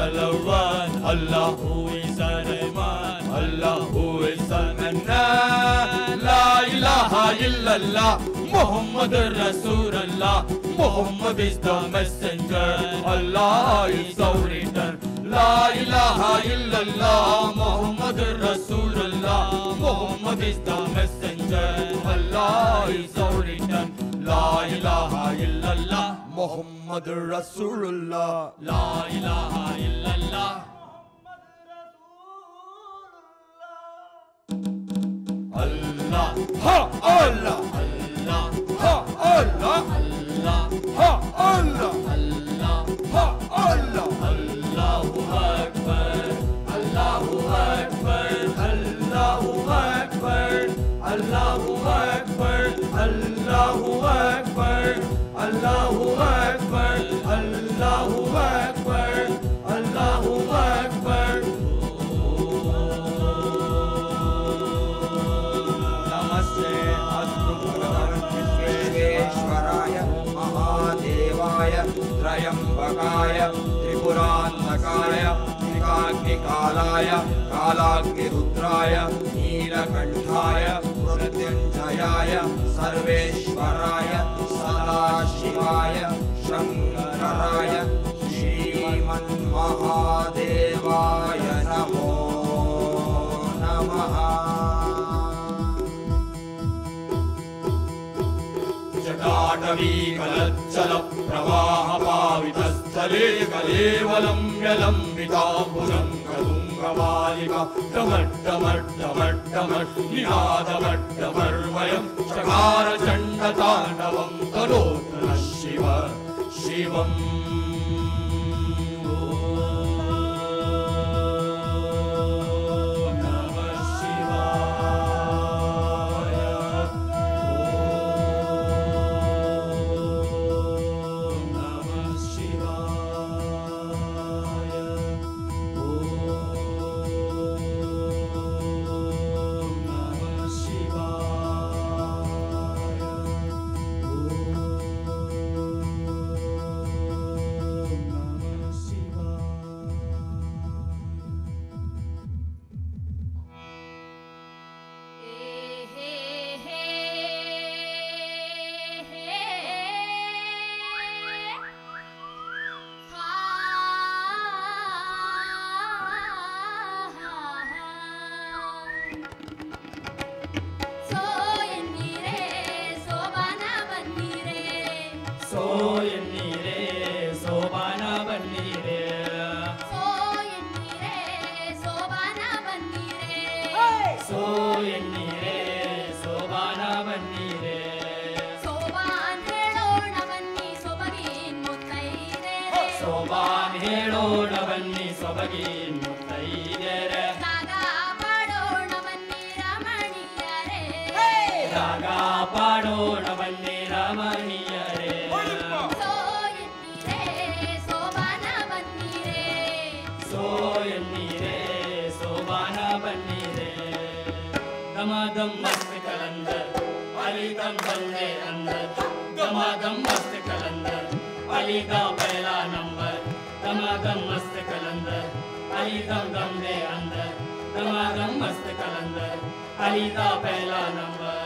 the one. Allah who is Ar-Rahman. Allah who is Al-Mannan. La ilaha illallah. Muhammad Rasulullah. Muhammad is the messenger. Allah is our return. La ilaha illallah. Muhammad Rasulullah. Muhammad is the messenger. Allah is our return. La ilaha illallah. Muhammad Rasulullah. La ilaha illallah. Allah. Ha Allah. Allah. Ha Allah. Allah. Ha Allah. Allah. Ha Allah. Allahu Akbar. Allahu Akbar. Allahu Akbar. Allahu Akbar. Allahu Akbar. Allahu Akbar. Allahu Akbar. Allahu Akbar. नमस्ते अस्तु भगवन् विश्वेश्वराय महादेवाय त्रयम्बकाय त्रिपुरान्तकाय त्रिकाग्निकालाय कालाग्निरुद्राय नीलकण्ठाय मृत्युञ्जयाय सर्वेश्वराय सदाशिवाय शङ्कराय श्रीमन्महादेवाय नमो नमः जटाटवीकलच्चल प्रवाहपावितस्थले कलेवलं व्यलम्बिताम्बुजं कतुङ्गमालिका डमड्डमड्डमड्डमड् निनादमड्डमर्वयं चकारचण्डताण्डवं करोतु नः शिव शिवम् ॐ नमः शिवाय ॐ नमः शिवाय ॐ नमः शिवाय ॐ नमः शिवाय ಸೋ ಎನ್ನೀರೇ ಸೋಬಾನ ಬನ್ನೀರೇ ಸೋ ಎನ್ನೀರೇ ಸೋಬಾನ ಬನ್ನೀರೇ ಸೋಬಾನ್ ಹೇಳೋಣ ಬನ್ನಿ ಸೊಬಗಿನ್ ಮುತ್ತೈದೆರೆ ರಾಗ ಪಾಡೋಣ ಬನ್ನಿ ರಮಣೀಯರೇ ಸೋ ಎನ್ನೀರೇ ಸೋಬಾನ ಬನ್ನೀರೇ दमादम मस्त कलंदर अली दम बंदे अंदर दमादम मस्त कलंदर अली का पहला नंबर दमादम मस्त कलंदर अली दम दम दे अंदर दमादम मस्त कलंदर अली का पहला नंबर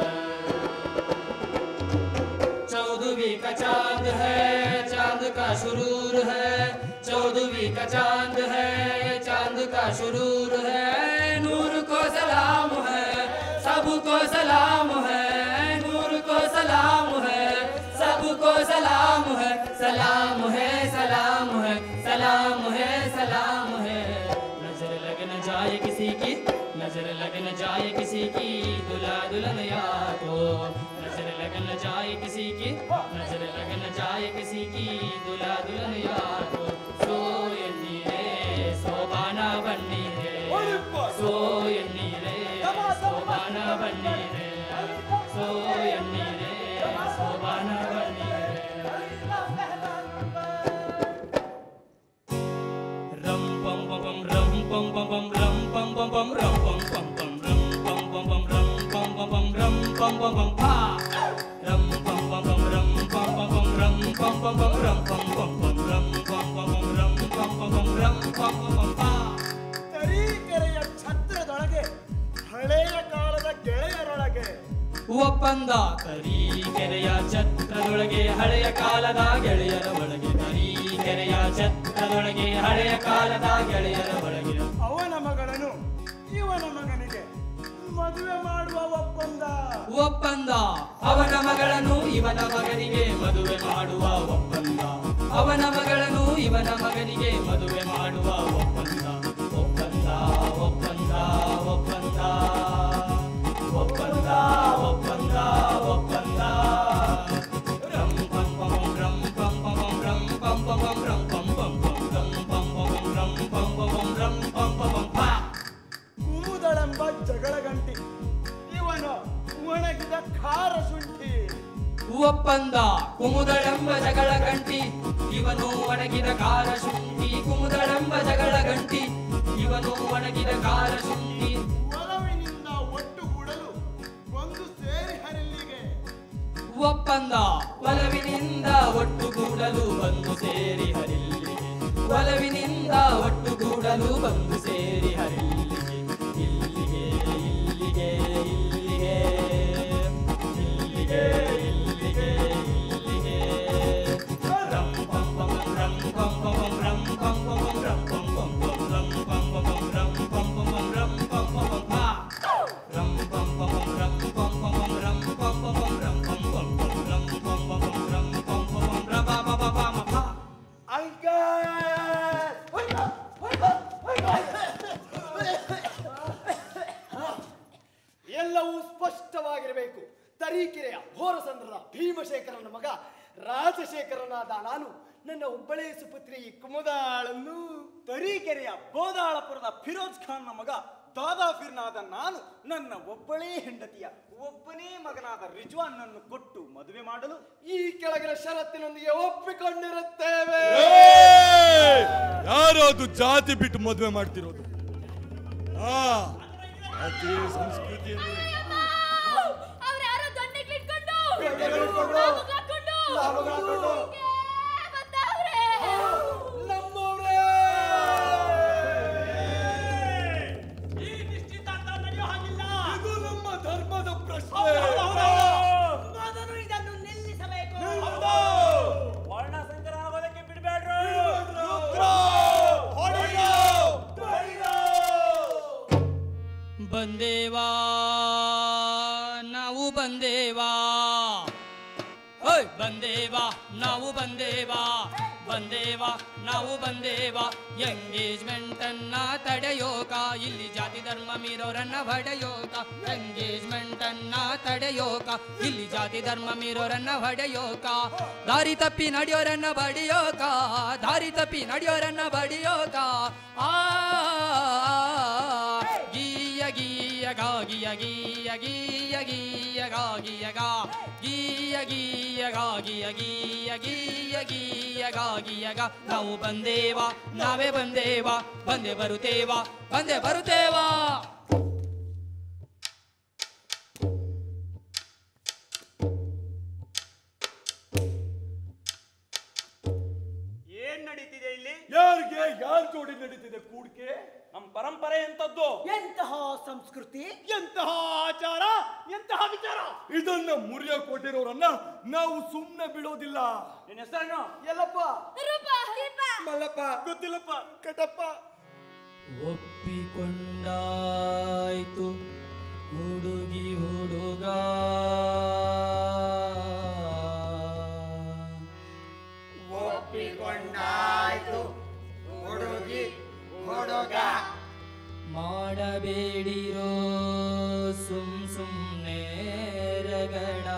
चौदहवीं का चांद है चांद का शुरूर है चौदहवीं का चांद है चांद का शुरूर है नूर को सलाम है सबको सलाम है नूर को सलाम है सबको सलाम है सलाम है सलाम है सलाम है सलाम है नजर लग न जाए किसी की नजर लग न जाए किसी की दुल्हा दुल्हन यार को नजर लग न जाए किसी की नजर लग न जाए किसी की दुल्हा दुल्हन यार को सो ಎನ್ನೀರೇ ಸೋಬಾನ ಬನ್ನೀರೇ ಸೋ ಎನ್ನೀರೇ ಸೋಬಾನ ಬನ್ನೀರೇ ಸೋ ಎನ್ನೀರೇ ಸೋಬಾನ ಬನ್ನೀರೇ ram pam pam pam ram pam pam pam ram pam pam pam ram pam pam pam ram pam pam pam ram pam pam pam ram pam pam pam pa ram pam pam pam ram pam pam pam ram pam pam pam ram pam pam pam ram pam pam pam ram pam pam pam ram ಪಂ ಪಂ ಪಾ ತರೀಕೆರೆಯ ಛತ್ರದೊಳಗೆ ಹಳೆಯ ಕಾಲದ ಗೆಳೆಯರೊಳಗೆ ಒಪ್ಪಂದ ತರೀಕೆರೆಯ ಛತ್ರದೊಳಗೆ ಹಳೆಯ ಕಾಲದ ಗೆಳೆಯರ ಒಳಗೆ ತರೀಕೆರೆಯ ಛತ್ರದೊಳಗೆ ಹಳೆಯ ಕಾಲದ ಗೆಳೆಯರ ಒಳಗೆ ಅವನ ಮಗಳನ್ನು ಇವನ ಮಗನಿಗೆ ಮದುವೆ ಮಾಡುವ ಒಪ್ಪಂದ ಒಪ್ಪಂದ ಅವನ ಮಗಳನ್ನು ಇವನ ಮಗನಿಗೆ ಮದುವೆ ಮಾಡುವ ಒಪ್ಪಂದ ಅವನ ಮಗಳನ್ನು ಇವನ ಮಗನಿಗೆ ಮದುವೆ ಮಾಡುವ ಒಪ್ಪಂದ ಒಪ್ಪಂದ ಒಪ್ಪಂದ ಒಪ್ಪಂದ ಒಪ್ಪಂದ ಒಪ್ಪಂದ ಒಪ್ಪಂದ ರಂ ಪಂ ಪಂ ರಂ ಪಂ ಪಂ ರಂ ಪಂ ಪಂ ರಂ ಪಂ ಪಂ ರಂ ಪಂ ಪಂ ರಂ ಪಂ ಪಂ ರಂ ಪಂ ಪಂ ಪಾ ಕುಮುದಳೆಂಬ ಜಗಳ ಗಂಟಿ ಇವನು ಒಣಗಿದ ಖಾರ ಶುಂಠಿ ಒಪ್ಪಂದ ಕುಮುದಳೆಂಬ ಜಗಳ ಗಂಟಿ ಇವನು ಒಣಗಿದ ಕಾರ ಶುಂಠಿ ಕುಮುದಳೆಂಬ ಜಗಳ ಗಂಟಿ ಇವನು ಒಣಗಿದ ಕಾರ ಶುಂಠಿ ಒಲವಿನಿಂದ ಒಟ್ಟುಗೂಡಲು ಒಂದು ಸೇರಿ ಹರಿಲ್ಲಿಗೆ ಒಪ್ಪಂದ ಒಲವಿನಿಂದ ಒಟ್ಟುಗೂಡಲು ಬಂದು ಸೇರಿ ಹರಿಲ್ಲಿಗೆ ಒಲವಿನಿಂದ ಒಟ್ಟುಗೂಡಲು ಬಂದು ಸೇರಿ ಹರಿಲ್ಲಿಗೆ ಇಲ್ಲಿಗೆ ಇಲ್ಲಿಗೆ ಇಲ್ಲಿಗೆ ಇಲ್ಲಿಗೆ ಇಲ್ಲಿಗೆ ಇಲ್ಲಿಗೆ ರಂ ಪಂ ಪಂ ರಂ ಪಂ ಪಂ ರಂ ಪಂ ಪಂ ರಂ ಪಂ ಪಂ ರಂ ಪಂ ಪಂ ರಂ ಪಂ ಪಂ ರಂ ಪಂ ಪಂ ಪಾ ram pam pam ram pam pam ram pam pam ram pam pam ram pam pam ram pam pam ra ba ba ba ba ma pa ಅಂಕ ಎಲ್ಲವೂ ಸ್ಪಷ್ಟವಾಗಿರಬೇಕು ತರೀಕೆರೆಯ ಘೋರಸಂದ್ರದ ಭೀಮಶೇಖರನ ಮಗ ರಾಜಶೇಖರನಾದ ನಾನು ನನ್ನ ಒಬ್ಬಳೇ ಸುಪುತ್ರಿ ಕುಮುದಾಳನ್ನು ತರೀಕೆರೆಯ ಬೋದಾಳಪುರದ ಫಿರೋಜ್ ಖಾನ್ನ ಮಗ ದಾದಾಫಿರ್ನಾದ ನಾನು ನನ್ನ ಒಬ್ಬಳೇ ಹೆಂಡತಿಯ ಒಬ್ಬನೇ ಮಗನಾದ ರಿಜ್ವಾನ್ನನ್ನು ಕೊಟ್ಟು ಮದುವೆ ಮಾಡಲು ಈ ಕೆಳಗಿನ ಷರತ್ತಿನೊಂದಿಗೆ ಒಪ್ಪಿಕೊಂಡಿರುತ್ತೇವೆ ಯಾರು ಅದು ಜಾತಿ ಬಿಟ್ಟು ಮದುವೆ ಮಾಡ್ತಿರೋದು ಆ ಜಾತಿ ಸಂಸ್ಕೃತಿ ಅಂದ್ರೆ ಅವ್ರ್ಯಾರೋ ದೊಣ್ಣೆಗಳಿಟ್ಕೊಂಡು, ಬೆಣ್ಣೆಗಳಿಟ್ಕೊಂಡು, ಲಾಭಗಳಾಕೊಂಡು, ಲಾಭಗಳಾಕೊಂಡು, ಹೀಗೆ ಬಂದವ್ರೆ. ನಮ್ಮವ್ರೇ ಇದು ನಮ್ಮ ಧರ್ಮದ ಪ್ರಶ್ನೆ ಮೊದಲು ಇದನ್ನು ನಿಲ್ಲಿಸಬೇಕು ವರ್ಣ ಸಂಕರ ಆಗೋದಕ್ಕೆ ಬಿಡಬೇಡ್ರು ಬಂದೇವಾ ನಾವು ಬಂದೇವಾ ಓಯ್ ಬಂದೇವಾ ನಾವು ಬಂದೇವಾ ಬಂದೇವಾ ನಾವು ಬಂದೇವಾ ಎಂಗೇಜ್ಮೆಂಟ್ ಅನ್ನ ತಡೆಯೋಕ ಇಲ್ಲಿ ಜಾತಿ ಧರ್ಮ ಮೀರೋರನ್ನ ಹೊಡೆಯೋಕ ಎಂಗೇಜ್ಮೆಂಟ್ ಅನ್ನ ತಡೆಯೋಕ ಇಲ್ಲಿ ಜಾತಿ ಧರ್ಮ ಮೀರೋರನ್ನ ಹೊಡೆಯೋಕ ದಾರಿ ತಪ್ಪಿ ನಡೆಯೋರನ್ನ ಬಡಿಯೋಕ ದಾರಿ ತಪ್ಪಿ ನಡೆಯೋರನ್ನ ಬಡಿಯೋಕ ಆ ಗೀಯ ಗೀಯ ಗಾ ಗಿಯ ಗೀಯ ಗೀಯ ಗೀಯ ಗಾ ಗಿಯ ಗಾ ಗೀಯ ಗೀಯ ಗಾ ಗಿಯ ಗೀಯ ಗೀಯ ಗೀಯ ಗಾ ಗಿಯ ಗಾ ನಾವು ಬಂದೇವಾ ನಾವೇ ಬಂದೇವಾ ಬಂದೆ ಬರುತ್ತೇವಾ ಬಂದೆ ಬರುತ್ತೇವಾ ಏನ್ ನಡೀತಿದೆ ಇಲ್ಲಿ ಯಾರಿಗೆ ಯಾರ್ ಜೋಡಿ ನಡೀತಿದೆ ಕೂಡ್ಕೆ ನಮ್ಮ ಪರಂಪರೆ ಎಂತದ್ದು ಎಂತಹ ಸಂಸ್ಕೃತಿ ಎಂತಹ ಆಚಾರ ಎಂತಹ ವಿಚಾರ ಇದನ್ನ ಮುರಿಯ ಕೊಟ್ಟಿರೋರನ್ನ ನಾವು ಸುಮ್ನೆ ಬಿಡೋದಿಲ್ಲ ನಿನ್ನ ಹೆಸರನ್ನು ಎಲ್ಲಪ್ಪ ರೂಪ, ದೀಪ. ಮಲ್ಲಪ್ಪ ಗೊತ್ತಿಲ್ಲಪ್ಪ ಕಟಪ್ಪ ಒಪ್ಪಿಕೊಂಡಾಯ್ತು ಹುಡುಗಿ ಹುಡುಗ ಒಪ್ಪಿಕೊಂಡಾಯ್ತು ಹುಡುಗಿ ಹುಡುಗ ಮಾಡಬೇಡಿರೋ ಸುಮ್ ಸುಮ್ನೆ ರಗಡ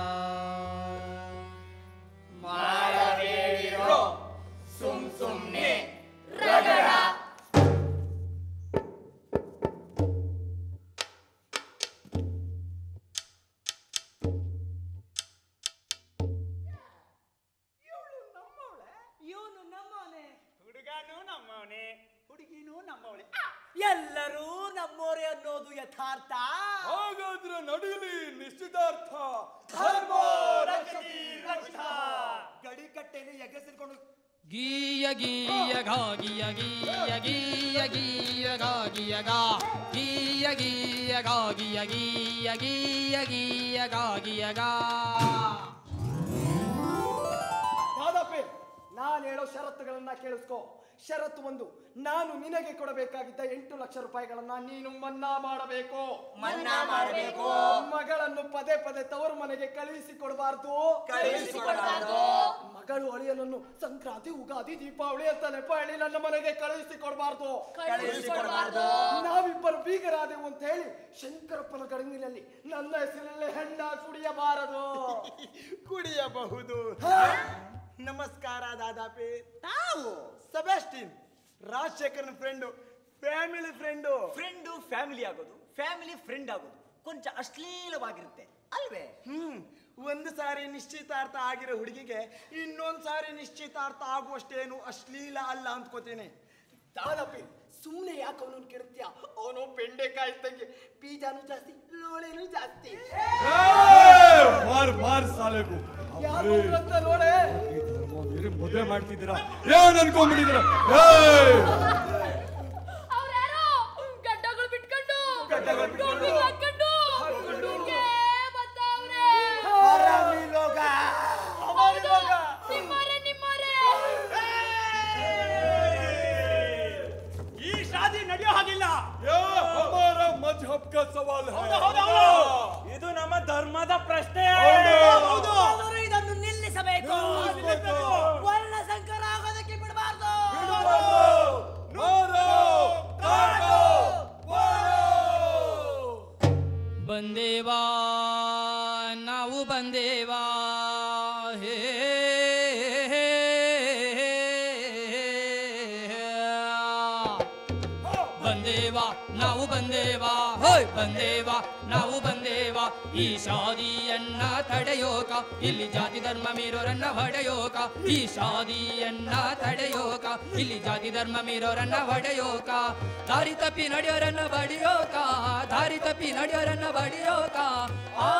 ಮಾಡಬೇಡಿರೋ ಸುಮ್ ಸುಮ್ನೆ ರಗಡ ಇವನು ನಮ್ಮವನೇ ಹುಡುಗನೂ ನಮ್ಮವನೇ ಹುಡುಗಿನೂ ನಮ್ಮವಳೆ ಎಲ್ಲರೂ ನಮ್ಮೋರೆ ಅನ್ನೋದು ಯಥಾರ್ಥ ಹಾಗಾದ್ರೆ ನಡೀಲಿ ನಿಶ್ಚಿತಾರ್ಥ ಧರ್ಮೋ ರಕ್ಷತಿ ರಕ್ಷಿತ. ಗಡಿ ಕಟ್ಟೆಯಲ್ಲಿ ಎಗಸಿರ್ಕೊಂಡು ಗೀಯ ಗೀಯ ಗಾ ಗೀಯ ಗೀಯ ಗೀಯ ಗೀಯ ಗಾ ಗೀಯ ಗಾ ಗೀಯ ಗೀಯ ಗಾ ಗೀಯ ಗೀಯ ಗೀಯ ಗೀಯ ಗಾ ಗೀಯ ಗಾ ದಾದಾಪಿ ನಾನು ಹೇಳೋ ಷರತ್ತುಗಳನ್ನ ಕೇಳಿಸ್ಕೋ ಷರತ್ತು ಒಂದು ನಾನು ನಿನಗೆ ಕೊಡಬೇಕಾಗಿದ್ದ ಎಂಟು ಲಕ್ಷ ರೂಪಾಯಿಗಳನ್ನ ನೀನು ಮನ್ನಾ ಮಾಡಬೇಕು ಮನ್ನಾ ಮಾಡಬೇಕು ಮಗಳನ್ನು ಪದೇ ಪದೇ ತವರು ಮನೆಗೆ ಕಳುಹಿಸಿ ಕೊಡಬಾರ್ದು ಕಳುಹಿಸಿಕೊಡಬಾರ್ದು. ಮಗಳು ಅಳಿಯನನ್ನು ಸಂಕ್ರಾಂತಿ ಉಗಾದಿ ದೀಪಾವಳಿ ಅಂತ ನೆಪ ಹೇಳಿ ನನ್ನ ಮನೆಗೆ ಕಳುಹಿಸಿ ಕೊಡಬಾರ್ದು ಕಳುಹಿಸಿಕೊಡಬಾರ್ದು ನಾವಿಬ್ಬರು ಬೀಗರಾದೆವು ಅಂತ ಹೇಳಿ ಶಂಕರಪ್ಪನ ಗಡಂಗಿನಲ್ಲಿ ನನ್ನ ಹೆಸರಲ್ಲೇ ಹೆಣ್ಣ ಕುಡಿಯಬಾರದು ಕುಡಿಯಬಹುದು ನಮಸ್ಕಾರ ದಾದಾಪಿ ತಾವು Sebastian Rajasekaran friend family friend friend family ಆಗೋದು ಫ್ಯಾಮಿಲಿ ಫ್ರೆಂಡ್ ಆಗೋದು ಕೊಂಚ ಅಶ್ಲೀಲವಾಗಿರುತ್ತೆ ಅಲ್ವೇ ಹ್ಮ್ ಒಂದು ಸಾರಿ ನಿಶ್ಚಿತಾರ್ಥ ಆಗಿರೋ ಹುಡುಗಿಗೆ ಇನ್ನೊಂದ್ ಸಾರಿ ನಿಶ್ಚಿತಾರ್ಥ ಆಗುವಷ್ಟೇನು ಅಶ್ಲೀಲ ಅಲ್ಲ ಅಂದ್ಕೋತೀನಿ ದಾನಪಿ ಸುಮ್ಮನೆ ಯಾಕೆ ಅವನನ್ನು ಕೆಡುತ್ತೀಯ ಅವನು ಬೆಂಡೆಕಾಯಿ ಇದ್ದಂಗೆ ಬೀಜನೂ ಜಾಸ್ತಿ ಲೋಳೆನೂ ಜಾಸ್ತಿ ಮಾರ್ ಮಾರ್ ಸಾಲೆಗೂ ಯಾರು ಅಂತ ನೋಡೆ ಮದುವೆ ಮಾಡ್ತಿದ್ದೀರಾ ಏನ್ ಅನ್ಕೊಂಡ್ಬಿಟ್ಟಿದ್ದೀರಾ ಏಯ್! ಅವ್ರ್ಯಾರೋ ಗಡ್ಡಗಳು ಬಿಟ್ಕೊಂಡು ಗಡ್ಡಗಳು ಬಿಟ್ಕೊಂಡು, ಟೋಪಿ ಹಾಕೊಂಡು ಹಾಕ್ಕೊಂಡು. ಹಿಂಗೆ ಬಂದವ್ರೆ ಹೌದು, ನಿಮ್ಮೋರೆ ನಿಮ್ಮೋರೆ ಈ ಶಾದಿ ನಡೆಯೋ ಹಾಗಿಲ್ಲ ಯಾ ಹಮಾರ ಮಜ್ಹಬ್ ಕಾ ಸವಾಲ್ ಹೈ ಇದು ನಮ್ಮ ಧರ್ಮದ ಪ್ರಶ್ನೆ ಹೌದು. ಆದರೂ ಇದನ್ನು ನಿಲ್ಲಿಸಬೇಕು ವರ್ಣ ಸಂಕರ ಆಗೋದಕ್ಕೆ ಬಿಡಬಾರ್ದು ನೋಡು, ಕಾಣು, ಬಾಳು. ಬಂದೇವಾ ನಾವು ಬಂದೇವಾ ಹೇ ಬಂದೇವಾ ನಾವು ಬಂದೇವಾ ಹೋಯ್ ಬಂದೇವಾ ನಾವು ಬಂದೇವಾ ಈ ಶಾದಿಯನ್ನ ತಡೆಯೋಕ ಇಲ್ಲಿ ಜಾತಿ ಧರ್ಮ ಮೀರೋರನ್ನ ಹೊಡೆಯೋಕ ಈ ಶಾದಿಯನ್ನ ತಡೆಯೋಕ ಇಲ್ಲಿ ಜಾತಿ ಧರ್ಮ ಮೀರೋರನ್ನ ಹೊಡೆಯೋಕ ದಾರಿ ತಪ್ಪಿ ನಡೆಯೋರನ್ನ ಬಡಿಯೋಕ ದಾರಿ ತಪ್ಪಿ ನಡೆಯೋರನ್ನ ಬಡಿಯೋಕ ಆ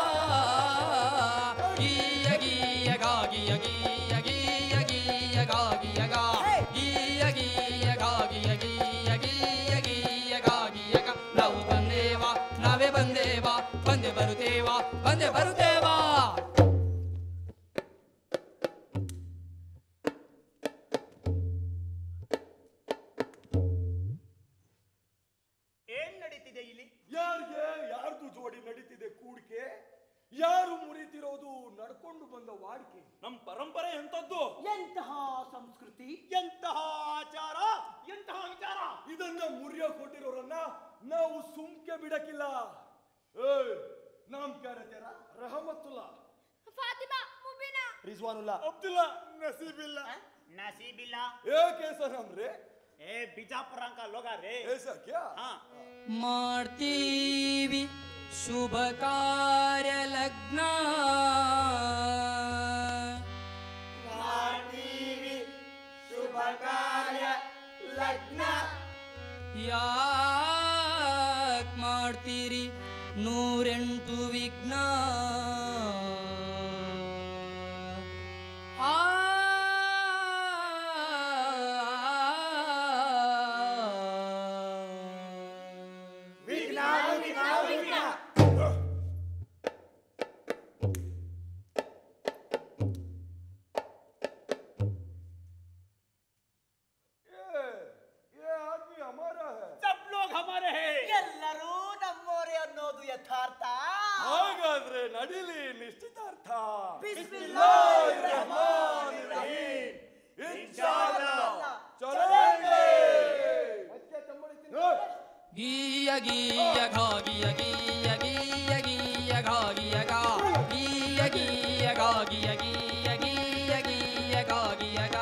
ಗೀಯ ಗೀಯ ಗಾ ಗೀಯ ಗೀಯ ಗೀಯ ಗೀಯ ಗಾ ಗೀಯ ಗಾ ಗೀಯ ಗೀಯ ಗಾ ಗೀಯ ಗೀಯ ಗೀಯ ಗೀಯ ಗಾ ಗೀಯ ಗಾ ನಾವು ಬಂದೇವಾ ನಾವೇ ಬಂದೇವಾ ಬಂದೆ ಬರುತ್ತೇವಾ ಬಂದೆ ಬರುತ್ತೇವಾ ಏನ್ ನಡೀತಿದೆ ಇಲ್ಲಿ ಯಾರಿಗೆ ಯಾರ್ದು ಜೋಡಿ ನಡೀತಿದೆ ಕೂಡಿಕೆ ಯಾರು ಮುರಿತಿರೋದು ನಡ್ಕೊಂಡು ಬಂದ ವಾಡಿಕೆ ನಮ್ ಪರಂಪರೆ ಎಂತದ್ದು ಎಂತಹ ಸಂಸ್ಕೃತಿ ಎಂತಹ ಆಚಾರ ಎಂತಹ ವಿಚಾರ ಇದನ್ನ ಮುರಿಯ ಕೊಟ್ಟಿರೋರನ್ನ ನಾವು ಸುಮ್ಕೆ ಬಿಡಕ್ಕಿಲ್ಲ ಏಯ್ ನಾಮ್ ಕ್ಯಾರ ತೆರ ರಹಮತ್ತುಲ್ಲಾ ಫಾತಿಮಾ ಮುಬೀನಾ ರಿಜ್ವಾನುಲ್ಲಾ ಅಬ್ದುಲ್ಲಾ ನಸೀಬಿಲ್ಲ ನಸೀಬಿಲ್ಲ ಏ ಕೇಸರ್ ಹಮ್ರೆ ಏ ಬಿಜಾಪುರ ಅಂಕ ಲೋಗ ರೇ ऐसा क्या ಹಾ ಮಾಡ್ತೀವಿ ಶುಭ ಕಾರ್ಯ ಲಗ್ನ ಶುಭ ಕಾರ್ಯ ಲಗ್ನ ಯಾಕ್ ಮಾಡ್ತೀರಿ ನೂರೆಂಟು ವಿಘ್ನ ಆ ವಿಘ್ನ ವಿಘ್ನ ವಿಘ್ನ ये ये आदमी हमारा है सब लोग हमारे हैं ಎಲ್ಲರೂ ನಮ್ಮೋರೆ ಅನ್ನೋದು ಯಥಾರ್ಥ ಹಾಗಾದ್ರೆ ನಡಿಲಿ ನಿಶ್ಚಿತಾರ್ಥ ಬಿಸ್ಮಿಲ್ಲಾಹಿರ್ ರಹಮಾನಿರ್ ರಹೀಮ್. ಇನ್ಶಾಅಲ್ಲಾಹ್ ಚಲೇಂಗೆ. ಚಲೇಂಗೆ ಅದಕ್ಕೆ ತಮ್ಮಡಿ ಏಯ್! ಗೀಯ ಗೀಯ ಘಾ ಗೀಯ ಗೀಯ ಗೀಯ ಗೀಯ ಘಾ ಗೀಯ ಗಾ ಗೀಯ ಗೀಯ ಘಾ ಗೀಯ ಗೀಯ ಗೀಯ ಗೀಯ ಘಾ ಗೀಯ ಗಾ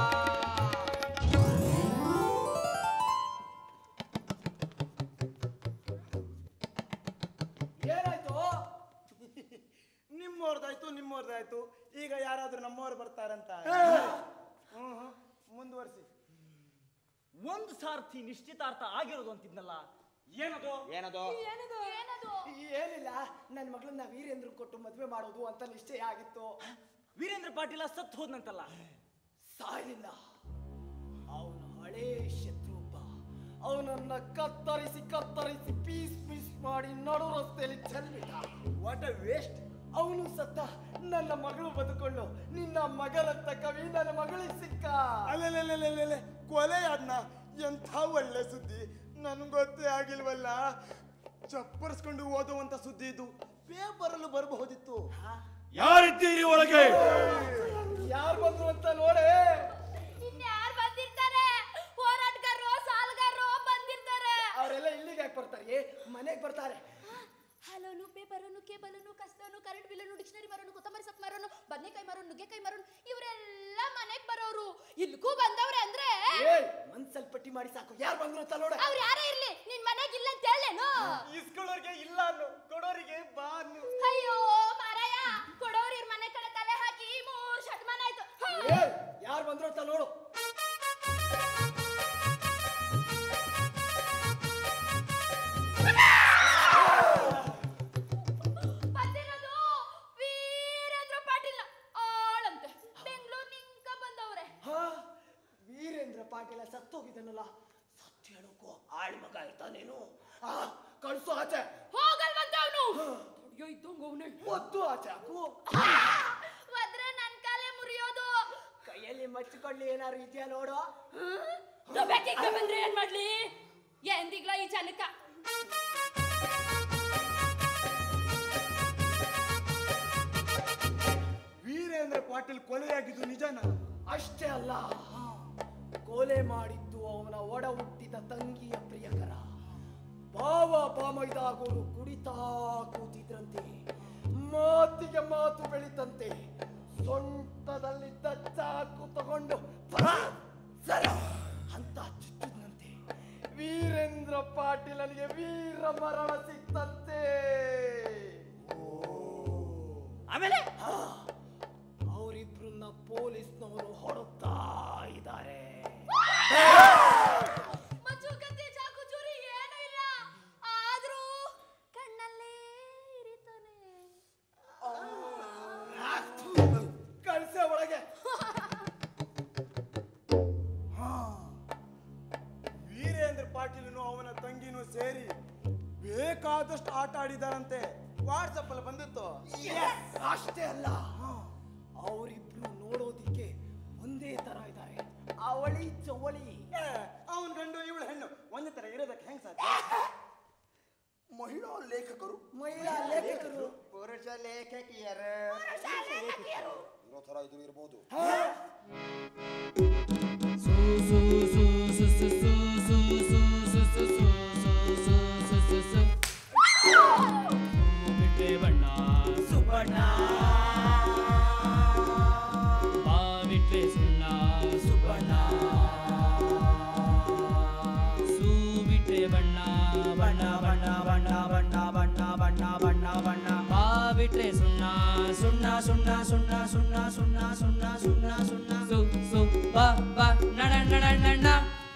ಏನಾಯ್ತು ನಿಮ್ಮವ್ರದಾಯ್ತು ನಿಮ್ಮವ್ರದಾಯ್ತು ಈಗ ಯಾರಾದ್ರೂ ನಮ್ಮವ್ರು ಬರ್ತಾರಂತ ಹ್ಮ್ ಹ್ಮ್ ಮುಂದುವರಿಸಿ ಒಂದು ಸಾರ್ತಿ ನಿಶ್ಚಿತಾರ್ಥ ಆಗಿರೋದು ಅಂತಿದ್ನಲ್ಲ ಏನದು ಏನದು ಏನದು ಏನದು ಏನಿಲ್ಲ ನನ್ನ ಮಗಳನ್ನ ವೀರೇಂದ್ರ ಕೊಟ್ಟು ಮದ್ವೆ ಮಾಡೋದು ಅಂತ ನಿಶ್ಚಯ ಆಗಿತ್ತು ವೀರೇಂದ್ರ ಪಾಟೀಲ ಸತ್ತು ಹೋದ್ನಂತಲ್ಲ ಸಾಯಲಿಲ್ಲ ಅವನು ಹಳೇ ಶತ್ರುಬ್ಬ ಅವನನ್ನ ಕತ್ತರಿಸಿ ಕತ್ತರಿಸಿ ಪೀಸ್ ಪೀಸ್ ಮಾಡಿ ನಡು ರಸ್ತೆಯಲ್ಲಿ ಚೆಲ್ಬಿಟ್ಟ ವಾಟ್ ಅ ವೇಸ್ಟ್ ಅವನು ಸತ್ತ ನನ್ನ ಮಗಳು ಬದುಕೊಂಡು ನಿನ್ನ ಮಗನಂತ ಕವಿ ನನ್ನ ಮಗಳಿಗೆ ಸಿಕ್ಕ ಅಲ್ಲೆಲ್ಲೆಲ್ಲೆಲ್ಲೆಲ್ಲೆ ಕೊಲೆ ಆದ್ನ ಎಂಥ ಒಳ್ಳೆ ಸುದ್ದಿ ನನ್ಗೆ ಗೊತ್ತೇ ಆಗಿಲ್ವಲ್ಲ ಚಪ್ಪರಿಸ್ಕೊಂಡು ಓದುವಂತ ಸುದ್ದಿ ಇದು ಪೇಪರಲ್ಲೂ ಬರಬಹುದಿತ್ತು ಯಾರಿದ್ದೀರಿ ಒಳಗೆ ಯಾರು ಬಂದ್ರು ಅಂತ ನೋಡೆ ಇನ್ಯಾರು ಬಂದಿರ್ತಾರೆ ಹೋರಾಟಗಾರರು ಸಾಲಗಾರರು ಬಂದಿರ್ತಾರೆ ಅವರೆಲ್ಲ ಇಲ್ಲಿಗೆ ಯಾಕೆ ಬರ್ತಾರೆ ಮನೆಗೆ ಬರ್ತಾರೆ ಹಲೋನು ಪೇಪರನು ಕೇಬಲನು ಕಸ್ತನು ಕರೆಂಟ್ ಬಿಲ್ಲನು ಡಿಕ್ಷನರಿ ಮರನು ಕೊತ್ತಂಬರಿ ಸೊಪ್ಪು ಮರನು ಬದನೆಕಾಯಿ ಮರನು ನುಗ್ಗೆಕಾಯಿ ಮರನು ಇವರೆಲ್ಲ ಮನೆಗ್ ಬರೋರು ಇಲ್ಗೂ ಬಂದವ್ರೆ ಅಂದ್ರೆ ಏಯ್ ಮನ್ಸಲ್ಲಿ ಪಟ್ಟಿ ಮಾಡಿ ಸಾಕು ಯಾರು ಬಂದ್ರು ಅಂತ ನೋಡೆ ಅವ್ರು ಯಾರೇ ಇರ್ಲಿ ನಿನ್ ಮನೆಗ್ ಇಲ್ಲ ಅಂತ ಹೇಳೇನು ಇಸ್ಕೊಳ್ಳೋರ್ಗೆ ಇಲ್ಲ ಅನ್ನು ಕೊಡೋರಿಗೆ ಬಾ ಅನ್ನು ಅಯ್ಯೋ ಮಾರಾಯ ಕೊಡೋರು ಇವ್ರ ಮನೆ ಕಡೆ ತಲೆ ಹಾಕಿ ಮೂರ್ ಶತಮಾನ ಆಯ್ತು ಹ್ಮ್. ಏಯ್ ಯಾರು ಬಂದ್ರು ಅಂತ ನೋಡು ಬಂದಿರೋದು ವೀರೇಂದ್ರ ಪಾಟೀಲ್ ಆಳಂತೆ ಬೆಂಗಳೂರು ನಿಂಕ ಬಂದವ್ರೆ ಹಾ ವೀರೇಂದ್ರ ಪಾಟೀಲ ಸತ್ತೋಗಿದ್ದಾನಲ್ಲ ಸತ್ಯ ಹೇಳೋಕೋ ಆಳ್ ಮಗ ಇರ್ತಾನೇನು ಆ ಕಳ್ಸು ಆಚೆ ಹೋಗಲ್ವಂತ ಅವನು ಅಯ್ಯೋ ಇದ್ದಂಗ ಅವನೇ ಒದ್ದು ಆಚೆ ಹಾಕು ಹೋದ್ರೆ ನನ್ ಕಾಲೇ ಮುರಿಯೋದು ಕೈಯಲ್ಲಿ ಮಚ್ಚಿಕೊಳ್ಳಿ ಏನಾರು ಇದೆಯಾ ನೋಡು ಬೆಕ್ಕಿಗೆ ಬಂದ್ರೆ ಏನ್ ಮಾಡ್ಲಿ ಎಂದಿಗ್ಲ ಈ ಜನಕ್ಕ ವೀರೇಂದ್ರ ಪಾಟೀಲ್ ಕೊಲೆಯಾಗಿದ್ದು ನಿಜನಾ ಅಷ್ಟೇ ಅಲ್ಲ ಕೊಲೆ ಮಾಡಿದ್ದು ಅವನ ಒಡ ಹುಟ್ಟಿದ ತಂಗಿಯ ಪ್ರಿಯಕರ ಬಾವ ಬಾಮೈದಾಗೋರು ಕುಡಿತಾ ಕೂತಿದ್ರಂತೆ ಮಾತಿಗೆ ಮಾತು ಬೆಳಿತಂತೆ ಸೊಂಟದಲ್ಲಿದ್ದ ಚಾಕು ತಗೊಂಡು ಪರ, ಸರ ಅಂತ ಚುಚ್ಚಿದ್ನಂತೆ ವೀರೇಂದ್ರ ಪಾಟೀಲನಿಗೆ ವೀರ ಮರಣ ಸಿಕ್ತಂತೆ ಆಮೇಲೆ ಅವರಿಬ್ರನ್ನ ಪೊಲೀಸ್ನವರು ಹೊಡುತ್ತಾ ಇದ್ದಾರೆ ಮಚ್ಚು ಕತ್ತಿ ಚಾಕು ಚೂರಿ ಏನೂ ಇಲ್ಲ ಆದ್ರೂ ಕಣ್ಣಲ್ಲೇ ಇರಿತಾನೆ ಕಳ್ಸೆ ಒಳಗೆ ವೀರೇಂದ್ರ ಪಾಟೀಲನು ಅವನ ತಂಗಿನೂ ಸೇರಿ ಬೇಕಾದಷ್ಟು ಆಟ ಆಡಿದಾರಂತೆ ವಾಟ್ಸಪ್ ಅಲ್ಲಿ ಬಂದಿತ್ತು ಅಷ್ಟೇ ಅಲ್ಲ ಅವರಿಬ್ರು ನೋಡೋದಿಕ್ಕೆ ಒಂದೇ ತರ ಇದ್ದಾರೆ ಅವಳಿ ಚವಳಿ ಅವನ ಗಂಡು ಇವಳು ಹೆಣ್ಣು ಒಂದೇ ತರ ಇರೋದಕ್ಕೆ ಹೆಂಗ್ ಸಾಧ್ಯ ಮಹಿಳಾ ಲೇಖಕರು ಮಹಿಳಾ ಲೇಖಕರು ಪುರುಷ ಲೇಖಕಿಯರು ಇರೋ ತರ ಇದು ಇರ್ಬೋದು ಬಿಟ್ಟೆ ಬಣ್ಣ ಸುಬಣ್ಣ ಬಾವಿಟ್ರೆ ಸುಣ್ಣ ಸುಬಣ್ಣ ಸೂ ಬಿಟ್ಟೆ ಬಣ್ಣ ಬಣ್ಣ ಬಣ್ಣ ಬಣ್ಣ ಬಣ್ಣ ಬಣ್ಣ ಬಣ್ಣ ಬಣ್ಣ ಬಣ್ಣ ಬಾವಿಟ್ರೆ ಸುಣ್ಣ ಸುಣ್ಣ ಸುಣ್ಣ ಸುಣ್ಣ ಸುಣ್ಣ ಸುಣ್ಣ ಸುಣ್ಣ ಸುಣ್ಣ ಸುಣ್ಣ ಸು ಸು ಬ ಬ ನಡ ನಡ ನಡ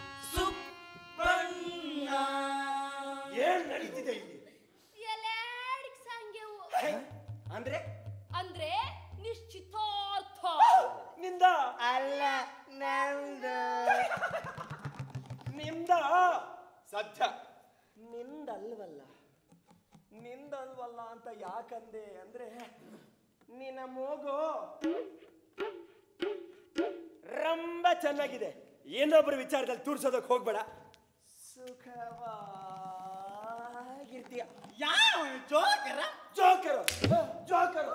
ಸುಬ್ಬಣ್ಣ ಏನ್ ನಡೀತಿದೆ ಇಲ್ಲಿ ಎಲಾಡಿಕ್ ಸಂಗ್ಯವು ಅಂದ್ರೆ ಅಂದ್ರೆ ನಿಶ್ಚಿತಾರ್ಥ ನಿಂದ ಅಲ್ಲ ನಂದು ನಿಂದ ಸತ್ಯ ನಿಂದಲ್ವಲ್ಲ ನಿಂದಲ್ವಲ್ಲ ಅಂತ ಯಾಕಂದೆ ಅಂದ್ರೆ ನಿನ್ನ ಮೂಗು ರಂಬ ಚೆನ್ನಾಗಿದೆ ಇನ್ನೊಬ್ಬರ ವಿಚಾರದಲ್ಲಿ ತೂರ್ಸೋದಕ್ಕೆ ಹೋಗ್ಬೇಡ ಸುಖವಾಗಿರ್ತೀಯ ಯಾವ ಜೋಕರ ಜೋಕರು ಜೋಕರು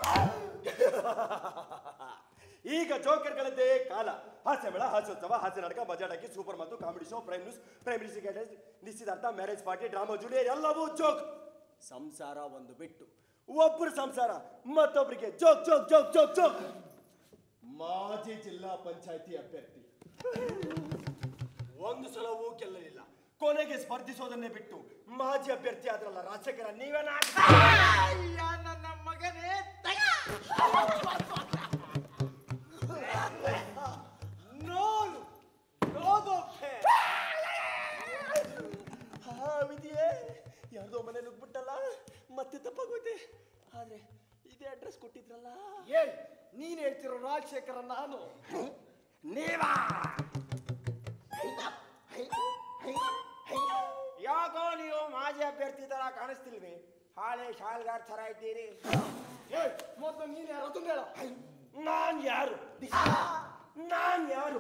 ಈಗ ಜೋಕರ್ಗಳದ್ದೇ ಕಾಲ ಹಾಸ್ಯ ಮೇಳ ಹಾಸ್ಯೋತ್ಸವ ಹಾಸ್ಯ ನಾಟಕ ಮಜಾಡಕ್ಕೆ ಸೂಪರ್ ಮತ್ತು comedy show prime news primary cigarette ನಿಶ್ಚಿತಾರ್ಥ ಮ್ಯಾರೇಜ್ ಪಾರ್ಟಿ ಡ್ರಾಮಾ ಜೂಲಿಯರ್ ಎಲ್ಲವೂ ಜೋಕ್ ಸಂಸಾರ ಒಂದು ಬಿಟ್ಟು ಒಬ್ಬರು ಸಂಸಾರ ಮತ್ತೊಬ್ಬರಿಗೆ joke joke joke joke joke ಮಾಜಿ ಜಿಲ್ಲಾ ಪಂಚಾಯತಿ ಅಭ್ಯರ್ಥಿ ಒಂದು ಸಲವೂ ಗೆಲ್ಲಲಿಲ್ಲ ಕೊನೆಗೆ ಸ್ಪರ್ಧಿಸೋದನ್ನೇ ಬಿಟ್ಟು ಮಾಜಿ ಅಭ್ಯರ್ಥಿ ಆದ್ರಲ್ಲ ರಾಜಶೇಖರ ನೀವೇನ ನನ್ನ ಮಗನೇ ನೋಡು ನೋದೋಕೆ ಹಾ ವಿಧಿಯೇ ಯಾರ್ದೋ ಮನೆ ನುಗ್ಬಿಟ್ಟಲ್ಲ ಮತ್ತೆ ತಪ್ಪಾಗೋಯ್ತೆ ಆದ್ರೆ ಇದೇ ಅಡ್ರೆಸ್ ಕೊಟ್ಟಿದ್ರಲ್ಲ ಏಯ್ ನೀನ್ ಹೇಳ್ತಿರೋ ರಾಜಶೇಖರ ನಾನು ನೀವಾ ಯಾಕೋ ನೀವು ಮಾಜಿ ಅಭ್ಯರ್ಥಿ ತರ ಕಾಣಿಸ್ತಿಲ್ವಿ ಹಾಳೆ ಶಾಲ್ಗಾರ್ ತರ ಇದ್ದೀರಿ ಏಯ್ ಮೊದಲು ನೀನು ಯಾರು ಅದನ್ನ ಹೇಳ ನಾನ್ ಯಾರು ನಾನ್ ಯಾರು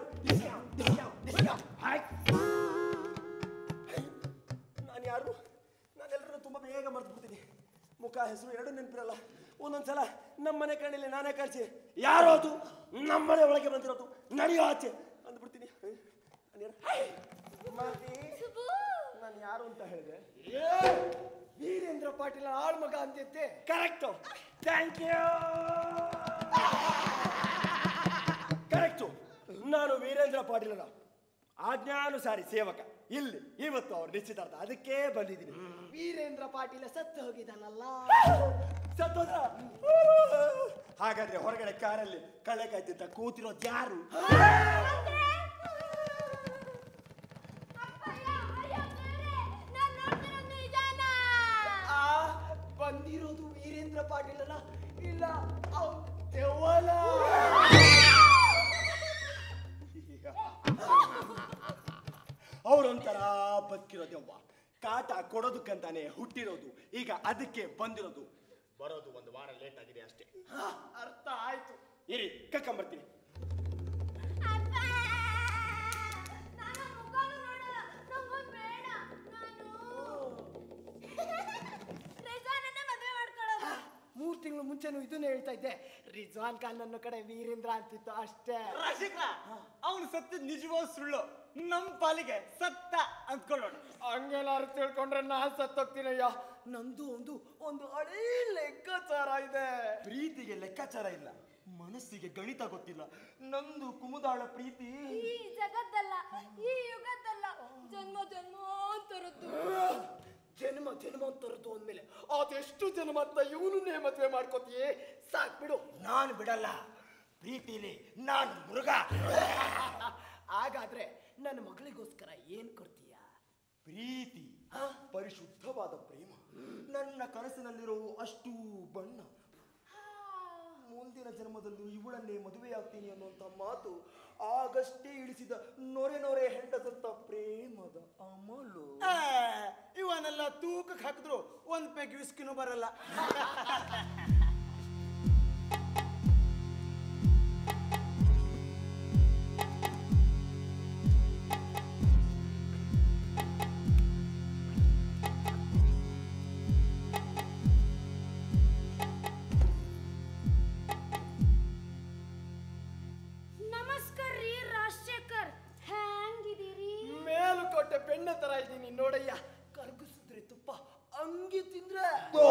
ನಾನು ಯಾರು ನಾನೆಲ್ಲರೂ ತುಂಬಾ ಬೇಗ ಮರ್ತು ಬಿಡ್ತೀನಿ ಮುಖ ಹೆಸರು ಎರಡು ನೆನಪಿರಲ್ಲ ಒಂದೊಂದ್ಸಲ ನಮ್ಮನೆ ಕಣ್ಣಿಲ್ಲಿ ನಾನೇ ಕಾಣಿಸಿ ಯಾರು ಅದು ನಮ್ಮನೆ ಒಳಗೆ ಬಂದಿರೋದು ನಡೆಯೋ ಆಚೆ ಅಂದ್ಬಿಡ್ತೀನಿ ನಾನ್ ಯಾರು? ಮಾರ್ತಿ, ನಾನು ಯಾರು ಅಂತ ಹೇಳಿದೆ ವೀರೇಂದ್ರ ಪಾಟೀಲ್ ಆಳ್ಮಗ ಅಂತಿದ್ದೆ ಕರೆಕ್ಟು ಥ್ಯಾಂಕ್ ಯು ಕರೆಕ್ಟು ನಾನು ವೀರೇಂದ್ರ ಪಾಟೀಲರ ಆಜ್ಞಾನುಸಾರಿ ಸೇವಕ ಇಲ್ಲಿ ಇವತ್ತು ಅವ್ರ ನಿಶ್ಚಿತಾರ್ಥ ಅದಕ್ಕೆ ಬಂದಿದ್ದೀನಿ ವೀರೇಂದ್ರ ಪಾಟೀಲ ಸತ್ತು ಹೋಗಿದ್ದಾನಲ್ಲ ಸತ್ತೋದ್ರ ಹಾಗಾದ್ರೆ ಹೊರಗಡೆ ಕಾರಲ್ಲಿ ಕಳೆ ಕಾಯ್ತಿದ್ದ ಕೂತಿರೋದು ಯಾರು ಆ ಬಂದಿರೋದು ವೀರೇಂದ್ರ ಪಾಟೀಲನ ಇಲ್ಲ ಅವ್ನ್ ದೆವ್ವನ ಅವರೊಂಥರ ಬದುಕಿರೋ ದೆವ್ವ ಕಾಟ ಕೊಡೋದಕ್ಕಂತಾನೆ ಹುಟ್ಟಿರೋದು ಈಗ ಅದಕ್ಕೆ ಬಂದಿರೋದು ಬರೋದು ಒಂದು ವಾರ ಲೇಟ್ ಆಗಿದೆ ಅಷ್ಟೇ ಹಾ, ಅರ್ಥ ಆಯ್ತು ಇರಿ ಕಕ್ಕಂಬರ್ತೀನಿ ಮೂರ್ ತಿಂಗಳು ಮುಂಚೆನೂ ಇದನ್ನೇ ಹೇಳ್ತಾ ಇದ್ದೆ ರಿಜ್ವಾನ್ ಖಾನ್ ನನ್ನ ಕಡೆ ವೀರೇಂದ್ರ ಅಂತಿತ್ತು ಅಷ್ಟೇ ರಾಜಶೇಖರ ಅವನು ಸತ್ತಿದ್ ನಿಜವಾದ ಸುಳ್ಳು ನಮ್ ಪಾಲಿಗೆ ಸತ್ತ ಅಂದ್ಕೊಳ್ಳೋಣ ಹಂಗೆಲ್ಲಾರು ತಿಳ್ಕೊಂಡ್ರೆ ನಾನ್ ಸತ್ತೋಗ್ತೀನಯ್ಯ ನಂದು ಒಂದು ಒಂದು ಹಳೇ ಲೆಕ್ಕಾಚಾರ ಇದೆ ಪ್ರೀತಿಗೆ ಲೆಕ್ಕಾಚಾರ ಇಲ್ಲ ಮನಸ್ಸಿಗೆ ಗಣಿತ ಗೊತ್ತಿಲ್ಲ ನಂದು ಕುಮುದಾಳ ಪ್ರೀತಿ ಈ ಜಗತ್ತಲ್ಲ ಈ ಯುಗದ್ದಲ್ಲ ಜನ್ಮ ಜನ್ಮಾಂತರದ್ದು ಜನ್ಮ ಜನ್ಮಾಂತರದ್ದು ಅಂದ್ಮೇಲೆ ಅದೆಷ್ಟು ಜನ್ಮ ಅಂತ ಇವನನ್ನೇ ಮದ್ವೆ ಮಾಡ್ಕೋತೀಯೇ ಸಾಕ್ ಬಿಡು ನಾನು ಬಿಡಲ್ಲ ಪ್ರೀತಿಲಿ ನಾನು ಮೃಗ ಹಾಗಾದ್ರೆ ನನ್ನ ಮಗಳಿಗೋಸ್ಕರ ಏನ್ ಕೊಡ್ತೀಯ ಪ್ರೀತಿ ಪರಿಶುದ್ಧವಾದ ಪ್ರೇಮ ನನ್ನ ಕನಸಿನಲ್ಲಿರೋ ಅಷ್ಟು ಬಣ್ಣ ಮುಂದಿನ ಜನ್ಮದಲ್ಲೂ ಇವಳನ್ನೇ ಮದುವೆಯಾಗ್ತೀನಿ ಅನ್ನುವಂಥ ಮಾತು ಆಗಷ್ಟೇ ಇಳಿಸಿದ ನೊರೆ ನೊರೆ ಹೆಂಡದಂತ ಪ್ರೇಮದ ಅಮಲು ಆ, ಇವನ್ನೆಲ್ಲ ತೂಕಕ್ಕೆ ಹಾಕಿದ್ರು ಒಂದ್ ಪೈಕಿ ವಿಸ್ಕಿನೂ ಬರಲ್ಲ ನಮಸ್ಕಾರ ರೀ ರಾಜಶೇಖರ್ ಹ್ಯಾಂಗಿದ್ದೀರಿ ಮೇಲುಕೋಟೆ ಬೆಣ್ಣೆ ತರ ಇದ್ದೀನಿ ನೋಡಯ್ಯ ಕರ್ಗಿಸಿದ್ರೆ ತುಪ್ಪ ಹಂಗೆ ತಿಂದ್ರೆ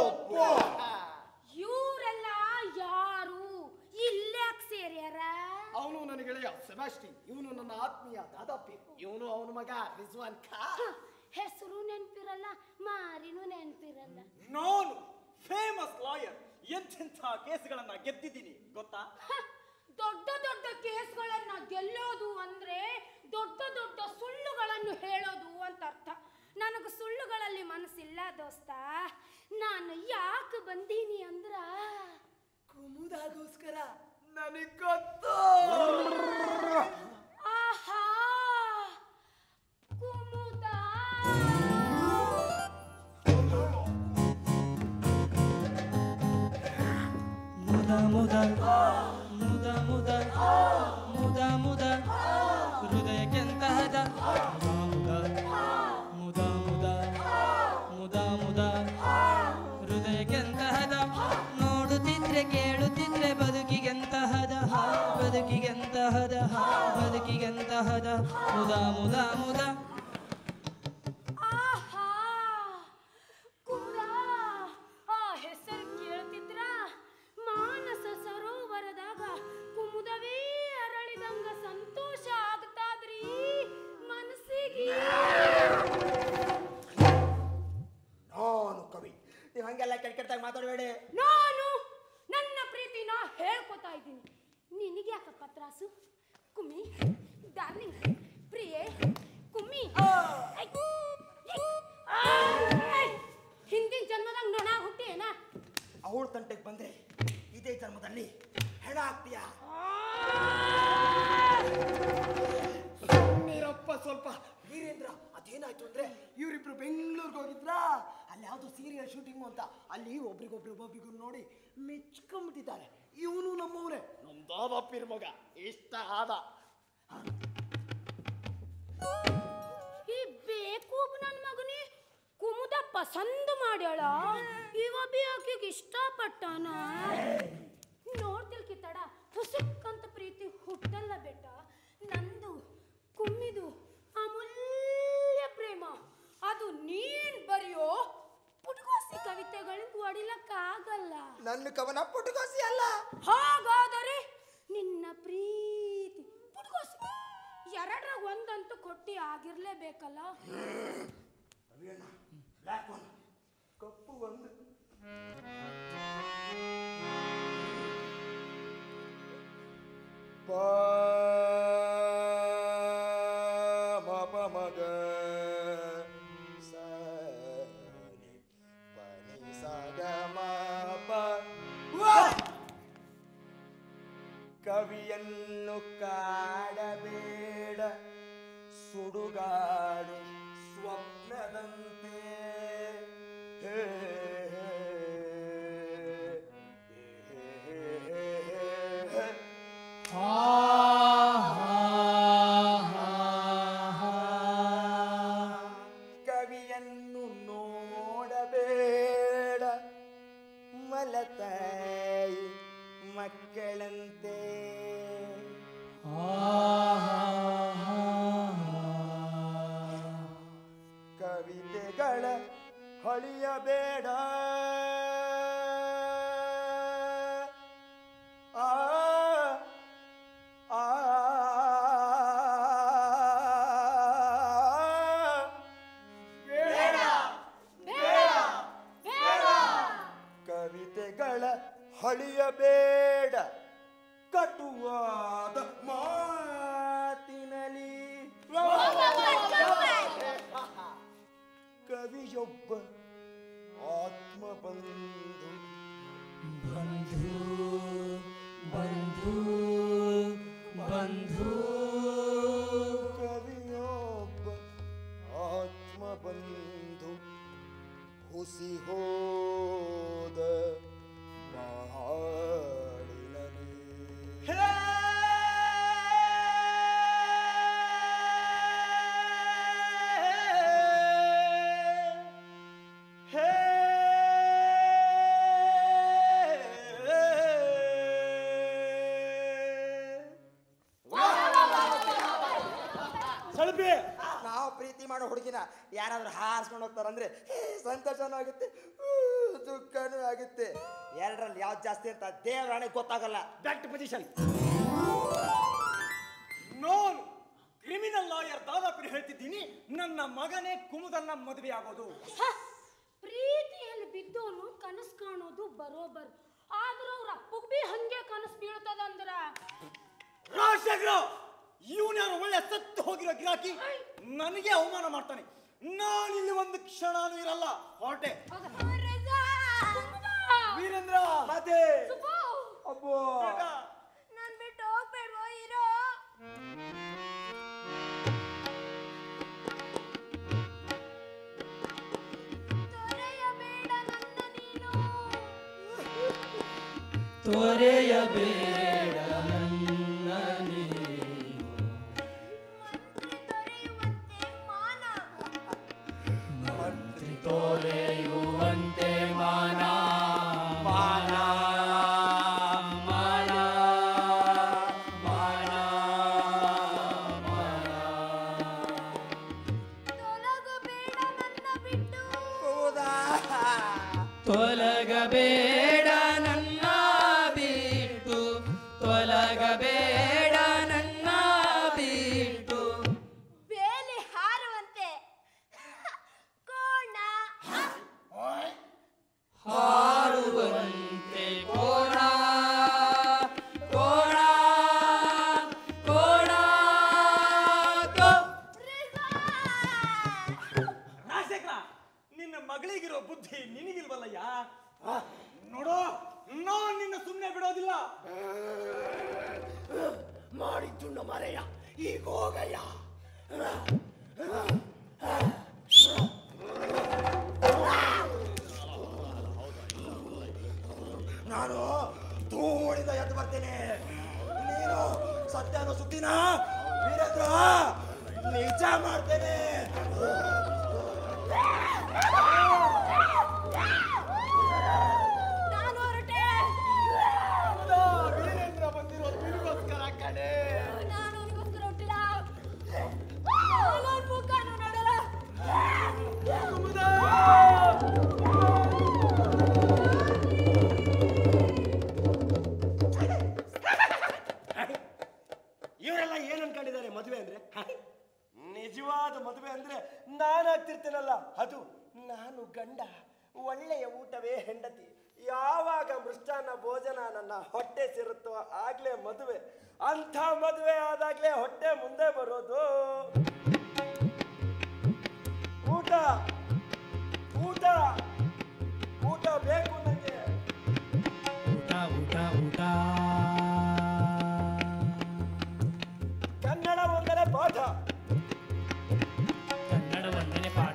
ಇವರೆಲ್ಲ ಯಾರು ಇಲ್ಲ್ಯಾಕ್ ಸೇರ್ಯಾರ ಅವನು ನನ್ನ ಗೆಳೆಯ ಸೆಬಾಸ್ಟಿನ್ ಇವನು ನನ್ನ ಆತ್ಮೀಯ ದಾದಾಪಿ ಇವನು ಅವನ ಮಗ ರಿಜ್ವಾನ್ ಖಾ ಹೆಸರು ನೆನ್ಪಿರಲ್ಲ ಮಾರಿನೂ ನೆನ್ಪಿರಲ್ಲ ನಾನು ಫೇಮಸ್ ಲಾಯರ್ ಎಂತೆಂಥ ಕೇಸ್ಗಳನ್ನ ಗೆದ್ದಿದ್ದೀನಿ ಗೊತ್ತಾ ಹ, ದೊಡ್ಡ ದೊಡ್ಡ ಕೇಸ್ಗಳನ್ನ ಗೆಲ್ಲೋದು ಅಂದ್ರೆ ದೊಡ್ಡ ದೊಡ್ಡ ಸುಳ್ಳುಗಳನ್ನು ಹೇಳೋದು ಅಂತ ಅರ್ಥ ನನಗೆ ಸುಳ್ಳುಗಳಲ್ಲಿ ಮನಸ್ಸಿಲ್ಲ ದೋಸ್ತ ನಾನು ಯಾಕೆ ಬಂದೀನಿ ಅಂದ್ರ ಕುಮುದಾಗೋಸ್ಕರ ನನಗ್ ಗೊತ್ತು ಆಹಾ ಕುಮುದ ಮುದ ಮುದ ಮುದ ಮುದ ಮುದ ಮುದ ಹೃದಯಕ್ಕೆಂತಹದ ಮುದ ಮುದ ಮುದ ಮುದ ಮುದ ಹೃದಯಕ್ಕೆಂತಹದ ನೋಡುತ್ತಿದ್ರೆ ಕೇಳುತ್ತಿದ್ರೆ ಬದುಕಿಗೆಂತಹದ ಬದುಕಿಗೆಂತಹದ ಬದುಕಿಗೆಂತಹದ ಮುದ ಮುದ ಮುದ ಆಹಾ ಕುಮುದ ಆ ಹೆಸರು ಕೇಳ್ತಿದ್ರ ಮಾನಸ ಸರೋವರದಾಗ ಕುಮುದವೇ ಅರಳಿದಂಗ ಸಂತೋಷ ಆಗ್ತಾದ್ರಿ ಮನಸ್ಸಿಗೆ ನಾನು ಕವಿ ನೀವು ಹಂಗೆಲ್ಲ ಕೆಟ್ಟ ಕೆಟ್ಟಾಗ ಮಾತಾಡಬೇಡಿ ನಾನು ನನ್ನ ಪ್ರೀತಿನ ಹೇಳ್ಕೊತಾ ಇದ್ದೀನಿ ನಿನಗೆ ಯಾಕಪ್ಪ ತ್ರಾಸು ಕುಮ್ಮಿ ಡಾರ್ಲಿಂಗ್ ಪ್ರಿಯೆ ಕುಮ್ಮಿ ಐ, ಐ, ಐ, ಹಿಂದಿನ ಜನ್ಮದಾಗ ನೊಣ ಹುಟ್ಟಿ ಏನ ಅವಳ ತಂಟೆಗೆ ಬಂದ್ರೆ ಇದೇ ಜನ್ಮದಲ್ಲಿ ಹೆಣ ಆಗ್ತೀಯಾ ನೀರಪ್ಪ ಸ್ವಲ್ಪ ವೀರೇಂದ್ರ ಅದೇನಾಯ್ತು ಅಂದ್ರೆ ಇವರಿಬ್ರು ಬೆಂಗಳೂರಿಗೆ ಹೋಗಿದ್ರಾ ಅಲ್ಲಿ ಯಾವ್ದೋ ಸೀರಿಯಲ್ ಶೂಟಿಂಗ್ ಅಂತ ಅಲ್ಲಿ ಒಬ್ರಿಗೊಬ್ರು ಒಬ್ರಿಗೂ ನೋಡಿ ಮೆಚ್ಕೊಂಡ್ಬಿಟ್ಟಿದ್ದಾರೆ ಇವನು ನಮ್ಮವನೇ ನಮ್ ದಾದಾಪಿರ್ ಮಗ ಇಷ್ಟ ಆದ ಈ ಬೇಕು ನನ್ನ ಮಗನಿ ಕುಮುದ ಪಸಂದ್ ಮಾಡ್ಯಾಳ ಇವ ಬಿ ಆಕಿಗೆ ಇಷ್ಟಪಟ್ಟಾನ ನೋಡ್ತಿಲ್ಕಿ ತಡ ಹುಸುಕ್ ಅಂತ ಪ್ರೀತಿ ಹುಟ್ಟಲ್ಲ ಬೆಟ್ಟ ನಂದು ಕುಮ್ಮಿದು ಅಮೂಲ್ಯ ಪ್ರೇಮ ಅದು ನೀನ್ ಬರೆಯೋ ಪುಟ್ಕೋಸಿ ಕವಿತೆಗಳಿಂದ ಹೊಡಿಲಕ್ಕಾಗಲ್ಲ ನನ್ನ ಕವನ ಪುಟಗೋಸಿ ಅಲ್ಲ ಹಾಗಾದರೆ ನಿನ್ನ ಪ್ರೀತಿ ಪುಟ್ಕೋಸಿ ಎರಡರಾಗ ಒಂದಂತೂ ಕೊಟ್ಟಿ ಆಗಿರ್ಲೇಬೇಕಲ್ಲ ಕಪ್ಪು ಒಂದು ಪ ಮ ಪ ಮಗ ಸ ನಿ ಪ ನಿ ಸ ಗ ಮ ಪ ವ. ಕವಿಯನ್ನು ಕಾಡಬೇಡ ಸುಡುಗಾಡು ಸ್ವಪ್ನದಂತೆ ಹೇ, ಹೇ, ಹೇ, ಹೇ, ಹೇ, ಹೇ. ಕವಿಯನ್ನು ನೋಡಬೇಡ ಮಲತಾಯಿ ಮಕ್ಕಳಂತೆ ಕವಿತೆಗಳ ಹೊಳಿಯಬೇಡ ಆ ಆ ಕವಿತೆಗಳ ಹಳಿಯಬೇಡ ಕಟುವಾದ ಮಾತಿನಲಿ ಕವಿಯೊಬ್ಬ ಆತ್ಮ ಬಂಧು ಬಂಧು ಬಂಧು ಬಂಧು ಕವಿಯೊಬ್ಬ ಆತ್ಮ ಬಂಧು ಹುಸಿ ಹೋದ ಮಹಾಳಿನಲ್ಲಿ ಸಳಪಿ ನಾವು ಪ್ರೀತಿ ಮಾಡೋ ಹುಡುಗಿನ ಯಾರಾದ್ರೂ ಹಾರಿಸ್ಕೊಂಡು ಹೋಗ್ತಾರಂದ್ರೆ ಹೇ, ಸಂತೋಷನೂ ಆಗುತ್ತೆ ಊ, ದುಃಖನೂ ಆಗುತ್ತೆ ಎರಡರಲ್ಲಿ ಯಾವ್ದು ಜಾಸ್ತಿ ಅಂತ ದೇವರಾಣೆ ಗೊತ್ತಾಗಲ್ಲ ಬ್ಯಾಕ್ ಟು ಪೊಸಿಷನ್ ನಾನು ಕ್ರಿಮಿನಲ್ ಲಾಯರ್ ದಾದಾಪುರಿ ಹೇಳ್ತಿದ್ದೀನಿ ನನ್ನ ಮಗನೇ ಕುಮುದನ್ನ ಮದುವೆ ಆಗೋದು ಹ, ಪ್ರೀತಿಯಲ್ಲಿ ಬಿದ್ದೋನು ಕನಸು ಕಾಣೋದು ಬರೋಬರ್ ಆದ್ರ ಅವ್ರ ಅಪ್ಪಗ್ ಬಿ ಹಂಗೆ ಕನಸು ಬೀಳ್ತದಂದ್ರ ರಾಜಶೇಖರ ಇವನ್ಯಾರು ಒಳ್ಳೆ ಸತ್ತು ಹೋಗಿರೋ ಗಿರಾಕಿ ನನಗೆ ಅವಮಾನ ಮಾಡ್ತಾನೆ ನಾನಿಲ್ಲಿ ಒಂದು ಕ್ಷಣನೂ ಇರಲ್ಲ ಹೊರಟೆ ವೀರೇಂದ್ರ ಮತ್ತೆ ಸುಬ್ಬು, ಅಬ್ಬೋ ನಾನ್ ಬಿಟ್ಟು ಹೋಗ್ಬೇಡ್ವೋ ಇರೋ ತೊರೆಯಬೇಡ ನನ್ನ ನೀನು ತೊರೆಯಬೇಡ ನನ್ನ ನೀನು ಮಂತ್ರಿ ದೊರೆಯುವಂತೆ ಮಾನ ಮಂತ್ರಿ ತೊರೆಯುವಂತೆ ಮಾನ ಮಾನ ಮಾನ ಮಾನ ಮಾನ ತೊಲಗಬೇಡ ನನ್ನ ಬಿಟ್ಟು ಹೌದಾ ತೊಲಗಬೇಡ ನನ್ನ ಬಿಟ್ಟು ತೊಲಗಬೇಡ ನನ್ನ ಬಿಟ್ಟು ಬೇಲಿ ಹಾರುವಂತೆ ಕೋಣ ಹಾರುವಂತೆ ಕೋಣ ಕೋಣ ಕೋಣ ಕೋ ರಾಜಶೇಖರ ನಿನ್ನ ಮಗಳಿಗಿರೋ ಬುದ್ಧಿ ನಿನಗಿಲ್ವಲ್ಲಯ್ಯ ಮಾಡಿದ್ದುಂಡ ಮರೆಯ ಈಗ ಹೋಗಯ್ಯ ನಾನು ಧೂಳಿಂದ ಎದ್ದು ಬರ್ತೇನೆ ನೀನು ಸತ್ಯ ಅನ್ನೋ ಸುದ್ದಿನ ವೀರೇಂದ್ರ ನಿಜ ಮಾಡ್ತೇನೆ ನಾನು ಹೊರಟೆ ವೀರೇಂದ್ರ ಬಂದಿರೋ ನಿನಗೋಸ್ಕರ ಕಣೆ ನಾನು ಅವನಿಗೋಸ್ಕರ ಹೊರಟಿಲ್ಲ ನಾನು ಮುಖನೂ ನೋಡಲ್ಲ ಇವರೆಲ್ಲ ಏನ್ ಅನ್ಕೊಂಡಿದ್ದಾರೆ ಮದುವೆ ಅಂದ್ರೆ ಹ? ನಿಜವಾದ ಮದುವೆ ಅಂದ್ರೆ ನಾನು ಆಗ್ತಿರ್ತೇನಲ್ಲ ಅದು ನಾನು ಗಂಡ ಒಳ್ಳೆಯ ಊಟವೇ ಹೆಂಡತಿ ಯಾವಾಗ ಮೃಷ್ಟಾನ್ನ ಭೋಜನ ನನ್ನ ಹೊಟ್ಟೆ ಸೇರುತ್ತೋ ಆಗ್ಲೇ ಮದುವೆ ಅಂಥ ಮದುವೆ ಆದಾಗ್ಲೇ ಹೊಟ್ಟೆ ಮುಂದೆ ಬರೋದು ಊಟ ಊಟ ಊಟ ಬೇಕು ನನಗೆ ಊಟ ಊಟ ಊಟ ಕನ್ನಡ ಒಂದನೇ ಪಾಠ ಕನ್ನಡ ಒಂದನೇ ಪಾಠ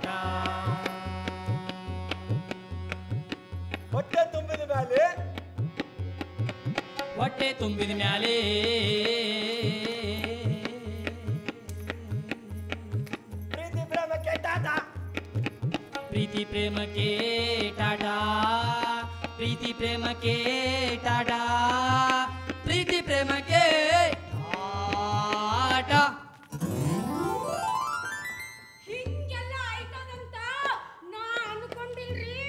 ಹೊಟ್ಟೆ ತುಂಬಿದ ಮೇಲೆ ಹೊಟ್ಟೆ ತುಂಬಿದ ಮ್ಯಾಲೆ ಪ್ರೀತಿ ಪ್ರೇಮಕ್ಕೆ ಟಾಟಾ ಪ್ರೀತಿ ಪ್ರೇಮಕ್ಕೆ ಟಾಟಾ ಪ್ರೀತಿ ಪ್ರೇಮಕ್ಕೆ ಟಾಟಾ ಪ್ರೀತಿ ಪ್ರೇಮಕ್ಕೆ ಟಾಟಾ ಹಿಂಗೆಲ್ಲ ಆಯ್ತದಂತ ನಾ ಅನ್ಕೊಂಡಿಲ್ರಿ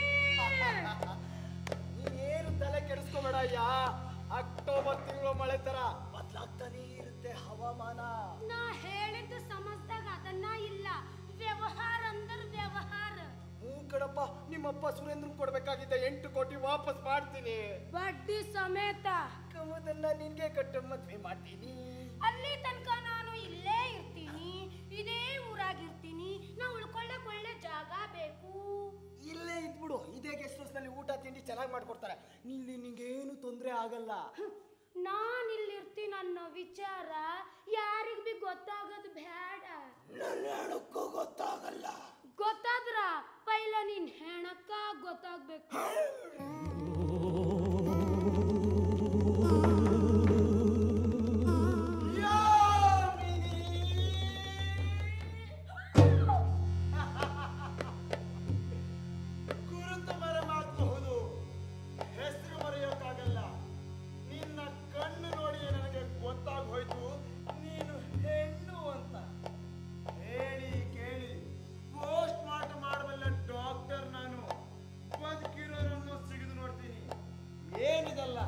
ನೀನೇನು ತಲೆ ಕೆಡಿಸ್ಕೋಬೇಡಯ್ಯ ಅಕ್ಟೋಬರ್ ತಿಂಗಳು ಮಳೆ ತರ ಬದಲಾಗ್ತಾನೆ ಇರುತ್ತೆ ಹವಾಮಾನ ನಾ ಹೇಳಿದ್ದು ಸಮಸ್ದಾಗ ಅದನ್ನ ಇಲ್ಲ ವ್ಯವಹಾರ ಅಂದ್ರ ವ್ಯವಹಾರ ಹ್ಞೂ ಕಣಪ್ಪ ನಿಮ್ಮಪ್ಪ ಸುರೇಂದ್ರನ್ ಕೊಡ್ಬೇಕಾಗಿದ್ದ ಎಂಟು ಕೋಟಿ ವಾಪಸ್ ಮಾಡ್ತೀನಿ ಬಡ್ಡಿ ಸಮೇತ ಕಮದನ್ನ ನಿನ್ಗೆ ಕಟ್ಟು ಮದ್ವೆ ಮಾಡ್ತೀನಿ ಅಲ್ಲಿ ತನಕ ನಾನು ಇಲ್ಲೇ ಇರ್ತೀನಿ ಇದೇ ಊರಾಗಿರ್ತೀನಿ ನಾ ಉಳ್ಕೊಳ್ಳಕ್ ಒಳ್ಳೆ ಜಾಗ ಬೇಕು ಇಲ್ಲೇ ಇದ್ಬಿಡು ಇದೇ ಗೆಸ್ಟ್ ಹೌಸ್ ನಲ್ಲಿ ಊಟ ತಿಂಡಿ ಚೆನ್ನಾಗಿ ಮಾಡ್ಕೊಡ್ತಾರೆ ಇಲ್ಲಿ ನಿಂಗೇನು ತೊಂದರೆ ಆಗಲ್ಲ ನಾನ್ ಇಲ್ಲಿರ್ತೀನಿ ಅನ್ನೋ ವಿಚಾರ ಯಾರಿಗ್ ಬಿ ಗೊತ್ತಾಗೋದು ಬೇಡ ನನ್ನ ಹೆಣಕ್ಕೂ ಗೊತ್ತಾಗಲ್ಲ ಗೊತ್ತಾದ್ರ ಪೈಲ ನೀನ್ ಹೆಣಕ್ಕ ಗೊತ್ತಾಗ್ಬೇಕು ಗುರುತು ಮರೆಮಾಗಬಹುದು ಹೆಸರು ಮರೆಯೋಕ್ಕಾಗಲ್ಲ ನಿನ್ನ ಕಣ್ಣು ನೋಡಿ ನನಗೆ ಗೊತ್ತಾಗಿ ಹೋಯ್ತು ನೀನು ಹೆಣ್ಣು ಅಂತ ಹೇಳಿ ಕೇಳಿ ಪೋಸ್ಟ್ ಮಾರ್ಟಮ್ ಮಾಡಬಲ್ಲ ಡಾಕ್ಟರ್ ನಾನು ಬದುಕಿರೋರನ್ನು ಸಿಗಿದು ನೋಡ್ತೀನಿ ಏನಿದಲ್ಲ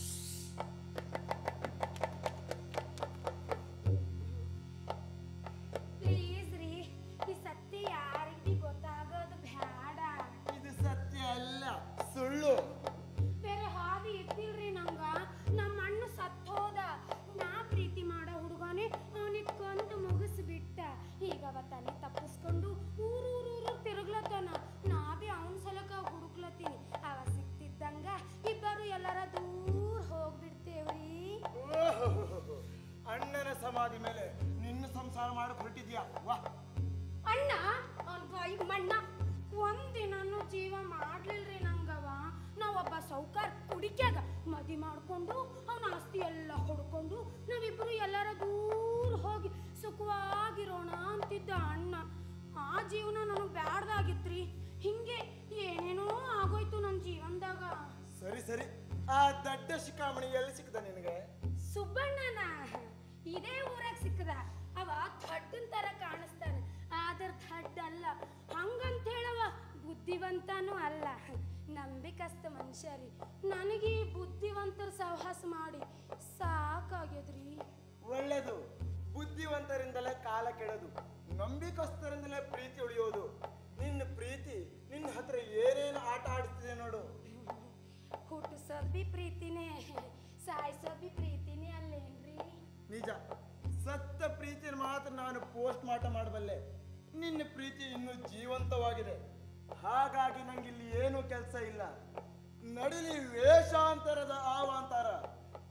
ಪ್ಲೀಸ್ ರೀ ಈ ಸತ್ಯ ಯಾರಿಗ್ ಬಿ ಗೊತ್ತಾಗೋದು ಬೇಡ ಇದು ಸತ್ಯ ಅಲ್ಲ ಸುಳ್ಳು ಬೇರೆ ಹಾದಿ ಇದ್ದಿಲ್ರಿ ನಂಗ ನಮ್ಮ ಅಣ್ಣ ಸತ್ತೋದ ನಾ ಪ್ರೀತಿ ಮಾಡೋ ಹುಡುಗನೇ ಅವನಿಗೆ ಕೊಂದು ಮುಗಿಸ್ಬಿಟ್ಟ ಈಗ ಅವತ್ತಾನೆ ತಪ್ಪಿಸ್ಕೊಂಡು ಊರೂರೂರು ತಿರುಗ್ಲತ್ತಾನ ನಾ ಬಿ ಅವನ ಸಲಕ ಹುಡುಕ್ಲತ್ತೀನಿ ಅವ ಸಿಕ್ತಿದ್ದಂಗ ಇಬ್ಬರು ಎಲ್ಲರ ದೂರ ಹೋಗ್ಬಿಡ್ತೇವ್ರಿ ಓಹೋಹೋಹೋ. ಅಣ್ಣನ ಸಮಾಧಿ ಮೇಲೆ ನಿನ್ನ ಸಂಸಾರ ಮಾಡಕ್ ಹೊರಟಿದ್ಯಾ ವಾ ಅಣ್ಣ ಅವ್ನ ಬಾಯಿ ಮಣ್ಣ ಒಂದಿನೂ ಜೀವ ಮಾಡ್ಲಿಲ್ರಿ ನಂಗವ ನಾವೊಬ್ಬ ಸೌಕಾರ್ ಕುಡಿಕ್ಯಾಗ ಮದಿ ಮಾಡ್ಕೊಂಡು ಅವನ ಆಸ್ತಿ ಎಲ್ಲ ಹೊಡ್ಕೊಂಡು ನಾವಿಬ್ರು ಎಲ್ಲರ ದೂರ ಹೋಗಿ ಸುಖವಾಗಿರೋಣ ಅಂತಿದ್ದ ಅಣ್ಣ ಆ ಜೀವನ ನನಗೆ ಬ್ಯಾಡ್ದಾಗಿತ್ರಿ ಹಿಂಗೆ ಏನೇನೋ ಆಗೋಯ್ತು ನನ್ನ ಜೀವನದಾಗ ಸರಿ ಸರಿ ಆ ದಡ್ಡ ಶಿಖಾಮಣಿ ಎಲ್ಲಿ ಸಿಕ್ಕದ ನಿನಗೆ ಸುಬ್ಬಣ್ಣನ ಇದೇ ಊರಾಗ ಸಿಕ್ಕದ ಅವ ಥಡ್ಡನ್ ತರ ಕಾಣಿಸ್ತಾನ ಆದ್ರ ಥಡ್ ಅಲ್ಲ ಹಂಗಂತ ಹೇಳವ ಬುದ್ಧಿವಂತನೂ ಅಲ್ಲ ನಂಬಿಕಸ್ತ ಮನುಷ್ಯ ರೀ ನನಗೆ ಈ ಬುದ್ಧಿವಂತರ ಸಹವಾಸ ಮಾಡಿ ಸಾಕಾಗ್ಯದ್ರಿ ಒಳ್ಳೇದು ಬುದ್ಧಿವಂತರಿಂದಲೇ ಕಾಲ ಕೆಡೋದು ನಂಬಿಕಸ್ಥರಿಂದಲೇ ಪ್ರೀತಿ ಉಳಿಯೋದು ನಿನ್ನ ಪ್ರೀತಿ ನಿನ್ನ ಹತ್ರ ಏನೇನು ಆಟ ಆಡಿಸ್ತಿದೆ ನೋಡು ಹುಟ್ಟಿಸೋದ್ ಬಿ ಪ್ರೀತಿನೇ ಸಾಯಿಸೋದ್ ಬಿ ಪ್ರೀತಿನೇ ಅಲ್ಲೇನ್ರಿ ನಿಜ ಸತ್ತ ಪ್ರೀತಿಯ ಮಾತ್ರ ನಾನು ಪೋಸ್ಟ್ ಮಾಟ ಮಾಡಬಲ್ಲೆ ನಿನ್ನ ಪ್ರೀತಿ ಇನ್ನೂ ಜೀವಂತವಾಗಿದೆ ಹಾಗಾಗಿ ನಂಗಿಲ್ಲಿ ಏನೂ ಕೆಲಸ ಇಲ್ಲ ನಡಿಲಿ ವೇಷಾಂತರದ ಆವಾಂತರ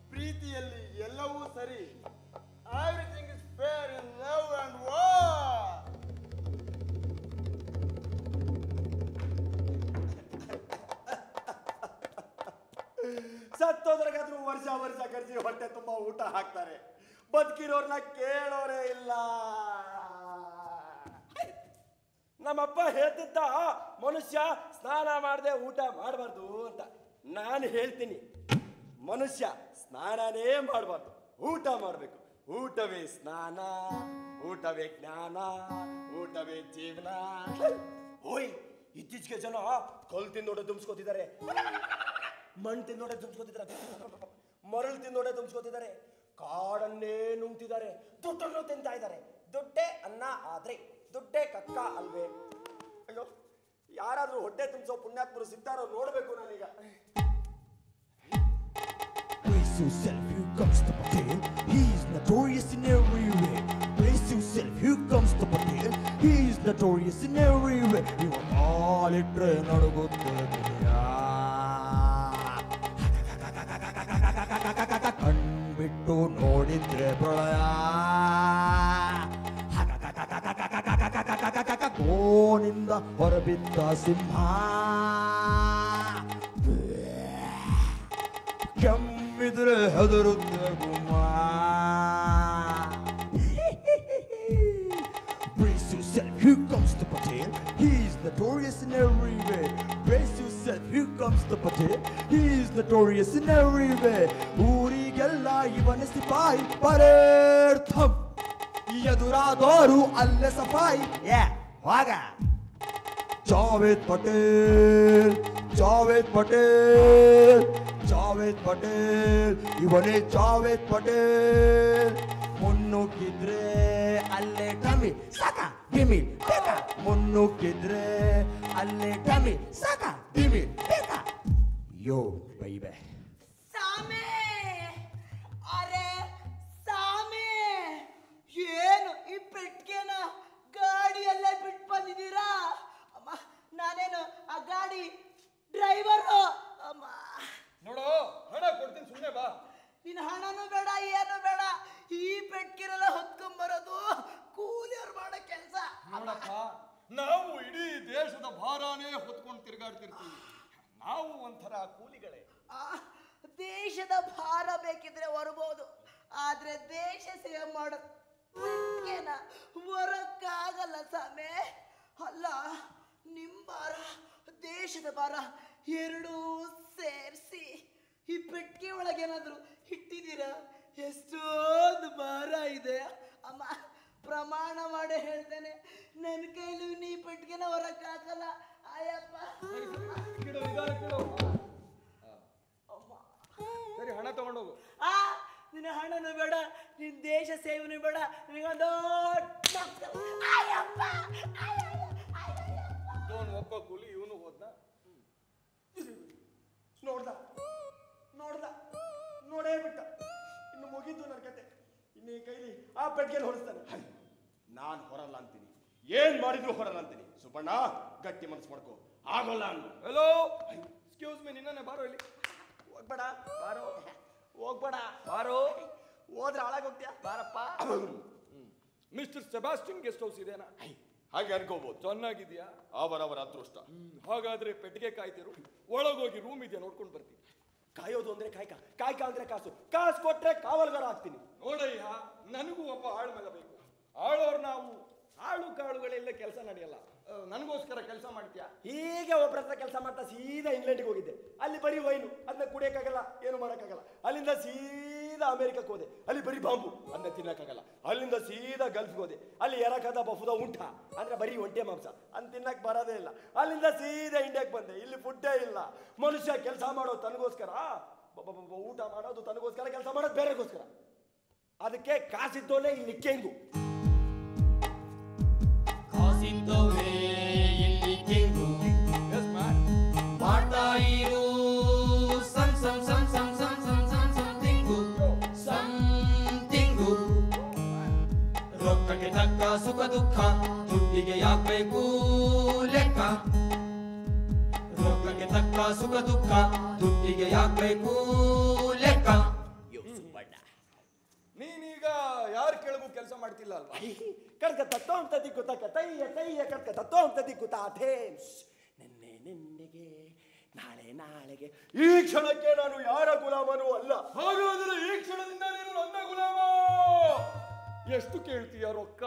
ಸತ್ತೋದ್ರಿಗಾದ್ರೂ ವರ್ಷ ವರ್ಷ ಕರೆಸಿ ಹೊಟ್ಟೆ ತುಂಬಾ ಊಟ ಹಾಕ್ತಾರೆ ಬದುಕಿರೋರ್ನ ಕೇಳೋರೇ ಇಲ್ಲ ನಮ್ಮಪ್ಪ ಹೇಳ್ತಿದ್ದ ಮನುಷ್ಯ ಸ್ನಾನ ಮಾಡದೆ ಊಟ ಮಾಡಬಾರ್ದು ಅಂತ ನಾನು ಹೇಳ್ತೀನಿ ಮನುಷ್ಯ ಸ್ನಾನನೇ ಮಾಡಬಾರ್ದು ಊಟ ಮಾಡಬೇಕು ಊಟವೇ ಸ್ನಾನ ಊಟವೇ ಜ್ಞಾನ ಊಟವೇ ಜೀವನ ಓಯ್ ಇತ್ತೀಚೆಗೆ ಜನ ಕಲ್ ತಿಂದೋಡೆ ತುಂಬಿಸ್ಕೊತಿದ್ದಾರೆ ಮಣ್ಣು ತಿಂದೋಡೆ ತುಂಬಿಸ್ಕೊತಿದ್ದಾರೆ ಮರಳು ತಿಂದೋಡೆ ತುಂಬಿಸ್ಕೊತಿದ್ದಾರೆ ಕಾಡನ್ನೇ ನುಂಗ್ತಿದ್ದಾರೆ ದುಡ್ಡನ್ನು ತಿಂತಾ ಇದ್ದಾರೆ ದುಡ್ಡೇ ಅನ್ನ ಆದ್ರೆ ದುಡ್ಡೇ ಕಕ್ಕ ಅಲ್ವೇ ಅಯ್ಯೋ ಯಾರಾದ್ರೂ ಹೊಟ್ಟೆ ತುಂಬಿಸೋ ಪುಣ್ಯಾತ್ಮರು ಸಿಗ್ತಾರೋ ನೋಡ್ಬೇಕು ನಾನೀಗ Brace yourself, here comes the Patel. He's notorious in every way. Brace yourself, here comes the Patel. He's notorious in every way. You are all it ನಡುಗುತ್ತೆ ದುನಿಯಾ. ಕಣ್ಬಿಟ್ಟು ನೋಡಿದ್ರೆ ಪ್ರಳಯ ಕೋನಿಂದ ಹೊರಬಿದ್ದ ಸಿಂಹ ಕೆಮ್ಮಿದ್ರೆ ಹೆದರುತ್ತೆ ಗುಮ್ಮ Brace yourself, here comes the Patel. He's notorious in every way. Brace yourself, here comes the Patel. He's notorious in every way. ಊರಿಗೆಲ್ಲ ಇವನ ಸಿಪಾಯಿ ಪರೇರ್ಥಂ ಎದುರಾದೋರು ಅಲ್ಲೇ ಸಫಾಯಿ ಏ ಹೋಗ ಜಾವೇದ್ ಪಟೇಲ್ ಜಾವೇದ್ ಪಟೇಲ್ ಜಾವೇದ್ ಪಟೇಲ್ ಇವನೇ ಜಾವೇದ್ ಪಟೇಲ್ ಮುನ್ನುಗ್ಗಿದ್ರೆ ಅಲ್ಲೇ ಟಮಿ ಸಾಕ ಡಿಮಿ ಬೇಕ ಮುನ್ನುಗ್ಗಿದ್ರೆ ಅಲ್ಲೇ ಟಮಿ ಸಾಕ ಡಿಮಿ ಬೇಕ ಯೋ ಬೈಬೆ ಸಾಮೆ ಅರೆ ಸಾಮೆ ಏನು ಈ ಪೆಟ್ಟಿಗೆನ ಗಾಡಿಯಲ್ಲೇ ಬಿಟ್ಟು ಬಂದಿದ್ದೀರಾ ಅಮ್ಮ ನಾನೇನು ಆ ಗಾಡಿ ಡ್ರೈವರು ಅಮ್ಮ ನೋಡು ಹಣ ಕೊಡ್ತೀನಿ ಸುಮ್ಮನೆ ಬಾ ನಿನ್ನ ಹಣನೂ ಬೇಡ ಏನು ಬೇಡ ಈ ಪೆಟ್ಟಿಗೆನೆಲ್ಲ ಹೊತ್ಕೊಂಬರೋದು ಕೂಲಿಯವ್ರು ಮಾಡೋ ಕೆಲಸ ನೋಡಪ್ಪ ನಾವು ಇಡೀ ದೇಶದ ಭಾರಾನೇ ಹೊತ್ಕೊಂಡು ತಿರುಗಾಡ್ತಿರ್ತೀವಿ ನಾವು ಒಂಥರ ಕೂಲಿಗಳೇ ಆ, ದೇಶದ ಭಾರ ಬೇಕಿದ್ರೆ ಹೊರಬಹುದು ಆದ್ರೆ ದೇಶ ಸೇವೆ ಮಾಡೋದಕ್ಕೇನ ಹೊರಕ್ಕಾಗಲ್ಲ ಸಾಮೆ ಅಲ್ಲ ನಿಮ್ ಭಾರ ದೇಶದ ಭಾರ ಎರಡೂ ಸೇರಿಸಿ ಈ ಪೆಟ್ಟಿಗೆ ಒಳಗೆ ಏನಾದ್ರು ಇಟ್ಟಿದ್ದೀರಾ ಎಷ್ಟೊಂದು ಭಾರ ಇದೆ ಅಮ್ಮ ಪ್ರಮಾಣ ಮಾಡಿ ಹೇಳ್ತೇನೆ ನನ್ನ ಕೈಲಿ ನೀ ಪೆಟ್ಟಿಗೆನ ಹೊರಕ್ಕಾಗಲ್ಲ ಆಯಪ್ಪ ಕಿಡು ನಿಧಾನ ಕಿಡು ಸರಿ ಹಣ ತಗೊಂಡೋಗು ಆ ನಿನ್ನ ಹಣನು ಬೇಡ ನಿನ್ ದೇಶ ಸೇವನೆ ಬೇಡ ನಿನಗೊಂದು ದೊಡ್ಡ ಆಯಪ್ಪ ಆಯಯ್ಯ, ಆಯಯ್ಯ. ಇವನು ಒಬ್ಬ ಕೂಲಿ ಇವನು ಹೋದ್ನ ನೋಡ್ದ ನೋಡ್ದ ನೋಡೇ ಬಿಟ್ಟ ಇನ್ನು ಮುಗೀತು ನನ್ನ ಕತೆ ಇನ್ನು ಈ ಕೈಲಿ ಆ ಪೆಟ್ಟಿಗೆಯಲ್ಲಿ ಹೊಡಿಸ್ತಾನೆ ಹೈ, ನಾನ್ ಹೊರಲ್ಲ ಅಂತೀನಿ ಏನ್ ಮಾಡಿದ್ರು ಹೊರಲ್ಲ ಅಂತೀನಿ ಸುಬ್ಬಣ್ಣ ಗಟ್ಟಿ ಮನಸ್ಸು ಮಾಡ್ಕೋ ಆಗೋಲ್ಲ ಅನ್ನು ಹಲೋ ಎಕ್ಸ್ಕ್ಯೂಸ್ ಮೀ ನಿನ್ನೆ ಬಾರೋ ಇಲ್ಲಿ ಹೋಗ್ಬೇಡ ಬಾರೋ ಹೋಗ್ಬೇಡ ಬಾರೋ ಹೋದ್ರೆ ಹಾಳಾಗೋಗ್ತೀಯ ಬಾರಪ್ಪ ಮಿಸ್ಟರ್ ಸೆಬಾಸ್ಟಿನ್ ಗೆಸ್ಟ್ ಹೌಸ್ ಇದೆನಾ ಹೈ, ಹಾಗೆ ಅನ್ಕೋಬಹುದು ಚೆನ್ನಾಗಿದ್ಯಾ ಅವರವರ ಅದೃಷ್ಟ ಹಾಗಾದ್ರೆ ಪೆಟ್ಟಿಗೆ ಕಾಯ್ತಿರು ಒಳಗೋಗಿ ರೂಮ್ ಇದೆಯಾ ನೋಡ್ಕೊಂಡು ಬರ್ತೀನಿ ಕಾಯೋದು ಅಂದ್ರೆ ಕಾಯ್ಕ ಕಾಯ್ಕ ಅಂದ್ರೆ ಕಾಸು ಕಾಸು ಕೊಟ್ರೆ ಕಾವಲ್ಗಾರ ಆಗ್ತೀನಿ ನೋಡಯ್ಯ ನನಗೂ ಒಬ್ಬ ಆಳು ಮಗ ಬೇಕು ಆಳೋರು ನಾವು ಆಳು ಕಾಳುಗಳೆಲ್ಲ ಕೆಲಸ ನಡೆಯಲ್ಲ ಆ, ನನಗೋಸ್ಕರ ಕೆಲಸ ಮಾಡ್ತೀಯಾ ಹೀಗೆ ಒಬ್ಬರ ಹತ್ರ ಕೆಲಸ ಮಾಡ್ತಾ ಸೀದಾ ಇಂಗ್ಲೆಂಡ್ಗೆ ಹೋಗಿದ್ದೆ ಅಲ್ಲಿ ಬರೀ ವೈನು ಅದನ್ನ ಕುಡಿಯಕ್ಕಾಗಲ್ಲ ಏನು ಮಾಡೋಕ್ಕಾಗಲ್ಲ ಅಲ್ಲಿಂದ ಸೀದಾ ಅಮೆರಿಕಕ್ಕೆ ಹೋದೆ ಅಲ್ಲಿ ಬರೀ ಬಾಂಬು ಅದನ್ನ ತಿನ್ನಕ್ಕಾಗಲ್ಲ ಅಲ್ಲಿಂದ ಸೀದಾ ಗಲ್ಫ್ಗೆ ಹೋದೆ ಅಲ್ಲಿ ಎರಕದ ಬಫುದ ಉಂಟ ಅಂದ್ರೆ ಬರೀ ಒಂಟೆ ಮಾಂಸ ಅಂತ ತಿನ್ನಕ್ ಬರೋದೇ ಇಲ್ಲ ಅಲ್ಲಿಂದ ಸೀದಾ ಇಂಡಿಯಾಕ್ಕೆ ಬಂದೆ ಇಲ್ಲಿ ಫುಡ್ಡೇ ಇಲ್ಲ ಮನುಷ್ಯ ಕೆಲಸ ಮಾಡೋದು ತನಗೋಸ್ಕರ ಬ- ಬ- ಬ- ಊಟ ಮಾಡೋದು ತನಗೋಸ್ಕರ ಕೆಲಸ ಮಾಡೋದು ಬೇರೆಗೋಸ್ಕರ ಅದಕ್ಕೆ ಕಾಸಿದ್ದೋನೆ ಇಲ್ಲಿ ಕೆಂಗು ಕಾಸಿದ್ದವೇ ಇಲ್ಲಿ ಕೆಂಗು ಮಾಡ್ತಾ ಇರು ಸಂ ಸಂ ಸಂ ಸಂ ಸಂ ಸಂ ಸಂ ಸಂಥಿಂಗು ಸಂಥಿಂಗು ರೊಕ್ಕಕ್ಕೆ ತಕ್ಕ ಸುಖ ದುಃಖ ದುಡ್ಡಿಗೆ ಯಾಕಬೇಕು ಲೆಕ್ಕ ರೊಕ್ಕಕ್ಕೆ ತಕ್ಕ ಸುಖ ದುಃಖ ದುಡ್ಡಿಗೆ ಯಾಕಬೇಕು ಲೆಕ್ಕ ನೀನೀಗ ಯಾರ ಕೆಳಗೂ ಕೆಲಸ ಮಾಡ್ತಿಲ್ಲ ಅಲ್ವಾ ಕರ್ಕ ತತ್ತೋ ಅಂತ ದಿಕ್ಕು ತಕ್ಕ ತೈಯ ತೈಯ ಕರ್ಕ ತತ್ತೋ ಅಂತ ದಿಕ್ಕು ತಾಥೇ ನಿನ್ನೆ ನಿನ್ನೆಗೆ ನಾಳೆ ನಾಳೆಗೆ ಈ ಕ್ಷಣಕ್ಕೆ ನಾನು ಯಾರ ಗುಲಾಮನೂ ಅಲ್ಲ ಹಾಗಾದರೆ ಈ ಕ್ಷಣದಿಂದ ನೀನು ನನ್ನ ಗುಲಾಮ ಎಷ್ಟು ಕೇಳ್ತೀಯ ರೊಕ್ಕ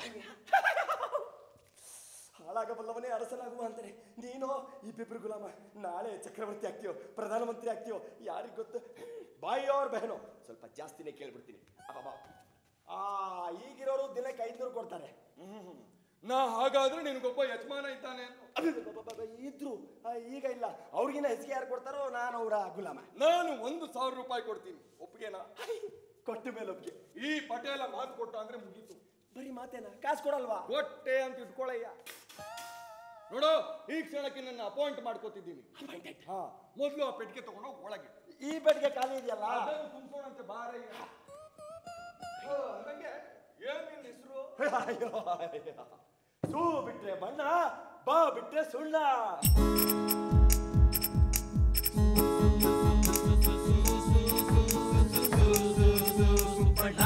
ಹಾಳಾಗಬಲ್ಲವನೇ ಅರಸನಾಗುವ ಅಂತಾರೆ ನೀನು ಇಬ್ಬಿಬ್ರು ಗುಲಾಮ ನಾಳೆ ಚಕ್ರವರ್ತಿ ಆಗ್ತೀಯೋ ಪ್ರಧಾನಮಂತ್ರಿ ಆಗ್ತೀಯೋ ಯಾರಿಗ್ ಗೊತ್ತು ಬಾಯಿ ಅವ್ರ ಬೆಹನೋ ಸ್ವಲ್ಪ ಜಾಸ್ತಿನೇ ಕೇಳ್ಬಿಡ್ತೀನಿ ಅಬ್ಬಬ್ಬಾ. ಆ ಈಗಿರೋರು ದಿನಕ್ಕೆ ಐದ್ನೂರು ಕೊಡ್ತಾರೆ ನಾ ಹಾಗಾದ್ರೆ ನಿನಗೊಬ್ಬ ಯಜಮಾನ ಇದ್ದಾನೆ ಅನ್ನು. ಅಬ್ಬಬ್ಬಬ್ಬಬ್ಬ, ಇದ್ರು ಆ, ಈಗ ಇಲ್ಲ ಅವ್ರಿಗಿನ್ನ ಹೆಚ್ಚಿಗೆ ಯಾರು ಕೊಡ್ತಾರೋ ನಾನು ಅವರ ಗುಲಾಮ ನಾನು ಒಂದು ಸಾವಿರ ರೂಪಾಯಿ ಕೊಡ್ತೀನಿ ಒಪ್ಪಿಗೆನಾ ಕೊಟ್ಟ ಮೇಲೆ ಒಪ್ಪಿಗೆ ಈ ಪಟೇಲ ಮಾತು ಕೊಟ್ಟ ಅಂದ್ರೆ ಮುಗೀತು ಬರೀ ಮಾತೇನ ಕಾಸು ಕೊಡಲ್ವಾ ಕೊಟ್ಟೆ ಅಂತ ಇಟ್ಕೊಳ್ಳಯ್ಯ ನೋಡು ಈ ಕ್ಷಣಕ್ಕೆ ನನ್ನ ಅಪಾಯಿಂಟ್ ಮಾಡ್ಕೋತಿದ್ದೀನಿ ಹಾ ಮೊದಲು ಆ ಪೆಟ್ಟಿಗೆ ತಗೊಂಡು ಹೋಗ್ ಒಳಗೆ ಈ ಬೆಡ್ಗೆ ಖಾಲಿ ಇದೆಯಲ್ಲ ಅದನ್ನು ತುಂಬಿಸೋಣಂತೆ ಬಾರಯ್ಯ ಓ, ಅಂದಂಗೆ ಏನ್ ನಿನ್ನ ಹೆಸರು ಅಯ್ಯೋ, ಅಯ್ಯೋ. ಸೂ ಬಿಟ್ರೆ ಬಣ್ಣ ಬಾ ಬಿಟ್ರೆ ಸುಣ್ಣ ಸುಬ್ಬಣ್ಣ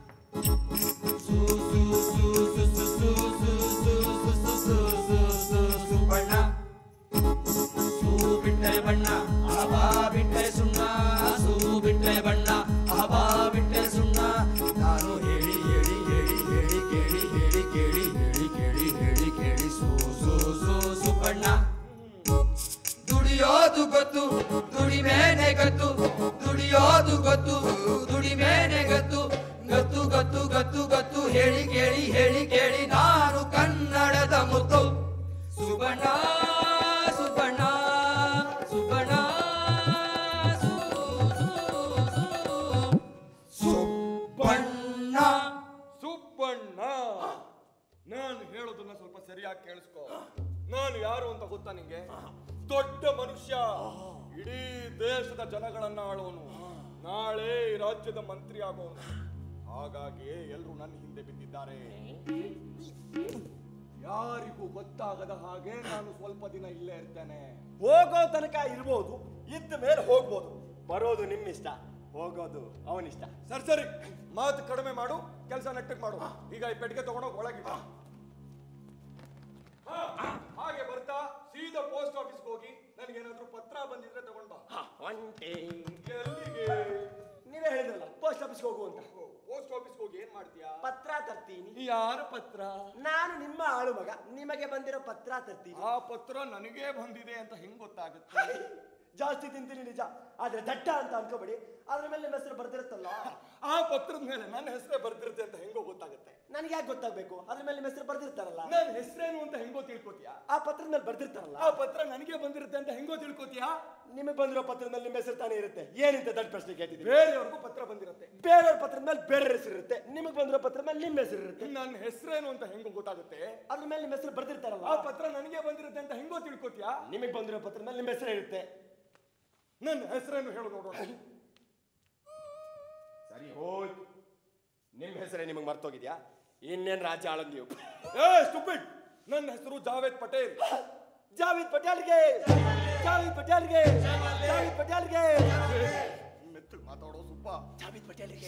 ಸುಬ್ಬಣ್ಣ ಸೂ ಬಿಟ್ಟರೆ ಬಣ್ಣ ಅಹಬಾ ಬಿಟ್ಟರೆ ಸುಣ್ಣ ಸೂ ಬಿಟ್ಟರೆ ಬಣ್ಣ ಅಹಬಾ ಬಿಟ್ಟರೆ ಸುಣ್ಣ ನಾನು ಹೇಳಿ ಹೇಳಿ ಹೇಳಿ ಹೇಳಿ ಕೇಳಿ ಹೇಳಿ ಕೇಳಿ ಹೇಳಿ ಕೇಳಿ ಹೇಳಿ ಕೇಳಿ ಸೂ ಸೂ ಸೂ ಸುಬ್ಬಣ್ಣ ದುಡಿಯೋದು ಗೊತ್ತು ದುಡಿಮೇನೆ ಗತ್ತು ದುಡಿಯೋದು ಗೊತ್ತು ದುಡಿಮೇನೆ ಗತ್ತು ಗತ್ತು ಗತ್ತು ಗತ್ತು ಗತ್ತು ಹೇಳಿ ಕೇಳಿ ಹೇಳಿ ಕೇಳಿ ನಾನು ಕನ್ನಡದ ಮುತ್ತು ಸುಬಣ್ಣ ಸುಬಣ್ಣ ಸುಬಣ್ಣ ಸುಬ್ಬಣ್ಣ ಸುಬ್ಬಣ್ಣ ನಾನು ಹೇಳೋದನ್ನ ಸ್ವಲ್ಪ ಸರಿಯಾಗಿ ಕೇಳಿಸ್ಕೊ ನಾನು ಯಾರು ಅಂತ ಗೊತ್ತಾ ನಿಂಗೆ ದೊಡ್ಡ ಮನುಷ್ಯ ಇಡೀ ದೇಶದ ಜನಗಳನ್ನ ಆಳೋನು ನಾಳೆ ಈ ರಾಜ್ಯದ ಮಂತ್ರಿ ಆಗೋನು ಹಾಗಾಗಿ ಎಲ್ರು ನನ್ನ ಹಿಂದೆ ಬಿದ್ದಿದ್ದಾರೆ ಯಾರಿಗೂ ಗೊತ್ತಾಗದ ಹಾಗೆ ನಾನು ಸ್ವಲ್ಪ ದಿನ ಇಲ್ಲೇ ಇರ್ತೇನೆ ಹೋಗೋ ತನಕ ಇರ್ಬೋದು ಇದ್ದ ಮೇಲೆ ಹೋಗ್ಬೋದು ಬರೋದು ನಿಮ್ಮಿಷ್ಟ ಹೋಗೋದು ಅವನಿಷ್ಟ ಸರಿ ಸರಿ ಮಾತು ಕಡಿಮೆ ಮಾಡು ಕೆಲಸ ನೆಟ್ಟಗೆ ಮಾಡು ಈಗ ಈ ಪೆಟ್ಟಿಗೆ ತಗೊಂಡೋಗಿ ಒಳಗಿಡ ಹಾ, ಹಾಗೆ ಬರ್ತಾ ಸೀದಾ ಪೋಸ್ಟ್ ಆಫೀಸ್ಗೆ ಹೋಗಿ ನನಗೇನಾದ್ರೂ ಪತ್ರ ಬಂದಿದ್ರೆ ತಗೊಂಡ್ ಬಾ ಒಂಟೆ ಎಲ್ಲಿಗೆ ನೀವೇ ಹೇಳಿದ್ರಲ್ಲ ಪೋಸ್ಟ್ ಆಫೀಸ್ಗೆ ಹೋಗು ಅಂತ ಪೋಸ್ಟ್ ಆಫೀಸ್ಗೆ ಹೋಗಿ ಏನ್ ಮಾಡ್ತೀಯಾ ಪತ್ರ ತರ್ತೀನಿ ಯಾರ ಪತ್ರ ನಾನು ನಿಮ್ಮ ಆಳು ಮಗ ನಿಮಗೆ ಬಂದಿರೋ ಪತ್ರ ತರ್ತೀನಿ ಆ ಪತ್ರ ನನಗೇ ಬಂದಿದೆ ಅಂತ ಹೆಂಗ್ ಗೊತ್ತಾಗುತ್ತೆ ಜಾಸ್ತಿ ತಿಂತೀನಿ ನಿಜ ಆದ್ರೆ ದಟ್ಟ ಅಂತ ಅನ್ಕೋಬೇಡಿ ಅದ್ರ ಮೇಲೆ ನಿಮ್ಮ ಹೆಸರು ಬರ್ದಿರುತ್ತಲ್ಲ ಆ ಪತ್ರದ ಮೇಲೆ ನನ್ನ ಹೆಸರೇ ಬರ್ದಿರುತ್ತೆ ಅಂತ ಹೆಂಗೋ ಗೊತ್ತಾಗುತ್ತೆ ನನಗೆ ಯಾಕೆ ಗೊತ್ತಾಗ್ಬೇಕು ಅದ್ರ ಮೇಲೆ ನಿಮ್ಮ ಹೆಸರು ಬರ್ದಿರ್ತಾರಲ್ಲ ನನ್ನ ಹೆಸರೇನು ಅಂತ ಹೆಂಗೋ ತಿಳ್ಕೊತೀಯಾ ಆ ಪತ್ರದ ಮೇಲೆ ಬರ್ದಿರ್ತಾರಲ್ಲ ಆ ಪತ್ರ ನನಗೆ ಬಂದಿರುತ್ತೆ ಅಂತ ಹೆಂಗೋ ತಿಳ್ಕೊತೀಯಾ ನಿಮಗೆ ಬಂದಿರೋ ಪತ್ರದ ಮೇಲೆ ನಿಮ್ಮ ಹೆಸರು ತಾನೇ ಇರುತ್ತೆ ಏನಿಂತ ದೊಡ್ಡ ಪ್ರಶ್ನೆ ಕೇಳ್ತಿದ್ದೀರಿ ಬೇರೆಯವ್ರಿಗೂ ಪತ್ರ ಬಂದಿರುತ್ತೆ ಬೇರೆಯವ್ರ ಪತ್ರದ ಮೇಲೆ ಬೇರೆ ಹೆಸರು ಇರುತ್ತೆ ನಿಮಗೆ ಬಂದಿರೋ ಪತ್ರದ ಮೇಲೆ ನಿಮ್ಮ ಹೆಸರು ಇರುತ್ತೆ ನನ್ನ ಹೆಸರೇನು ಅಂತ ಹೆಂಗೋ ಗೊತ್ತಾಗುತ್ತೆ ಅದ್ರ ಮೇಲೆ ನಿಮ್ಮ ಹೆಸರು ಬರ್ದಿರ್ತಾರಲ್ಲ ಆ ಪತ್ರ ನನಗೆ ಬಂದಿರುತ್ತೆ ಅಂತ ಹೆಂಗೋ ತಿಳ್ಕೊತೀಯಾ ನಿಮಗೆ ಬಂದಿರೋ ಪತ್ರದ ಮೇಲೆ ನಿಮ್ಮ ಹೆಸರು ಇರುತ್ತೆ ನನ್ನ ಹೆಸರೇನು ಹೇಳು ನೋಡೋಣ ಸರಿ ಹೋಯ್ತು ನಿಮ್ಮ ಹೆಸರೇ ನಿಮಗೆ ಮರ್ತೋಗಿದ್ಯಾ ಇನ್ನೇನ್ ರಾಜ್ಯ ಆಳದ್ ನೀವು ಏ ಸ್ಟುಪಿಡ್ ನನ್ನ ಹೆಸರು ಜಾವೇದ್ ಪಟೇಲ್ ಜಾವೇದ್ ಪಟೇಲ್ಗೆ ಜಾವೇದ್ ಪಟೇಲ್ಗೆ ಜಾವೇದ್ ಪಟೇಲ್ಗೆ ಮೆತ್ತಗೆ ಮಾತಾಡೋ ಸುಬ್ಬ ಜಾವೇದ್ ಪಟೇಲ್ಗೆ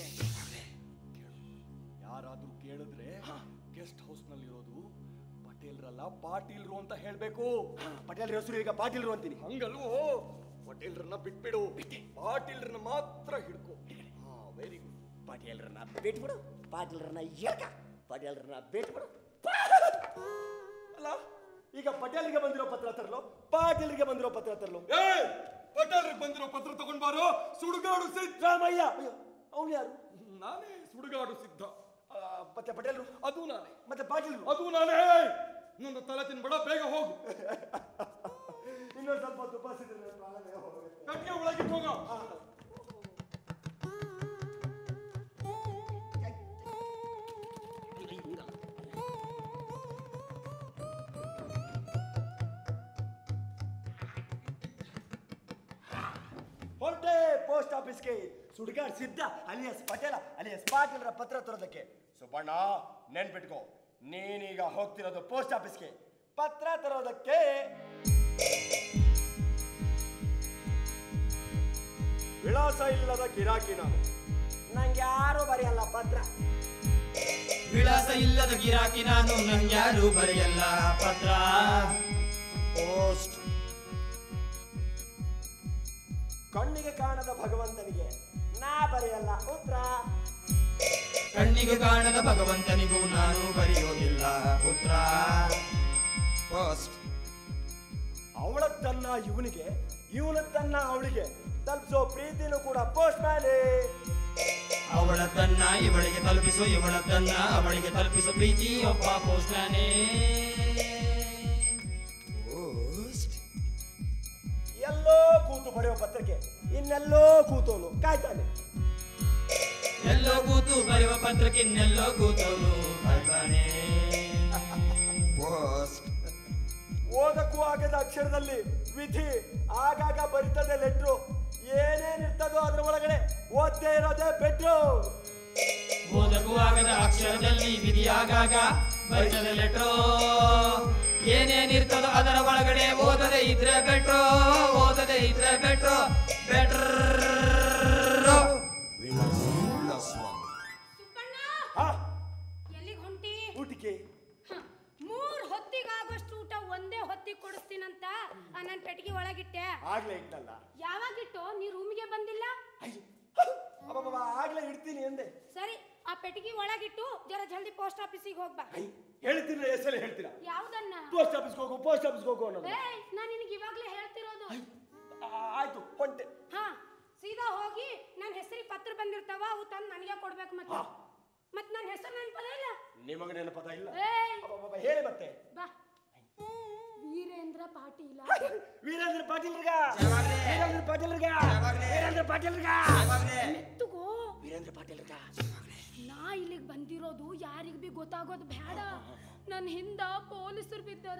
ಯಾರಾದ್ರೂ ಕೇಳಿದ್ರೆ ಗೆಸ್ಟ್ ಹೌಸ್ ನಲ್ಲಿ ಇರೋದು ಪಟೇಲ್ರಲ್ಲ ಪಾಟೀಲ್ರು ಅಂತ ಹೇಳ್ಬೇಕು ಪಟೇಲ್ ಹೆಸರು ಈಗ ಪಾಟೀಲ್ರು ಅಂತೀನಿ ಹಂಗಲ್ವೋ ಪಟೇಲ್ರನ್ನ ಬಿಟ್ಬಿಡು ಪಾಟೀಲ್ರನ್ನ ಮಾತ್ರ ಹಿಡ್ಕೊ ಹಾ ವೆರಿ ಗುಡ್ ಪಟೇಲ್ರನ್ನ ಬಿಟ್ಬಿಡು ಪಾಟೀಲ್ರನ್ನ ಯಾಕ ಪಟೇಲ್ರನ್ನ ಬಿಟ್ಬಿಡು ಅಲ್ಲ ಈಗ ಪಟೇಲ್ಗೆ ಬಂದಿರೋ ಪತ್ರ ತರಲು ಪಾಟೀಲ್ಗೆ ಬಂದಿರೋ ಪತ್ರ ತರಲು ಏ ಪಟೇಲ್ರಿಗೆ ಬಂದಿರೋ ಪತ್ರ ತಗೊಂಡ್ ಬಾರೋ ಸುಡುಗಾಡು ಸಿದ್ಧ ರಾಮಯ್ಯ ಅವನು ಯಾರು ನಾನೇ ಸುಡುಗಾಡು ಸಿದ್ಧ ಆ, ಮತ್ತೆ ಪಟೇಲ್ರು ಅದು ನಾನೇ ಮತ್ತೆ ಪಾಟೀಲ್ರು ಅದು ನಾನೇ ನನ್ನ ತಲೆ ತಿನ್ಬೇಡ ಬೇಗ ಹೋಗು ಇನ್ನೊಂದು ಸ್ವಲ್ಪ ತುಪ್ಪ ಸಿದ್ರೆ ನನ್ನ ಪ್ರಾಣನೇ ಹೋಗುತ್ತೆ. ಕಟ್ಟಿಗೆ ಒಳಗೆ ಹೋಗ ಹೊರಟೆ ಪೋಸ್ಟ್ ಆಫೀಸ್ಗೆ ಸುಡ್ಗಾಡ್ ಸಿದ್ಧ ಅಲಿಯಸ್ ಪಟೇಲ ಅಲಿಯಸ್ ಪಾಟೀಲ್ರ ಪತ್ರ ತರೋದಕ್ಕೆ ಸುಬ್ಬಣ್ಣ ನೆನ್ಪಿಟ್ಕೋ ನೀನೀಗ ಹೋಗ್ತಿರೋದು ಪೋಸ್ಟ್ ಆಫೀಸ್ಗೆ ಪತ್ರ ತರೋದಕ್ಕೆ ವಿಳಾಸ ಇಲ್ಲದ ಗಿರಾಕಿ ನಾನು ನಂಗೆ ಯಾರು ಬರೆಯಲ್ಲ ಪತ್ರ ವಿಳಾಸ ಇಲ್ಲದ ಗಿರಾಕಿ ನಾನು ನಂಗ್ಯಾರು ಬರೆಯಲ್ಲ ಪತ್ರ ಪೋಸ್ಟ್ ಕಣ್ಣಿಗೆ ಕಾಣದ ಭಗವಂತನಿಗೆ ನಾ ಬರೆಯಲ್ಲ ಉತ್ತರ ಕಣ್ಣಿಗೆ ಕಾಣದ ಭಗವಂತನಿಗೂ ನಾನು ಬರೆಯೋದಿಲ್ಲ ಪುತ್ರ ಫಸ್ಟ್ ಅವಳದ್ದನ್ನ ಇವನಿಗೆ ಇವನದ್ದನ್ನ ಅವಳಿಗೆ ತಲುಪಿಸೋ ಪ್ರೀತಿನೂ ಕೂಡ ಪೋಸ್ಟ್ ಮ್ಯಾನೇ ಅವಳದ್ದನ್ನ ಇವಳಿಗೆ ತಲುಪಿಸು ಇವಳದ್ದನ್ನ ಅವಳಿಗೆ ತಲುಪಿಸು ಪ್ರೀತಿ ಒಬ್ಬ ಪೋಸ್ಟ್ಮ್ಯಾನೇ ಎಲ್ಲೋ ಕೂತು ಬರೆಯೋ ಪತ್ರಕ್ಕೆ ಇನ್ನೆಲ್ಲೋ ಕೂತೋನು ಕಾಯ್ತಾನೆ ಎಲ್ಲೋ ಕೂತು ಬರೆಯುವ ಪತ್ರಕ್ಕೆ ಇನ್ನೆಲ್ಲೋ ಕೂತವನು ಕಾಯ್ತಾನೆ ಪೋಸ್ಟ್ ಓದಕ್ಕೂ ಆಗದ ಅಕ್ಷರದಲ್ಲಿ ವಿಧಿ ಆಗಾಗ ಬರಿತದೆ ಲೆಟ್ರು ಏನೇನಿರ್ತದೋ ಅದ್ರ ಒಳಗಡೆ ಓದ್ದೇ ಇರೋದೇ ಬೆಟ್ರು ಓದಕ್ಕೂ ಆಗದ ಅಕ್ಷರದಲ್ಲಿ ವಿಧಿಯಾಗಾಗ ಬರಿತದೆ ಲೆಟ್ರೋ ಏನೇನಿರ್ತದೋ ಅದರ ಒಳಗಡೆ ಓದದೆ ಇದ್ರೆ ಬೆಟ್ರೋ ಓದದೆ ಇದ್ರೆ ಬೆಟ್ರೋ ಬೆಟ್ರ್ ಸುಬ್ಬಣ್ಣ ಹಾ ಎಲ್ಲಿಗೆ ಹೊಂಟಿ ಊಟಿಕೆ ಹ, ಮೂರ್ ಹೊತ್ತಿಗಾಗೋಷ್ಟು ಊಟ ಒಂದೇ ಹೊತ್ತಿಗೆ ಕೊಡಿಸ್ತೀನಂತ ಆ ನನ್ ಪೆಟ್ಟಿಗೆ ಒಳಗಿಟ್ಟೆ ಆಗ್ಲೇ ಇಟ್ಟಲ್ಲ ಯಾವಾಗಿಟ್ಟು ನೀ ರೂಮಿಗೆ ಬಂದಿಲ್ಲ ಅಬ್ಬಬ್ಬಬ್ಬ, ಆಗ್ಲೇ ಇಡ್ತೀನಿ ಎಂದೆ ಸರಿ ಆ ಪೆಟ್ಟಿಗೆ ಒಳಗಿಟ್ಟು ಜರ ಜಲ್ದಿ ಪೋಸ್ಟ್ ಆಫೀಸಿಗೆ ಹೋಗ್ಬಾ ಹೇಳ್ತೀನಿ ಹೆಸರು ಹೇಳ್ತೀರಾ ಯಾವ್ದನ್ನ ಪೋಸ್ಟ್ ಆಫೀಸ್ಗೆ ಹೋಗು ಪೋಸ್ಟ್ ಆಫೀಸ್ಗೆ ಹೋಗು ಅನ್ನೋದು ಏಯ್ ನಾನ್ ನಿನಗೆ ಇವಾಗ್ಲೇ ಹೇಳ್ತಿರೋದು ಆ, ಆಯ್ತು ಹೊಂಟೆ ಹಾ ಸೀದಾ ಹೋಗಿ ನನ್ನ ಹೆಸರಿಗೆ ಪತ್ರ ಬಂದಿರ್ತಾವ ಅವು ತಂದು ನನಗೆ ಕೊಡ್ಬೇಕು ಮತ್ತೆ ಮತ್ ನನ್ನ ಹೆಸರು ನೆನಪದ ಇಲ್ಲ ನಿಮಗೆ ನೆನಪದ ಇಲ್ಲ ಏಯ್ ಅಬ್ಬಬ್ಬಬ್ಬ, ಹೇಳಿ ಮತ್ತೆ ಬಾ ವೀರೇಂದ್ರ ಪಾಟೀಲ ವೀರೇಂದ್ರ ಪಾಟೀಲ್ರಿಗ ವೀರೇಂದ್ರ ಪಾಟೀಲ್ರಿಗ ವೀರೇಂದ್ರ ಪಾಟೀಲ್ರಿಗ ಮೆತ್ತಗೋ ವೀರೇಂದ್ರ ಪಾಟೀಲ್ರಿಗ ನಾ ಇಲ್ಲಿಗೆ ಬಂದಿರೋದು ಯಾರಿಗ್ ಬಿ ಗೊತ್ತಾಗೋದು ಬೇಡ ನನ್ನ ಹಿಂದ ಪೊಲೀಸರು ಬಿದ್ದಾರ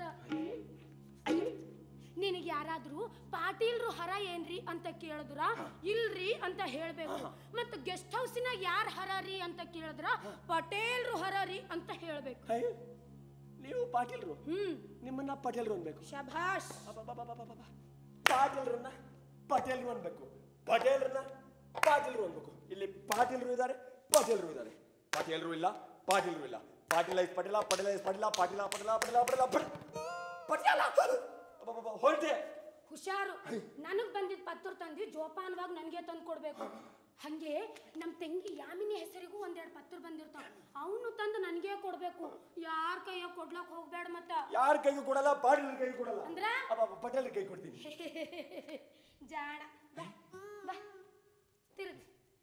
ನಿನಗೆ ಯಾರಾದ್ರೂ ಪಾಟೀಲ್ರು ಹರ ಏನ್ರಿ ಅಂತ ಕೇಳಿದ್ರ ಇಲ್ರಿ ಅಂತ ಹೇಳ್ಬೇಕು ಮತ್ತ ಗೆಸ್ಟ್ ಹೌಸಿನಾಗ ಯಾರ್ ಹರ ರೀ ಅಂತ ಕೇಳಿದ್ರ ಪಟೇಲ್ರು ಹರ ರೀ ಅಂತ ಹೇಳ್ಬೇಕು ಅಯ್ಯೋ, ನೀವು ಪಾಟೀಲ್ರು ಹ್ಮ್ ನಿಮ್ಮನ್ನ ಪಾಟೀಲ್ರು ಅನ್ಬೇಕು ಶಭಾಷ್ ಅಬ್ಬಬ್ಬಬ್ಬಬ್ಬಬ್ಬ. ಪಾಟೀಲ್ರನ್ನ ಪಟೇಲ್ರು ಅನ್ಬೇಕು ಪಟೇಲ್ರನ್ನ ಪಾಟೀಲ್ರು ಅನ್ಬೇಕು ಇಲ್ಲಿ ಪಾಟೀಲ್ರು ಇದ್ದಾರೆ ಪಾಟೀಲ್ರು ಇದ್ದಾರೆ ಪಾಟೀಲ್ರು ಇಲ್ಲ ಪಾಟೀಲ್ರು ಇಲ್ಲ ಪಾಟೀಲ ಇಸ್ ಪಟೇಲ ಪಟೇಲ ಇಸ್ ಪಟೇಲ ಪಾಟೀಲ ಪಟೇಲ ಪಟೇಲ ಪಟೇಲ ಪಟೇಲ ಪಟೇಲ ಅಬ್ಬಬ್ಬಬ್ಬ, ಹೊರಟೆ ಹುಷಾರು ನನಗ್ ಬಂದಿದ್ ಪತ್ರ ತಂದು ಜೋಪಾನವಾಗಿ ನನಗೆ ತಂದು ಕೊಡ್ಬೇಕು ಹಂಗೆ ನಮ್ಮ ತಂಗಿ ಯಾಮಿನಿ ಹೆಸರಿಗೂ ಒಂದೆರಡು ಪತ್ರ ಬಂದಿರ್ತಾವ ಅವನು ತಂದು ನನಗೆ ಕೊಡ್ಬೇಕು ಯಾರ ಕೈಯಾಗ ಕೊಡ್ಲಕ್ ಹೋಗ್ಬೇಡ ಮತ್ತ ಯಾರ ಕೈಗೂ ಕೊಡಲ್ಲ ಪಾಟೀಲ್ ಕೈಗೂ ಕೊಡಲ್ಲ ಅಂದ್ರ? ಅಬ್ಬಬ್ಬ, ಪಟೇಲ್ ಕೈ ಕೊಡ್ತೀನಿ ಜಾಣ ಬಾ ಬಾ ತಿರುಗಿ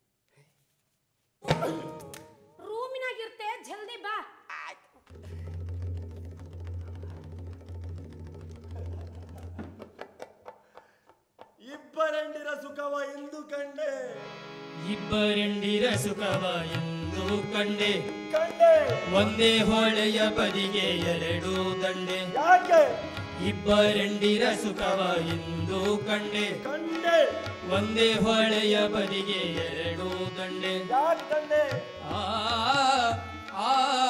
ರೂಮಿನಾಗಿರ್ತೆ ಜಲ್ದಿ ಬಾ ಇಬ್ಬರಂಡಿರ ಸುಖವ ಎಂದು ಕಂಡೆ ಇಬ್ಬರೆಂಡಿರ ಸುಖವ ಎಂದು ಕಂಡೆ ಕಂಡೆ ಒಂದೇ ಹೊಳೆಯ ಬದಿಗೆ ಎರಡು ದಂಡೆ ಯಾಕೆ ಇಬ್ಬರೆಂಡಿರ ಸುಖವ ಎಂದು ಕಂಡೆ ಕಂಡೆ ಒಂದೇ ಹೊಳೆಯ ಬದಿಗೆ ಎರಡು ದಂಡೆ ಯಾಕೆ ಕಂಡೆ ಆ ಆ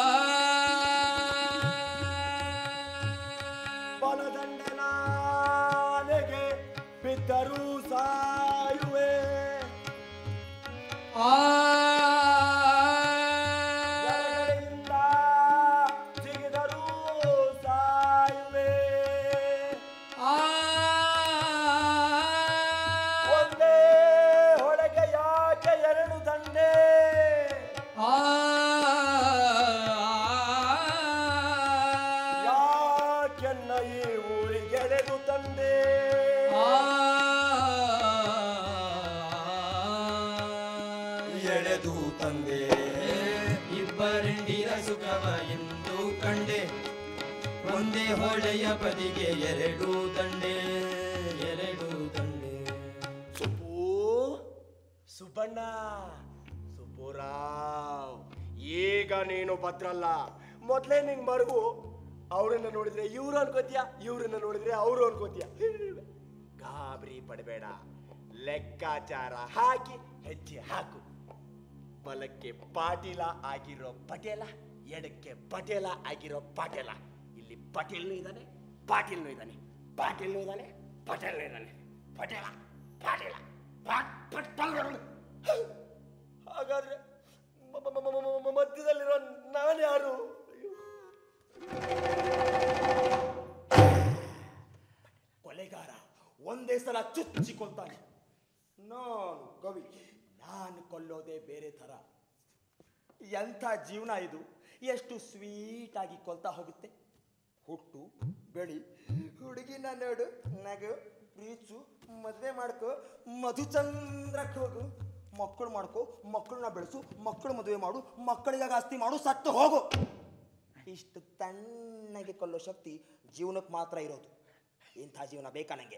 ಬಲದಂಡನಾನೆಗೆ ಬಿದ್ದರೂ ಸಾಯುವೆ ಆ ಎಡಗಡೆಯಿಂದ ಜಿಗಿದರೂ ಸಾಯುವೆ ಆ ಒಂದೇ ಹೊಳಗೆ ಯಾಕೆ ಎರಡು ದಂಡೆ ಆ ಯಾಕೆನ್ನ ಈ ಊರಿಗೆಳೆದು ತಂದೆ ಎಳೆದು ತಂದೆ ಇಬ್ಬರಿಂಡಿರ ಸುಖವ ಎಂದು ಕಂಡೆ ಒಂದೇ ಹೊಳೆಯ ಬದಿಗೆ ಎರಡು ದಂಡೆ ಎರಡು ದಂಡೆ ಸುಬ್ಬು ಸುಬ್ಬಣ್ಣ ಸುಬ್ಬುರಾವ್ ಈಗ ನೀನು ಭದ್ರಲ್ಲ ಮೊದ್ಲೇ ನಿಂಗ್ ಮರುಗು ಅವ್ರನ್ನ ನೋಡಿದ್ರೆ ಇವ್ರು ಅನ್ಕೋತೀಯ ಇವ್ರನ್ನ ನೋಡಿದ್ರೆ ಅವ್ರು ಅನ್ಕೋತೀಯ ಗಾಬರಿ ಪಡಬೇಡ ಲೆಕ್ಕಾಚಾರ ಹಾಕಿ ಹೆಜ್ಜೆ ಹಾಕು ಬಲಕ್ಕೆ ಪಾಟೀಲ ಆಗಿರೋ ಪಟೇಲ ಎಡಕ್ಕೆ ಪಟೇಲ ಆಗಿರೋ ಪಾಟೇಲ ಇಲ್ಲಿ ಪಟೇಲ್ನು ಇದ್ದಾನೆ ಪಾಟೀಲ್ನು ಇದ್ದಾನೆ ಪಾಟೀಲ್ನು ಇದ್ದಾನೆ ಪಟೇಲ್ನು ಇದ್ದಾನೆ ಪಟೇಲ ಪಾಟೀಲ ಪಾಟ್ ಪಟೇಲ್ ಹಾಗಾದ್ರೆ ಮ- ಮ- ಮ- ಮ- ಮ- ಮಧ್ಯದಲ್ಲಿರೋ ನಾನು ಯಾರು ಕೊಲೆಗಾರ ಒಂದೇ ಸಲ ಚುಚ್ಚಿಕೊಳ್ತಾನೆ ನಾನು ಕೊಲ್ಲೋದೇ ಬೇರೆ ಥರ ಎಂಥ ಜೀವನ ಇದು ಎಷ್ಟು ಸ್ವೀಟ್ ಆಗಿ ಕೊಲ್ತಾ ಹೋಗುತ್ತೆ ಹುಟ್ಟು ಬೆಳಿ ಹುಡುಗಿನ ನೋಡು ನಗು ಪ್ರೀಚು ಮದುವೆ ಮಾಡ್ಕೊ ಮಧುಚಂದ್ರಕ್ಕೆ ಹೋಗು ಮಕ್ಕಳು ಮಾಡ್ಕೊ ಮಕ್ಕಳನ್ನ ಬೆಳೆಸು ಮಕ್ಕಳು ಮದುವೆ ಮಾಡು ಮಕ್ಕಳಿಗಾಗಿ ಆಸ್ತಿ ಮಾಡು ಸತ್ತು ಹೋಗು ಇಷ್ಟು ತಣ್ಣಗೆ ಕೊಲ್ಲೋ ಶಕ್ತಿ ಜೀವನಕ್ಕೆ ಮಾತ್ರ ಇರೋದು ಇಂಥ ಜೀವನ ಬೇಕಾ ನನಗೆ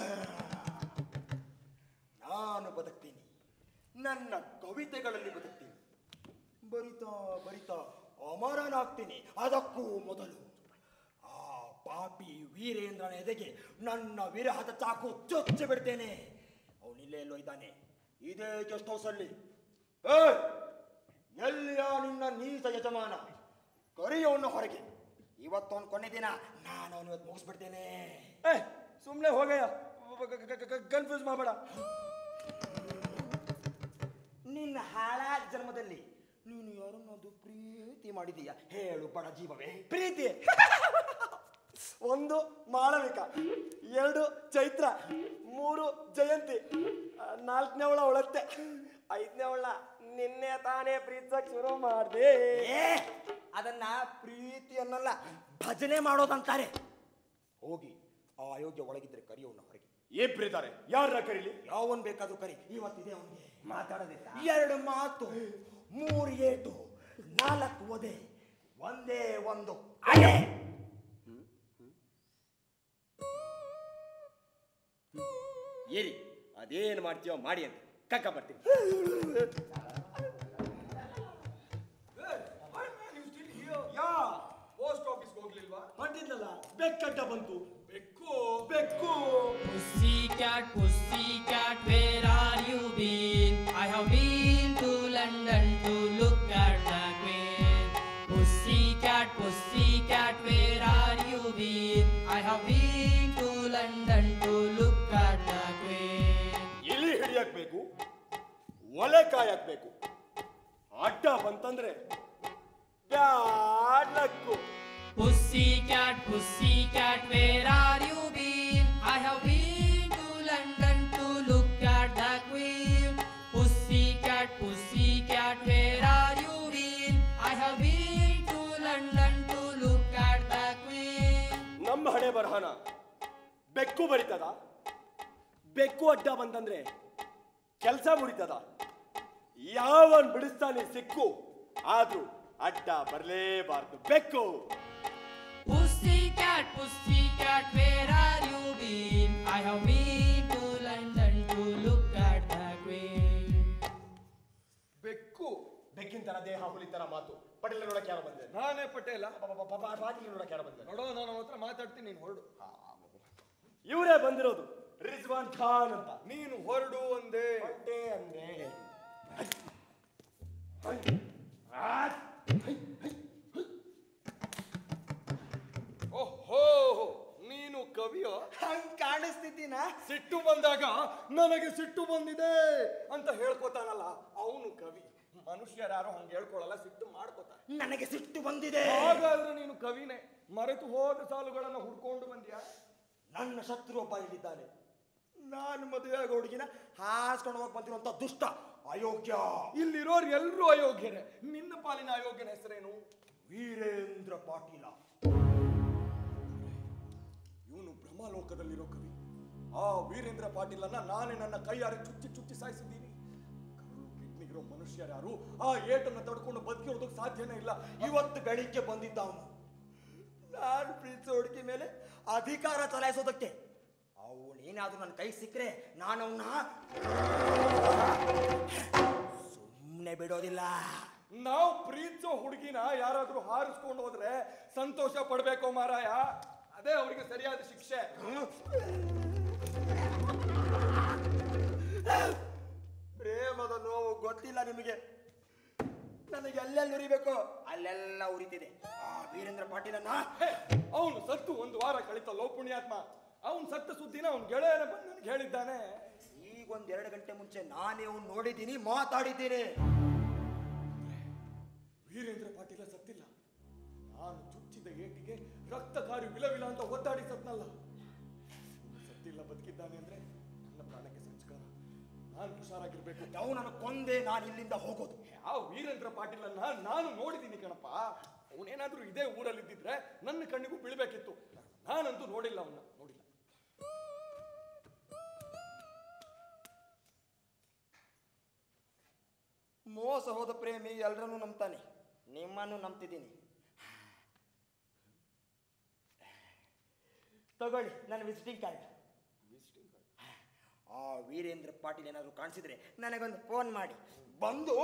ನಾನು ಬದುಕ್ತೀನಿ ನನ್ನ ಕವಿತೆಗಳಲ್ಲಿ ಬದುಕ್ತೀನಿ ಬರಿತಾ ಬರಿತಾ ಅಮರನಾಗ್ತೀನಿ ಅದಕ್ಕೂ ಮೊದಲು ಆ ಪಾಪಿ ವೀರೇಂದ್ರನ ಎದೆಗೆ ನನ್ನ ವಿರಹದ ಚಾಕು ಚೊಚ್ಚಿ ಬಿಡ್ತೇನೆ ಅವನಿಲ್ಲೇ ಎಲ್ಲೋ ಇದ್ದಾನೆ ಇದೇ ಗೆಸ್ಟ್ ಹೌಸಲ್ಲಿ ಏಯ್! ಎಲ್ಲಿಯ ನಿನ್ನ ನೀತ ಯಜಮಾನ ಕರಿಯವನ್ನ ಹೊರಗೆ ಇವತ್ತೊಂದು ಕೊನೆ ದಿನ ನಾನು ಅವನು ಇವತ್ತು ಮುಗಿಸ್ಬಿಡ್ತೇನೆ ಏ ಸುಮ್ಮನೆ ಹೋಗಯ್ಯ ಕನ್ಫ್ಯೂಸ್ ಮಾಡಬೇಡ ನಿನ್ನ ಹಾಳಾದ ಜನ್ಮದಲ್ಲಿ ನೀನು ಯಾರನ್ನಾದ್ರು ಪ್ರೀತಿ ಮಾಡಿದೀಯ ಹೇಳು ಬಡ ಜೀವವೇ ಪ್ರೀತಿ ಒಂದು ಮಾಳವಿಕ ಎರಡು ಚೈತ್ರ ಮೂರು ಜಯಂತಿ ಆ, ನಾಲ್ಕನೇವಳ ಒಳತ್ತೆ ಐದನೇವಳ ನಿನ್ನೆ ತಾನೇ ಪ್ರೀತಿಸಕ್ ಶುರು ಮಾಡ್ದೆ ಏ ಅದನ್ನ ಪ್ರೀತಿ ಅನ್ನಲ್ಲ ಭಜನೆ ಮಾಡೋದಂತಾರೆ ಹೋಗಿ ಆ ಅಯೋಗ್ಯ ಒಳಗಿದ್ರೆ ಕರಿಯವನ್ನ ಹೊರಗೆ ಇಬ್ರಿದ್ದಾರೆ ಯಾರ ಕರೀಲಿ ಯಾವನ್ ಬೇಕಾದ್ರೂ ಕರಿ ಇವತ್ತಿದೆ ಅವನಿಗೆ ಮಾತಾಡೋದಿಲ್ಲ ಎರಡು ಮಾತು ಮೂರು ಏಟು ನಾಲ್ಕು ಒದೆ ಒಂದೇ ಒಂದು ಅಲೆ ಏರಿ ಅದೇನು ಮಾಡ್ತೀಯೋ ಮಾಡಿ ಅಂತ ಕಕ್ಕ ಬರ್ತೀನಿ ಯಾ ಪೋಸ್ಟ್ ಆಫೀಸ್ಗೆ ಹೋಗ್ಲಿಲ್ವಾ ಹೊಂಟಿದ್ನಲ್ಲ ಬೆಕ್ಕಡ್ಡ ಬಂತು ಬೆಕ್ಕು ಬೆಕ್ಕು Pussycat, pussycat, where are you been? I have been to London to look at the Queen. Pussycat, pussycat, where are you been? I have been to London to look at the Queen. ಇಲಿ ಹಿಡಿಯಕ್ ಬೇಕು ಒಲೆ ಕಾಯಕ್ ಬೇಕು ಅಡ್ಡ ಬಂತಂದ್ರೆ bad luck Pussycat, pussycat, where are you been? I have been to London to look at the Queen. Pussycat, pussycat, where are you been? I have been to London to look at the Queen. ನಮ್ಮ ಹಣೆ ಬರಹನ ಬೆಕ್ಕು ಬರಿತದ ಬೆಕ್ಕು ಅಡ್ಡ ಬಂತಂದ್ರೆ ಕೆಲಸ ಮುರಿತದ ಯಾವನ್ ಬಿಡಿಸ್ತಾನೆ ಸಿಕ್ಕು ಆದ್ರೂ ಅಡ್ಡ ಬರಲೇಬಾರ್ದು ಬೆಕ್ಕು Pussycat, pussycat, where are you been? I have been to London to look at the Queen. ಬೆಕ್ಕು ಬೆಕ್ಕಿನ ತರ ದೇಹ ಹುಲಿ ತರ ಮಾತು ಪಟೇಲ ನೋಡಕ್ ಯಾರು ಬಂದೆ ನಾನೇ ಪಟೇಲ ಪಾಟೀಲ್ ನೋಡಕ್ ಯಾರು ಬಂದೆ ನೋಡೋ ನಾನು ಅವನ ಹತ್ರ ಮಾತಾಡ್ತೀನಿ ನೀನು ಹೊರಡು ಇವರೇ ಬಂದಿರೋದು ರಿಜ್ವಾನ್ ಖಾನ್ ಅಂತ ನೀನು ಹೊರಡು ಒಂದೇ ಹೊಟ್ಟೆ ಅಂದ್ರೆ ಓಹೋ ನೀನು ಕವಿಯೋ ಹಂಗ್ ಕಾಣಿಸ್ತಿದ್ದೀನ ಸಿಟ್ಟು ಬಂದಾಗ ನನಗೆ ಸಿಟ್ಟು ಬಂದಿದೆ ಅಂತ ಹೇಳ್ಕೊತಾನಲ್ಲ ಅವನು ಕವಿ ಮನುಷ್ಯರ್ಯಾರು ಹಂಗೆ ಹೇಳ್ಕೊಳಲ್ಲ ಸಿಟ್ಟು ಮಾಡ್ಕೊತಾನೆ ನನಗೆ ಸಿಟ್ಟು ಬಂದಿದೆ ಹಾಗಾದ್ರೆ ನೀನು ಕವಿನೇ ಮರೆತು ಹೋದ ಸಾಲುಗಳನ್ನ ಹುಡ್ಕೊಂಡು ಬಂದ್ಯಾ ನನ್ನ ಶತ್ರು ಒಬ್ಬ ಇಲ್ಲಿದ್ದಾನೆ ನಾನು ಮದುವೆ ಆಗೋ ಹುಡುಗಿನ ಹಾಸ್ಕೊಂಡು ಹೋಗಿ ಬಂದಿರುವಂತ ದುಷ್ಟ ಅಯೋಗ್ಯ ಇಲ್ಲಿರೋರು ಎಲ್ಲರೂ ಅಯೋಗ್ಯರೇ ನಿನ್ನ ಪಾಲಿನ ಅಯೋಗ್ಯನ ಹೆಸರೇನು ವೀರೇಂದ್ರ ಪಾಟೀಲ ಇವನು ಬ್ರಹ್ಮಲೋಕದಲ್ಲಿರೋ ಕವಿ ಆ ವೀರೇಂದ್ರ ಪಾಟೀಲನ್ನ ನಾನೇ ನನ್ನ ಕೈಯಾರೆ ಚುಚ್ಚಿ ಚುಚ್ಚಿ ಸಾಯಿಸಿದ್ದೀನಿ ಕರುಳು ಕಿಡ್ನಿಗಿರೋ ಮನುಷ್ಯರ್ಯಾರು ಆ ಏಟನ್ನು ತಡ್ಕೊಂಡು ಬದುಕಿರೋದಕ್ಕೆ ಸಾಧ್ಯನೇ ಇಲ್ಲ ಇವತ್ತು ಬೆಳಿಗ್ಗೆ ಬಂದಿದ್ದ ಅವನು ನಾನು ಪ್ರೀತಿಸೋ ಹುಡುಗಿ ಮೇಲೆ ಅಧಿಕಾರ ಚಲಾಯಿಸೋದಕ್ಕೆ ಅವನೇನಾದ್ರೂ ನನ್ನ ಕೈ ಸಿಕ್ಕರೆ ನಾನು ಅವನ್ನ ಸುಮ್ಮನೆ ಬಿಡೋದಿಲ್ಲ ನಾವು ಪ್ರೀತಿಸೋ ಹುಡುಗಿನ ಯಾರಾದ್ರೂ ಹಾರಿಸ್ಕೊಂಡು ಹೋದ್ರೆ ಸಂತೋಷ ಪಡ್ಬೇಕೋ ಮಾರಾಯ ಅದೇ ಅವರಿಗೆ ಸರಿಯಾದ ಶಿಕ್ಷೆ ಪ್ರೇಮದ ನೋವು ಗೊತ್ತಿಲ್ಲ ನಿಮಗೆ ನನಗೆ ಎಲ್ಲೆಲ್ಲಿ ಉರಿಬೇಕು ಅಲ್ಲೆಲ್ಲ ಉರಿತಿದೆ ಆ ವೀರೇಂದ್ರ ಪಾಟೀಲನ್ನ ಅವನು ಸತ್ತು ಒಂದು ವಾರ ಕಳಿತಲ್ಲೋ ಪುಣ್ಯಾತ್ಮ ಅವನು ಸತ್ತ ಸುದ್ದಿನ ಅವನ ಗೆಳೆಯನ ಬಂದು ನನಗೆ ಹೇಳಿದ್ದಾನೆ ಈಗ ಒಂದ್ ಎರಡು ಗಂಟೆ ಮುಂಚೆ ನಾನೇ ಅವ್ನು ನೋಡಿದ್ದೀನಿ ಮಾತಾಡಿದ್ದೀನಿ ವೀರೇಂದ್ರ ಪಾಟೀಲ ಸತ್ತಿಲ್ಲ ನಾನು ಚುಚ್ಚಿದ ಏಟಿಗೆ ರಕ್ತ ಕಾರಿ ವಿಲವಿಲ ಅಂತ ಒದ್ದಾಡಿ ಸತ್ನಲ್ಲ ಸತ್ತಿಲ್ಲ ಬದುಕಿದ್ದಾನೆ ಅಂದ್ರೆ ನನ್ನ ಪ್ರಾಣಕ್ಕೆ ಸಂಸ್ಕಾರ ನಾನು ಹುಷಾರಾಗಿರ್ಬೇಕು ಅವನನ್ನು ಕೊಂದೆ ನಾನು ಇಲ್ಲಿಂದ ಹೋಗೋದು ಯಾವ ವೀರೇಂದ್ರ ಪಾಟೀಲನ್ನ ನಾನು ನೋಡಿದ್ದೀನಿ ಕಣಪ್ಪ ಅವನೇನಾದ್ರೂ ಇದೇ ಊರಲ್ಲಿ ಇದ್ದಿದ್ರೆ ನನ್ನ ಕಣ್ಣಿಗೂ ಬೀಳ್ಬೇಕಿತ್ತು ನಾನಂತೂ ನೋಡಿಲ್ಲ ಅವನ್ನ ನೋಡಿಲ್ಲ ಮೋಸ ಹೋದ ಪ್ರೇಮಿ ಎಲ್ಲರನ್ನೂ ನಂಬ್ತಾನೆ ನಿಮ್ಮನ್ನು ನಂಬ್ತಿದ್ದೀನಿ ತಗೊಳ್ಳಿ ನನ್ನ ವಿಸಿಟಿಂಗ್ ಕಾರ್ಡ್ ಆ ವೀರೇಂದ್ರ ಪಾಟೀಲ್ ಏನಾದರೂ ಕಾಣಿಸಿದ್ರೆ ನನಗೊಂದು ಫೋನ್ ಮಾಡಿ ಬಂದು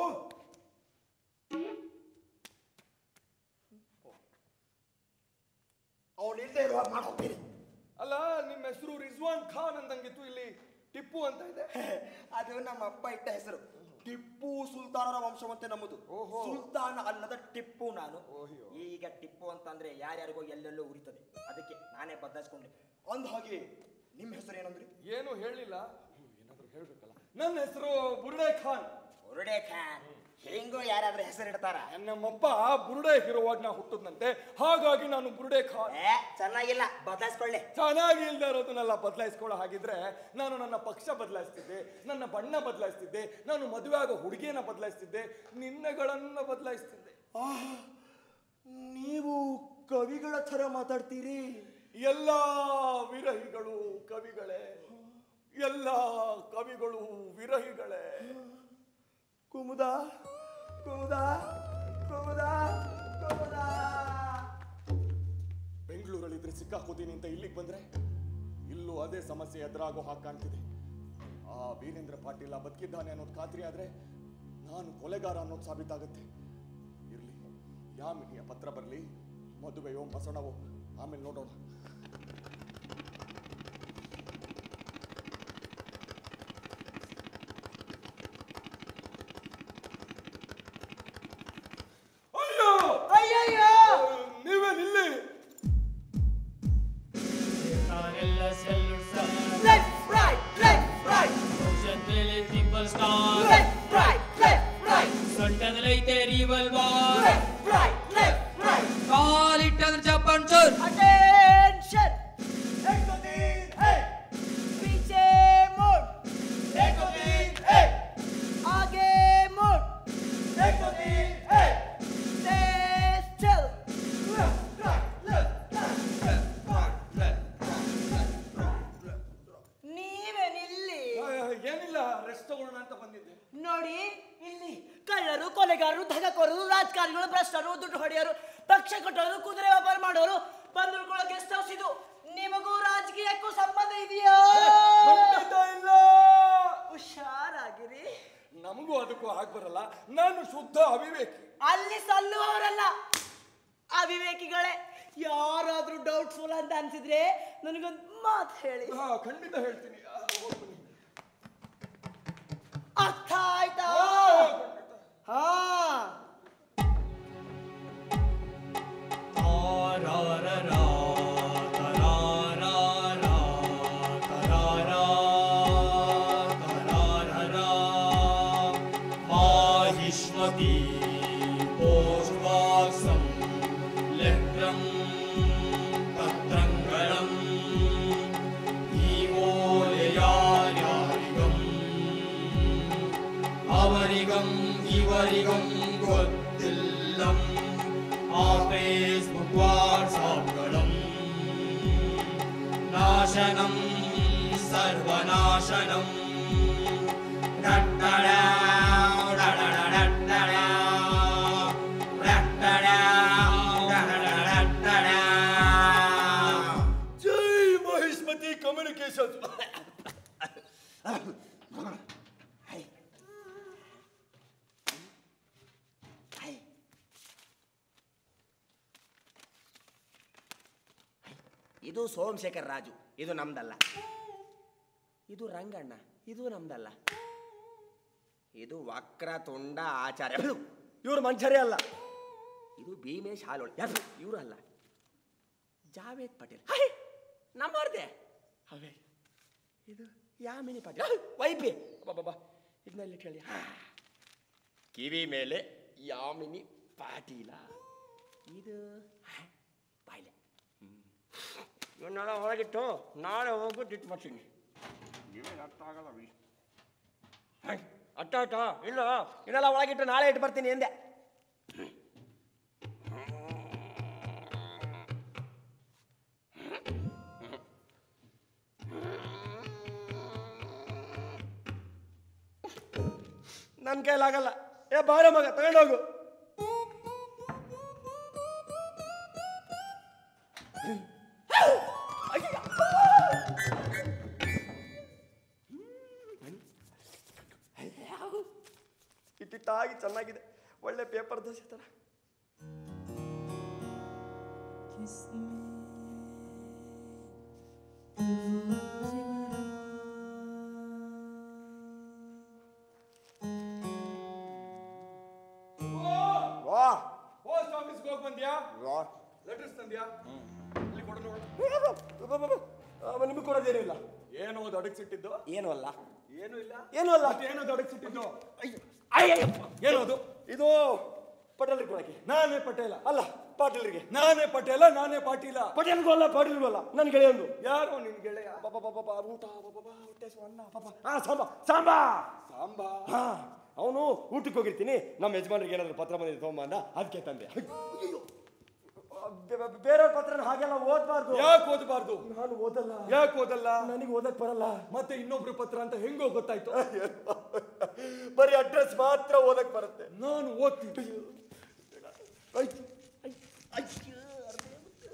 ಅವನು ಇಲ್ಲದೆ ಇರುವ ಮಾಡೋಗ್ತೀನಿ ಅಲ್ಲ ನಿಮ್ಮ ಹೆಸರು ರಿಜ್ವಾನ್ ಖಾನ್ ಅಂದಂಗಿತ್ತು ಇಲ್ಲಿ ಟಿಪ್ಪು ಅಂತ ಇದೆ ಅದು ನಮ್ಮ ಅಪ್ಪ ಇಟ್ಟ ಹೆಸರು ಟಿಪ್ಪು ಸುಲ್ತಾನರ ವಂಶವಂತೆ ನಮ್ಮದು ಓಹೋ. ಸುಲ್ತಾನ ಅಲ್ಲದ ಟಿಪ್ಪು ನಾನು ಓಹ್ಯೋ. ಈಗ ಟಿಪ್ಪು ಅಂತಂದ್ರೆ ಯಾರ್ಯಾರಿಗೋ ಎಲ್ಲೆಲ್ಲೋ ಉರಿತದೆ ಅದಕ್ಕೆ ನಾನೇ ಬದಲಾಯಿಸ್ಕೊಂಡೆ ಅಂದ ಹಾಗೆ ನಿಮ್ಮ ಹೆಸರು ಏನಂದ್ರಿ ಏನು ಹೇಳಿಲ್ಲ ಏನಾದ್ರೂ ಹೇಳ್ಬೇಕಲ್ಲ ನನ್ನ ಹೆಸರು ಬುರುಡೆ ಖಾನ್ ಹೊರಡೆ ಖಾನ್ ಹೆಂಗೋ ಯಾರಾದ್ರೂ ಹೆಸರು ಇಡ್ತಾರ ನಮ್ಮಪ್ಪ ಬುರುಡೆ ಇರುವಾಗ ನಾ ಹುಟ್ಟದ್ನಂತೆ ಹಾಗಾಗಿ ನಾನು ಬುರುಡೆ ಖಾನ್ ಏ ಚೆನ್ನಾಗಿಲ್ಲ ಬದಲಾಯಿಸ್ಕೊಳ್ಳೆ ಚೆನ್ನಾಗಿ ಇಲ್ದೇ ಇರೋದನ್ನೆಲ್ಲ ಬದಲಾಯಿಸ್ಕೊಳ್ಳೋ ಹಾಗಿದ್ರೆ ನಾನು ನನ್ನ ಪಕ್ಷ ಬದಲಾಯಿಸ್ತಿದ್ದೆ ನನ್ನ ಬಣ್ಣ ಬದಲಾಯಿಸ್ತಿದ್ದೆ ನಾನು ಮದುವೆ ಆಗೋ ಹುಡುಗಿಯನ್ನ ಬದಲಾಯಿಸ್ತಿದ್ದೆ ನಿನ್ನೆಗಳನ್ನ ಬದಲಾಯಿಸ್ತಿದ್ದೆ ನೀವು ಕವಿಗಳ ಥರ ಮಾತಾಡ್ತೀರಿ ಎಲ್ಲ ವಿರಹಿಗಳು ಕವಿಗಳೇ ಎಲ್ಲ ಕವಿಗಳು ವಿರಹಿಗಳೇ ಕುಮುದ ಕುಮುದ ಕುಮುದ ಕುಮುದ ಬೆಂಗಳೂರಲ್ಲಿದ್ರೆ ಸಿಕ್ಕಾಕೋತೀನಿ ಅಂತ ಇಲ್ಲಿಗೆ ಬಂದ್ರೆ ಇಲ್ಲೂ ಅದೇ ಸಮಸ್ಯೆ ಎದುರಾಗೋ ಹಾಗೆ ಕಾಣ್ತಿದೆ ಆ ವೀರೇಂದ್ರ ಪಾಟೀಲ ಬದುಕಿದ್ದಾನೆ ಅನ್ನೋದು ಖಾತ್ರಿ ಆದ್ರೆ ನಾನು ಕೊಲೆಗಾರ ಅನ್ನೋದು ಸಾಬೀತಾಗುತ್ತೆ ಇರ್ಲಿ ಯಾಮಿನಿಯ ಪತ್ರ ಬರಲಿ ಮದುವೆಯೋ ಮಸಣವೋ ಆಮೇಲೆ ನೋಡೋಣ ಅಯ್ಯೋ ಅಯ್ಯಯ್ಯೋ ನೀವೇನಿಲ್ಲಿ ತಾರೆಲ್ಲ salute star left right left right ocean ಮೇಲೆ triple star left right left right ಸೊಂಟದಲ್ಲೈತೆ revolver left right left right ಕಾಲಿಟ್ಟಂದ್ರೆ ಜಪಾನ್ ಚೋರ್ Attention! पीछे मुड़ आगे मुड़ तेज चल ನೀವೇನಿಲ್ಲಿ ಏನಿಲ್ಲ ರೆಸ್ಟ್ ತಗೊಳ್ಳೋಣ ಅಂತ ಬಂದಿದ್ದೆ ನೋಡಿ ಇಲ್ಲಿ ಕಳ್ಳರು ಕೊಲೆಗಾರರು ಧಗಕೋರರು ರಾಜಕಾರಣಿಗಳು ಭ್ರಷ್ಟರು ದುಡ್ಡು ಹೊಡೆಯೋರು ಪಕ್ಷ ಕೊಟ್ಟವರು ಕುದುರೆ ವ್ಯಾಪಾರ ಮಾಡೋರು ಬಂದು ಗೆಸ್ಟ್ ಹೌಸ್ ಇದು ನಿಮಗೂ ರಾಜಕೀಯಕ್ಕೂ ಸಂಬಂಧ ಇದೆಯೋ ಖಂಡಿತ ಇಲ್ಲ ಹುಷಾರಾಗಿರಿ ನಮಗೂ ಅದಕ್ಕೂ ಆಗ್ ಬರಲ್ಲ ನಾನು ಶುದ್ಧ ಅವಿವೇಕಿ ಅಲ್ಲಿ ಸಲ್ಲುವವರಲ್ಲ ಅವಿವೇಕಿಗಳೇ ಯಾರಾದ್ರೂ ಡೌಟ್ಫುಲ್ ಅಂತ ಅನ್ಸಿದ್ರೆ ನನಗೊಂದು ಮಾತು ಹೇಳಿ ಹಾ ಖಂಡಿತ ಹೇಳ್ತೀನಿ ಆ, ಹೋಗ್ ಬನ್ನಿ. ಅರ್ಥ ಆಯ್ತಾ ಆ, ಖಂಡಿತ. ಹಾ ತಾರಾರರಾ, ತರಾರಾರಾ, ತರಾರಾ, ತರಾರರಾ. ಮಾಹಿಷ್ಮತಿ ಪೋಷ್ವಾಕ್ಸಂ ಲೆಕ್ರಂ ತತ್ರಂಗಳಂ ಈವೋಲೆಯಾರ್ಯಾರಿಗಂ ಅವರಿಗಂ ಇವರಿಗಂ ಗೊತ್ತಿಲ್ಲಂ ಆ ಫೇಸ್ಬುಕ್ ವಾಟ್ಸಾಪ್ಗಳಂ ನಾಶನಂ ಸರ್ವನಾಶನಂ ಡಟ್ಟಡಾವ್ ಡಡಡಡಟ್ಟಡಾವ್, ಡಟ್ಟಡಾವ್ ಡಡಡಡಟ್ಟಡಾವ್. ಜೈ ಮಹಿಷ್ಮತಿ ಕಮ್ಯುನಿಕೇಶನ್ ಇದು ಸೋಮಶೇಖರ್ ರಾಜು ಇದು ನಮ್ದಲ್ಲ ಇದು ರಂಗಣ್ಣ ಇದು ನಮ್ದಲ್ಲ ಇದು ವಕ್ರತುಂಡ ಆಚಾರ್ಯ ಇವರು ಮನುಷ್ಯರೇ ಅಲ್ಲ ಇದು ಭೀಮೇಶ್ ಹಾಲೋಳ್ ಯಾರು ಇವರು ಅಲ್ಲ ಜಾವೇದ್ ಪಟೇಲ್ ಹೈ ನಮ್ಮವ್ರದ್ದೆ ಅವೇ ಇದು ಯಾಮಿನಿ ಪಾಟೀಲ್ ಹೈ, ವೈಪಿ ಬಾಬಾ ಇದನ್ನೆಲ್ಲ ಹೇಳಿ ಕಿವಿ ಮೇಲೆ ಯಾಮಿನಿ ಪಾಟೀಲ ಇದು ಹೈ, ಬಾಯ್ಲೆ ಇವನ್ನೆಲ್ಲ ಒಳಗಿಟ್ಟು ನಾಳೆ ಹೋಗ್ಬಿಟ್ಟು ಇಟ್ಟು ಬರ್ತೀನಿ ನೀವೇ ಅರ್ಥ ಆಗಲ್ಲ ಬಿಡಿ ಅಟ್ಟ ಅಟ್ಟ ಇಲ್ಲ ಇನ್ನೆಲ್ಲ ಒಳಗಿಟ್ಟು ನಾಳೆ ಇಟ್ಟು ಬರ್ತೀನಿ ಎಂದೆ ನನ್ನ ಕೈಲಾಗಲ್ಲ ಏ ಬಾರ ಮಗ ತಗೊಂಡೋಗು ಇಟ್ಟಿಟ್ಟಾಗಿ ಚೆನ್ನಾಗಿದೆ ಒಳ್ಳೆ ಪೇಪರ್ ದೋಸೆ ತರ ವಾ ಪೋಸ್ಟ್ ಆಫೀಸ್ಗೆ ಹೋಗಿ ಬಂದ್ಯಾ ವಾ ಲೆಟರ್ಸ್ ತಂದ್ಯಾ ಇಲ್ಲಿ ಕೊಡು ನೋಡು ನಿಮಗೆ ಕೊಡೋದೇನೂ ಇಲ್ಲ ಏನೋ ಅದು ಅಡಗಿಸಿಟ್ಟಿದ್ದು ಏನು ಅಲ್ಲ ಏನು ಇಲ್ಲ ಏನು ಅಲ್ಲ ಮತ್ತೆ ಏನೋ ಅದು ಅಡಗಿಸಿಟ್ಟಿದ್ದು ಅಯ್ಯಯ್ಯಪ್ಪ. ಏನೋ ಅದು ಇದು ಪಟೇಲ್ರಿಗೆ ಕೊಡಕ್ಕೆ ನಾನೇ ಪಟೇಲ ಅಲ್ಲ ಪಾಟೀಲ್ರಿಗೆ ನಾನೇ ಪಟೇಲ ನಾನೇ ಪಾಟೀಲ ಪಟೇಲ್ಗೂ ಅಲ್ಲ ಪಾಟೀಲ್ಗೂ ಅಲ್ಲ ನನ್ನ ಗೆಳೆಯಂದು ಯಾರೋ ನಿನ್ ಗೆಳೆಯ ಪಾಪ ಪಾಪ ಪಾಪ ಊಟ ಪಾಪ ಪಾಪ ಹೊಟ್ಟೆ ಹಸಿವು, ಅನ್ನ ಪಾಪ ಹಾ ಸಾಂಬಾ ಸಾಂಬಾ ಸಾಂಬಾ ಹಾ ಅವನು ಊಟಕ್ಕೆ ಹೋಗಿರ್ತೀನಿ ನಮ್ಮ ಯಜಮಾನ್ರಿಗೆ ಏನಾದ್ರು ಪತ್ರ ಬಂದಿದೆ ತೊಗೊಂಬ ಅಂದ ಅದಕ್ಕೆ ತಂದೆ ಅಯ್ಯೋ. ಬೇ- ಬೇ- ಬೇರೆಯವ್ರ ಪತ್ರನ ಹಾಗೆಲ್ಲ ಓದ್ಬಾರ್ದು ಯಾಕೆ ಓದಬಾರ್ದು ನಾನು ಓದಲ್ಲ ಯಾಕೆ ಓದಲ್ಲ ನನಗೆ ಓದಕ್ ಬರಲ್ಲ ಮತ್ತೆ ಇನ್ನೊಬ್ರು ಪತ್ರ ಅಂತ ಹೆಂಗೋ ಗೊತ್ತಾಯ್ತು ಬರೀ ಅಡ್ರೆಸ್ ಮಾತ್ರ ಓದಕ್ ಬರುತ್ತೆ ನಾನು ಓದ್ತೀನಿ ಆಯ್ತು. ಅಯ್ಯೋ, ಅರ್ಧ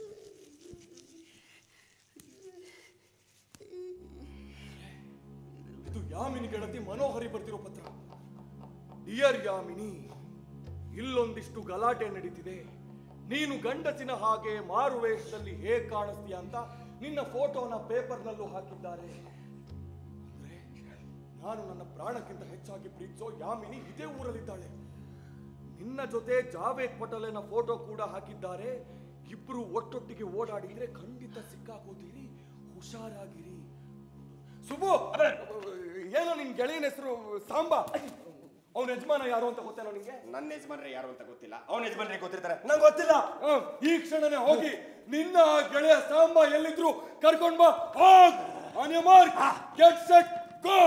ಇದು ಯಾಮಿನಿ ಗೆಳತಿ ಮನೋಹರಿ ಬರ್ತಿರೋ ಪತ್ರ ಡಿಯರ್ ಯಾಮಿನಿ ಇಲ್ಲೊಂದಿಷ್ಟು ಗಲಾಟೆ ನಡೀತಿದೆ ನೀನು ಗಂಡಸಿನ ಹಾಗೆ ಮಾರು ವೇಷದಲ್ಲಿ ಹೇಗ್ ಕಾಣಿಸ್ತೀಯ ಅಂತ ನಿನ್ನ ಫೋಟೋನ ಪೇಪರ್ನಲ್ಲೂ ಹಾಕಿದ್ದಾರೆ ಅಂದ್ರೆ ನಾನು ನನ್ನ ಪ್ರಾಣಕ್ಕಿಂತ ಹೆಚ್ಚಾಗಿ ಪ್ರೀತಿಸೋ ಯಾಮಿನಿ ಇದೇ ಊರಲ್ಲಿದ್ದಾಳೆ ನಿನ್ನ ಜೊತೆ ಜಾವೇದ್ ಪಟೇಲನ ಫೋಟೋ ಕೂಡ ಹಾಕಿದ್ದಾರೆ ಇಬ್ರು ಒಟ್ಟೊಟ್ಟಿಗೆ ಓಡಾಡಿದ್ರೆ ಖಂಡಿತ ಸಿಕ್ಕಾಕೋತೀರಿ ಹುಷಾರಾಗಿರಿ ಸುಬು ಏನೋ ನಿನ್ ಗೆಳೆಯನ ಹೆಸರು ಸಾಂಬಾ ಅವನ ಯಜಮಾನ ಯಾರು ಅಂತ ಗೊತ್ತೇನೋ ನಿಂಗೆ ನನ್ನ ಯಜಮಾನ್ರೆ ಯಾರು ಅಂತ ಗೊತ್ತಿಲ್ಲ ಅವನ ಯಜಮಾನ್ರಿಗೆ ಗೊತ್ತಿರ್ತಾರೆ ನಂಗೆ ಗೊತ್ತಿಲ್ಲ ಹ್ಮ್, ಈ ಕ್ಷಣನೇ ಹೋಗಿ ನಿನ್ನ ಆ ಗೆಳೆಯ ಸಾಂಬಾ ಎಲ್ಲಿದ್ರು ಕರ್ಕೊಂಡ್ ಬಾ ಹೋಗ್ on your mark get set go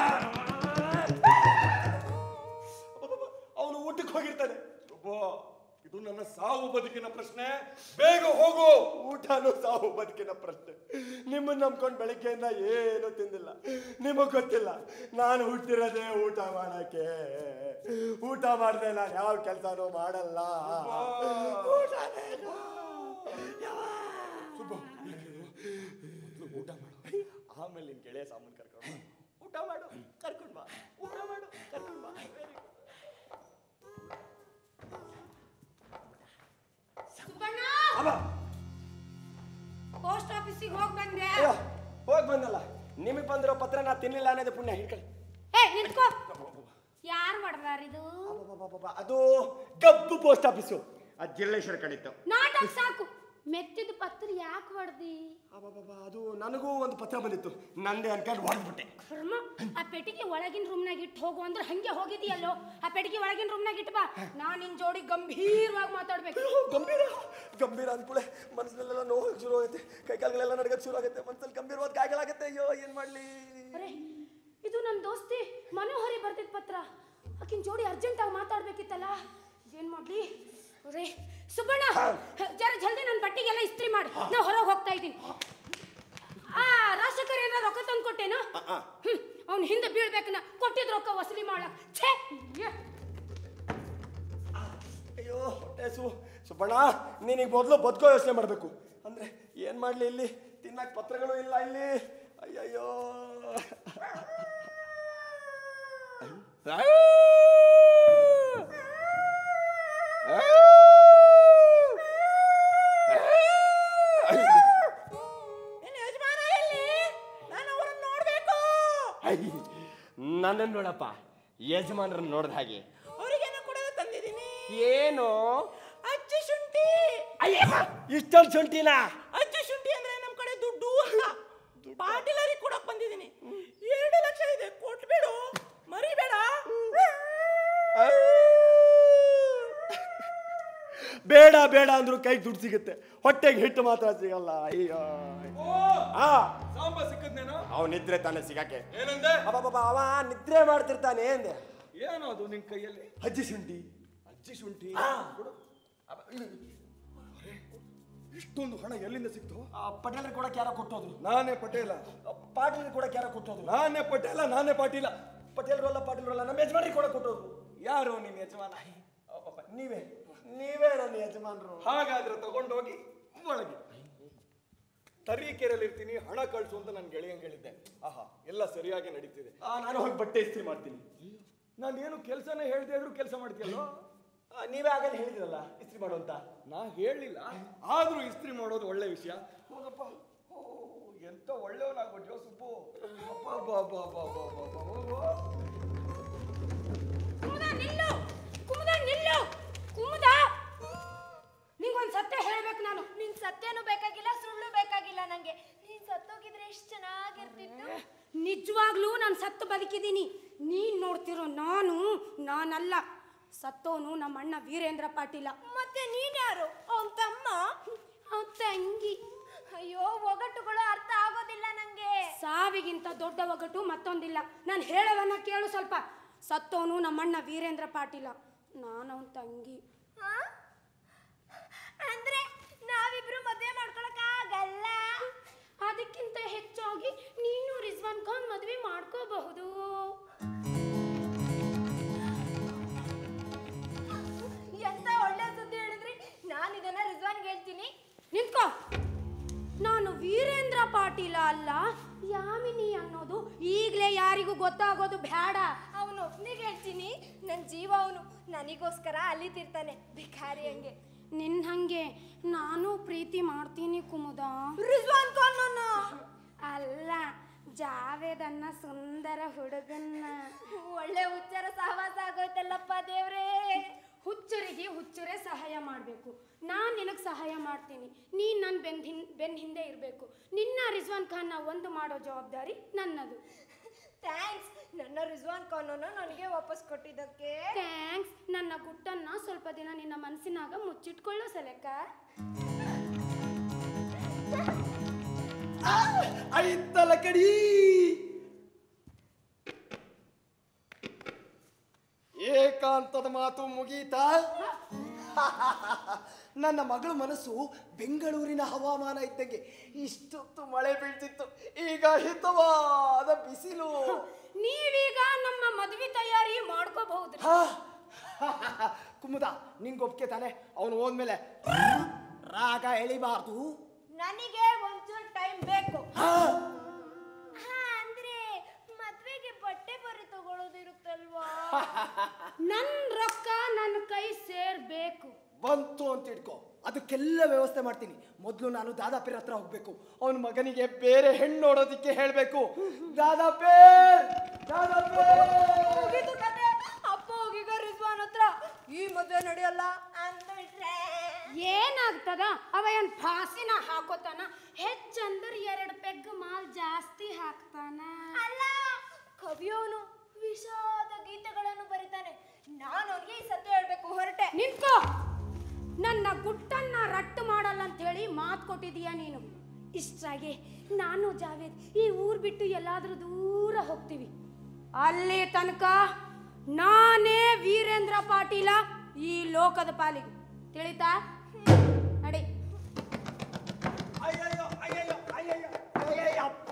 ಅವನು ಊಟಕ್ಕೆ ಹೋಗಿರ್ತಾನೆ ಇದು ನನ್ನ ಸಾವು ಬದುಕಿನ ಪ್ರಶ್ನೆ ಬೇಗ ಹೋಗು ಊಟನೂ ಸಾವು ಬದುಕಿನ ಪ್ರಶ್ನೆ ನಿಮ್ಮನ್ನ ನಂಬ್ಕೊಂಡು ಬೆಳಗ್ಗೆಯಿಂದ ಏನು ತಿಂದಿಲ್ಲ ನಿಮಗ್ ಗೊತ್ತಿಲ್ಲ ನಾನು ಹುಟ್ಟಿರೋದೇ ಊಟ ಮಾಡಕ್ಕೆ ಊಟ ಮಾಡದೆ ನಾನು ಯಾವ ಕೆಲಸನೂ ಮಾಡಲ್ಲ ಊಟನೇ ಇಲ್ಲ. ಸುಬ್ಬ, ಇಲ್ಲಿ ಕೇಳು. ಮೊದ್ಲು ಊಟ ಮಾಡು ಆಮೇಲೆ ನಿನ್ ಗೆಳೆಯ ಸಾಮಾನು ಕರ್ಕೊಂಡು ಬಾ. ಊಟ ಮಾಡು ಕರ್ಕೊಂಡು ಬಾ ಊಟ ಮಾಡು ಕರ್ಕೊಂಡು ಬಾ Very good. ಸುಬ್ಬಣ್ಣ ಅಬ್ಬಾ, ಪೋಸ್ಟ್ ಆಫೀಸಿಗೆ ಹೋಗಿ ಬಂದೆ ಅಯ್ಯೋ ಹೋಗ್ ಬಂದಲ್ಲ ನಿಮಗೆ ಬಂದಿರೋ ಪತ್ರ ನಾ ತಿನ್ನಿಲ್ಲ ಅನ್ನೋದು ಪುಣ್ಯ ಹಿಡ್ಕೊಳ್ಳಿ ಏ ನಿಂತ್ಕೋ ಯಾರು ಹೊಡೆದಾರಿದು ಅಬ್ಬಬ್ಬಬ್ಬಬ್ಬ, ಅದು ಗಬ್ಬು ಪೋಸ್ಟ್ ಆಫೀಸು ಅದು ಜಿಲ್ಲೇಶ್ವರ ಕಡಿತ್ತು ನಾಟಕ ಸಾಕು ಮೆತ್ತಿದ ಪತ್ರ ಯಾಕೆ ಹೊಡೆದಿ ಅಬ್ಬಬ್ಬಬ್ಬ, ಅದು ನನಗೂ ಒಂದು ಪತ್ರ ಬಂದಿತ್ತು ನಂದೇ ಅನ್ಕೊಂಡು ಹೊಡೆದ್ಬಿಟ್ಟೆ ಕರ್ಮ ಆ ಪೆಟ್ಟಿಗೆ ಒಳಗಿನ ರೂಮ್ನಾಗ ಇಟ್ಟು ಹೋಗು ಅಂದ್ರೆ ಹಂಗೆ ಹೋಗಿದೀಯಲ್ಲೋ ಆ ಪೆಟ್ಟಿಗೆ ಒಳಗಿನ ರೂಮ್ನಾಗ ಇಟ್ಟು ಬಾ ನಾನ್ ನಿನ್ ಜೋಡಿ ಗಂಭೀರವಾಗಿ ಮಾತಾಡ್ಬೇಕು ಗಂಭೀರ ಗಂಭೀರ ಅಂದ್ಕೂಳೆ ಮನಸ್ಸಿನಲ್ಲೆಲ್ಲ ನೋವು ಶುರು ಆಗುತ್ತೆ ಕೈ ಕಾಲುಗಳೆಲ್ಲ ನಡಗಕ್ಕೆ ಶುರು ಆಗುತ್ತೆ ಮನಸ್ಸಲ್ಲಿ ಗಂಭೀರವಾದ ಕಾಯಿಗಳಾಗುತ್ತೆ ಅಯ್ಯೋ ಏನ್ ಮಾಡ್ಲಿ ಅರೆ ಇದು ನನ್ನ ದೋಸ್ತಿ ಮನೋಹರಿ ಬರ್ತಿದ್ ಪತ್ರ ಆಕಿನ ಜೋಡಿ ಅರ್ಜೆಂಟ್ ಆಗಿ ಮಾತಾಡ್ಬೇಕಿತ್ತಲ್ಲ ಏನ್ ಮಾಡ್ಲಿ ಅರೆ ಸುಬ್ಬಣ್ಣ ಜರ ಜಲ್ದಿ ನನ್ನ ಬಟ್ಟೆಗೆಲ್ಲ ಇಸ್ತ್ರಿ ಮಾಡಿ ನಾ ಹೊರಗೆ ಹೋಗ್ತಾ ಇದ್ದೀನಿ ಆ ರಾಜಶೇಖರ್ ಏನಾರ ರೊಕ್ಕ ತಂದು ಕೊಟ್ಟೇನು ಹ್ಮ್ ಅವ್ನ ಹಿಂದೆ ಬೀಳ್ಬೇಕನ್ನ ಕೊಟ್ಟಿದ್ ರೊಕ್ಕ ವಸೂಲಿ ಮಾಡಕ್ ಛೇ ಏ. ಅಯ್ಯೋ ಹೊಟ್ಟೆ ಸು ಸುಬ್ಬಣ್ಣ ನೀನೀಗ ಮೊದಲು ಬದುಕೋ ಯೋಚನೆ ಮಾಡಬೇಕು ಅಂದ್ರೆ ಏನ್ ಮಾಡ್ಲಿ ಇಲ್ಲಿ ತಿನ್ನಕ್ ಪತ್ರಗಳು ಇಲ್ಲ ಇಲ್ಲಿ ಅಯ್ಯಯ್ಯೋ ನನ್ನನ್ನು ನೋಡಪ್ಪ ಯಜಮಾನರನ್ನ ನೋಡ್ದ ಹಾಗೆ ಅವರಿಗೇನೋ ಕೊಡೋದು ತಂದಿದ್ದೀನಿ ಏನು ಅಚ್ಚು ಶುಂಠಿ ಅಯ್ಯಮ್ಮ ಇಷ್ಟೊಂದು ಶುಂಠಿನ ಅಚ್ಚು ಶುಂಠಿ ಅಂದ್ರೆ ನಮ್ ಕಡೆ ದುಡ್ಡು ಅಂತ ಪಾಟೀಲರಿಗೆ ಕೊಡಕ್ ಬಂದಿದ್ದೀನಿ ಎರಡು ಲಕ್ಷ ಇದೆ ಕೊಟ್ಬಿಡು ಮರಿಬೇಡ ಬೇಡ ಬೇಡ ಅಂದ್ರು ಕೈಗೆ ದುಡ್ಡು ಸಿಗುತ್ತೆ ಹೊಟ್ಟೆಗೆ ಹಿಟ್ಟು ಮಾತ್ರ ಸಿಗಲ್ಲ ಅಯ್ಯೋ ಓ ಆ ಸಾಂಬಾ ಸಿಕ್ಕದ್ ಹೇಳಿದ್ನೇನೋ ಅವನಿದ್ರೆ ತಾನೆ ಸಿಗಾಕೆ ಏನಂದೆ ಅಬ್ಬಬ್ಬಬ್ಬ, ಅವ ನಿದ್ರೆ ಮಾಡ್ತಿರ್ತಾನೆ ಅಂದೆ ಏನು ಅದು ನಿನ್ ಕೈಯಲ್ಲಿ ಅಜ್ಜಿ ಶುಂಠಿ ಅಜ್ಜಿ ಶುಂಠಿ ಕೊಡು. ಅಬ್ಬ, ಇದು- ಅರೆ, ಇಷ್ಟೊಂದು ಹಣ ಎಲ್ಲಿಂದ ಸಿಕ್ತು ಪಟೇಲರು ಕೊಡಕ್ಕೆ ಯಾರೋ ಕೊಟ್ಟೋದ್ರು ನಾನೇ ಪಟೇಲ ಪಾಟೀಲ್ ಕೊಡಕ್ಕೆ ಯಾರೋ ಕೊಟ್ಟೋದ್ರು ನಾನೇ ಪಟೇಲ ನಾನೇ ಪಾಟೀಲ ಪಟೇಲ್ರು ಅಲ್ಲ ಪಾಟೀಲ್ರು ಅಲ್ಲ ನಮ್ಮ ಯಜಮಾನ್ರಿಗೆ ಕೊಡಕ್ಕೆ ಕೊಟ್ಟೋದ್ರು ಯಾರು ನಿನ್ನ ಯಜಮಾನ ಅಬ್ಬಬ್ಬ, ನೀವೇ ನೀವೇ ನನ್ನ ಯಜಮಾನ್ರು ಹಾಗಾದ್ರೆ ತಗೊಂಡೋಗಿ ಒಳಗೆ ತರೀಕೆರೆಯಲ್ಲಿ ಇರ್ತೀನಿ ಹಣ ಕಳ್ಸು ಅಂತ ನನ್ನ ಗೆಳೆಯಂಗೆ ಹೇಳಿದ್ದೆ ಆಹಾ ಎಲ್ಲ ಸರಿಯಾಗಿ ನಡೀತಿದೆ ಆ, ನಾನು ಹೋಗಿ ಬಟ್ಟೆ ಇಸ್ತ್ರಿ ಮಾಡ್ತೀನಿ ನಾನು ಏನು ಕೆಲಸನೇ ಹೇಳ್ದೆ ಇದ್ರು ಕೆಲಸ ಮಾಡ್ತೀಯಲ್ಲೋ ಆ, ನೀವೇ ಆಗಲ್ಲ ಹೇಳಿದ್ರಲ್ಲ ಇಸ್ತ್ರಿ ಮಾಡು ಅಂತ ನಾ ಹೇಳಿಲ್ಲ ಆದ್ರೂ ಇಸ್ತ್ರಿ ಮಾಡೋದು ಒಳ್ಳೆ ವಿಷಯ ಹೋಗಪ್ಪ ಓ, ಎಂತ ಒಳ್ಳೆಯವನಾಗ್ಬಿಟ್ಯೋ ಸುಬ್ಬು ಅಬ್ಬಬ್ಬಬ್ಬಬ್ಬಬ್ಬಬ್ಬಬ್ಬಬ್ಬ. ಕುಮುದ ನಿಲ್ಲು ಕುಮುದ ನಿಲ್ಲು ಕುಮುದ ನಿಂಗೊಂದು ಸತ್ಯ ಹೇಳ್ಬೇಕು ನಾನು ನಿನ್ ಸತ್ಯನೂ ಬೇಕಾಗಿಲ್ಲ ಸುಳ್ಳು ಬೇಕಾಗಿಲ್ಲ ನಂಗೆ ನೀನ್ ಸತ್ತೋಗಿದ್ರೆ ಎಷ್ಟು ಚೆನ್ನಾಗಿರ್ತಿತ್ತು ನಿಜವಾಗ್ಲೂ ನಾನು ಸತ್ತು ಬದುಕಿದ್ದೀನಿ ನೀನ್ ನೋಡ್ತಿರೋ ನಾನು ನಾನಲ್ಲ ಸತ್ತೋನು ನಮ್ಮ ಅಣ್ಣ ವೀರೇಂದ್ರ ಪಾಟೀಲ ಮತ್ತೆ ನೀನ್ ಯಾರು ಅವನ್ ತಮ್ಮ ಅವ್ನ್ ತಂಗಿ ಅಯ್ಯೋ ಒಗಟುಗಳು ಅರ್ಥ ಆಗೋದಿಲ್ಲ ನಂಗೆ ಸಾವಿಗಿಂತ ದೊಡ್ಡ ಒಗಟು ಮತ್ತೊಂದಿಲ್ಲ ನಾನು ಹೇಳೋದನ್ನ ಕೇಳು ಸ್ವಲ್ಪ ಸತ್ತೋನು ನಮ್ಮಣ್ಣ ವೀರೇಂದ್ರ ಪಾಟೀಲ ನಾನು ಅವನ ತಂಗಿ ಆ? ಅಂದ್ರೆ ನಾವಿಬ್ರು ಮದ್ವೆ ಮಾಡ್ಕೊಳಕ್ ಆಗಲ್ಲ ಅದಕ್ಕಿಂತ ಹೆಚ್ಚಾಗಿ ನೀನು ರಿಜ್ವಾನ್ ಖಾನ್ ಮದುವೆ ಮಾಡ್ಕೋಬಹುದು ಎಂತ ಒಳ್ಳೆ ಸುದ್ದಿ ಹೇಳಿದ್ರಿ ನಾನು ಇದನ್ನ ರಿಜ್ವಾನ್ಗೆ ಹೇಳ್ತೀನಿ ನಿಂತ್ಕೋ ನಾನು ವೀರೇಂದ್ರ ಪಾಟೀಲ ಅಲ್ಲ ಯಾಮಿನಿ ಅನ್ನೋದು ಈಗಲೇ ಯಾರಿಗೂ ಗೊತ್ತಾಗೋದು ಬೇಡ ಅವನು ಒಬ್ನಿಗೆ ಹೇಳ್ತೀನಿ ನನ್ನ ಜೀವ ಅವನು ನನಗೋಸ್ಕರ ಅಲಿತಿರ್ತಾನೆ ಭಿಖಾರಿ ಹಂಗೆ ನಿನ್ನ ಹಂಗೆ ನಾನು ಪ್ರೀತಿ ಮಾಡ್ತೀನಿ ಕುಮುದ ರಿಜ್ವಾನ್ ಖಾನ್ ನನ್ನ ಅಲ್ಲ ಜಾವೇದ್ ಅನ್ನ ಸುಂದರ ಹುಡುಗನ್ನ ಒಳ್ಳೆ ಉಚ್ಚಾರ ಸಹವಾಸ ಆಗೋಯ್ತಲ್ಲಪ್ಪ ದೇವ್ರೇ ಹುಚ್ಚರಿಗೆ ಹುಚ್ಚರೇ ಸಹಾಯ ಮಾಡಬೇಕು ನಾನು ನಿನಗೆ ಸಹಾಯ ಮಾಡ್ತೀನಿ ನೀನು ನನ್ನ ಬೆನ್ ಹಿನ್ ಬೆನ್ ಹಿಂದೆ ಇರಬೇಕು ನಿನ್ನ ರಿಜ್ವಾನ್ ಖಾನ್ನ ಒಂದು ಮಾಡೋ ಜವಾಬ್ದಾರಿ ನನ್ನದು ಥ್ಯಾಂಕ್ಸ್ ನನ್ನ ರಿಜ್ವಾನ್ ಖಾನನ್ನು ನನಗೆ ವಾಪಸ್ ಕೊಟ್ಟಿದ್ದಕ್ಕೆ ಥ್ಯಾಂಕ್ಸ್ ನನ್ನ ಗುಟ್ಟನ್ನ ಸ್ವಲ್ಪ ದಿನ ನಿನ್ನ ಮನಸ್ಸಿನಾಗ ಮುಚ್ಚಿಟ್ಕೊಳ್ಳೋ ಸಲಕ ಐತಲ ಕಡಿ ಏಕಾಂತದ ಮಾತು ಮುಗೀತಾ ನನ್ನ ಮಗಳ ಮನಸ್ಸು ಬೆಂಗಳೂರಿನ ಹವಾಮಾನ ಇದ್ದಂಗೆ ಇಷ್ಟೊತ್ತು ಮಳೆ ಬೀಳ್ತಿತ್ತು ಈಗ ಹಿತವಾದ ಬಿಸಿಲು ನೀವೀಗ ನಮ್ಮ ಮದುವೆ ತಯಾರಿ ಮಾಡ್ಕೋಬಹುದು ಹಾ. ಕುಮುದ ನಿಂಗೆ ಒಪ್ಕೆ ತಾನೆ ಅವನು ಹೋದ್ಮೇಲೆ ರಾಗ ಎಳಿಬಾರ್ದು ನನಗೆ ಒಂಚೂರು ಟೈಮ್ ಬೇಕು ಹಾ. ಹಾ ಅಂದ್ರೆ ಮದ್ವೆಗೆ ಬಟ್ಟೆ ಬರೆ ತಗೊಳ್ಳೋದಿರುತ್ತಲ್ವಾ ನನ್ನ ರೊಕ್ಕ ನನ್ನ ಕೈ ಸೇರ್ಬೇಕು ಬಂತು ಅಂತ ಇಟ್ಕೋ ಅದಕ್ಕೆಲ್ಲ ವ್ಯವಸ್ಥೆ ಮಾಡ್ತೀನಿ ಮೊದಲು ನಾನು ದಾದಾಪೀರ್ ಹತ್ರ ಹೋಗ್ಬೇಕು ಅವನ ಮಗನಿಗೆ ಬೇರೆ ಹೆಣ್ಣು ನೋಡೋದಿಕ್ಕೆ ಹೇಳ್ಬೇಕು ದಾದಾಪೇರ್ ದಾದಾಪೇರ್ ಮುಗೀತು ಕತೆ ಅಪ್ಪ ಹೋಗೀಗ ರಿಜ್ವಾನ್ ಹತ್ರ ಈ ಮದ್ವೆ ನಡೆಯಲ್ಲ ಅಂದ್ಬಿಟ್ರೆ ಏನಾಗ್ತದ ಅವ ಏನ್ ಫಾಸಿನ ಹಾಕೋತಾನ ಹೆಚ್ಚಂದ್ರ ಎರಡು ಪೆಗ್ ಮಾಲ್ ಜಾಸ್ತಿ ಹಾಕ್ತಾನ ಅಲ್ಲ ಕವಿಯವನು ವಿಷಾದ ಗೀತೆಗಳನ್ನು ಬರೀತಾನೆ ನಾನು ಅವನಿಗೆ ಈ ಸತ್ಯ ಹೇಳ್ಬೇಕು ಹೊರಟೆ ನಿಂತ್ಕೋ ನನ್ನ ಗುಟ್ಟನ್ನ ರಟ್ಟು ಮಾಡಲ್ಲ ಅಂತ ಹೇಳಿ ಮಾತು ಕೊಟ್ಟಿದೀಯ ನೀನು ಇಷ್ಟಾಗಿ ನಾನು ಜಾವೇದ್ ಈ ಊರ್ ಬಿಟ್ಟು ಎಲ್ಲಾದ್ರೂ ದೂರ ಹೋಗ್ತೀವಿ ಅಲ್ಲಿ ತನಕ ನಾನೇ ವೀರೇಂದ್ರ ಪಾಟೀಲ ಈ ಲೋಕದ ಪಾಲಿಗೆ ತಿಳಿತಾ ನಡಿ ಅಯ್ಯಯ್ಯೋ ಅಯ್ಯಯ್ಯೋ ಅಯ್ಯಯ್ಯೋ ಅಯ್ಯಯ್ಯಪ್ಪ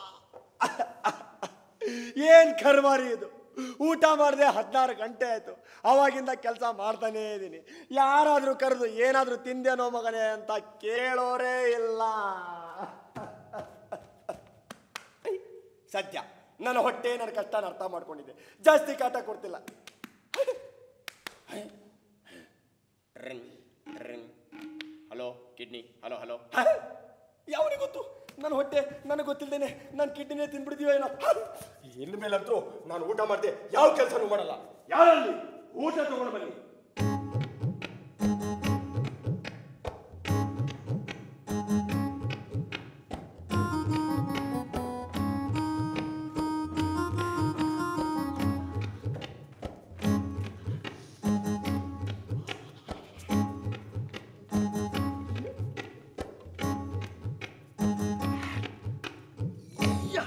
ಏನ್ ಕರ್ಮಾರಿ ಇದು ಊಟ ಮಾಡದೆ ಹದಿನಾರು ಗಂಟೆ ಆಯ್ತು ಅವಾಗಿಂದ ಕೆಲಸ ಮಾಡ್ತಾನೇ ಇದ್ದೀನಿ ಯಾರಾದ್ರೂ ಕರೆದು ಏನಾದ್ರೂ ತಿಂದೇನೋ ಮಗನೇ ಅಂತ ಕೇಳೋರೇ ಇಲ್ಲ ಸತ್ಯ ನನ್ನ ಹೊಟ್ಟೆ ನನ್ನ ಕಷ್ಟನ ಅರ್ಥ ಮಾಡ್ಕೊಂಡಿದ್ದೆ ಜಾಸ್ತಿ ಕಾಟ ಕೊಡ್ತಿಲ್ಲ ಹಲೋ ಕಿಡ್ನಿ ಹಲೋ ಹಲೋ ಯಾವನಿಗೆ ಗೊತ್ತು ನನ್ನ ಹೊಟ್ಟೆ ನನಗೆ ಗೊತ್ತಿಲ್ದೇನೆ ನಾನು ಕಿಡ್ನಿನೇ ತಿನ್ಬಿಡ್ತೀವ ಏನೋ ಇನ್ನು ಮೇಲಂತೂ ನಾನು ಊಟ ಮಾಡಿದೆ ಯಾವ ಕೆಲಸನೂ ಮಾಡಲ್ಲ ಯಾರಲ್ಲಿ ಊಟ ತಗೊಂಡು ಬನ್ನಿ ಯಾ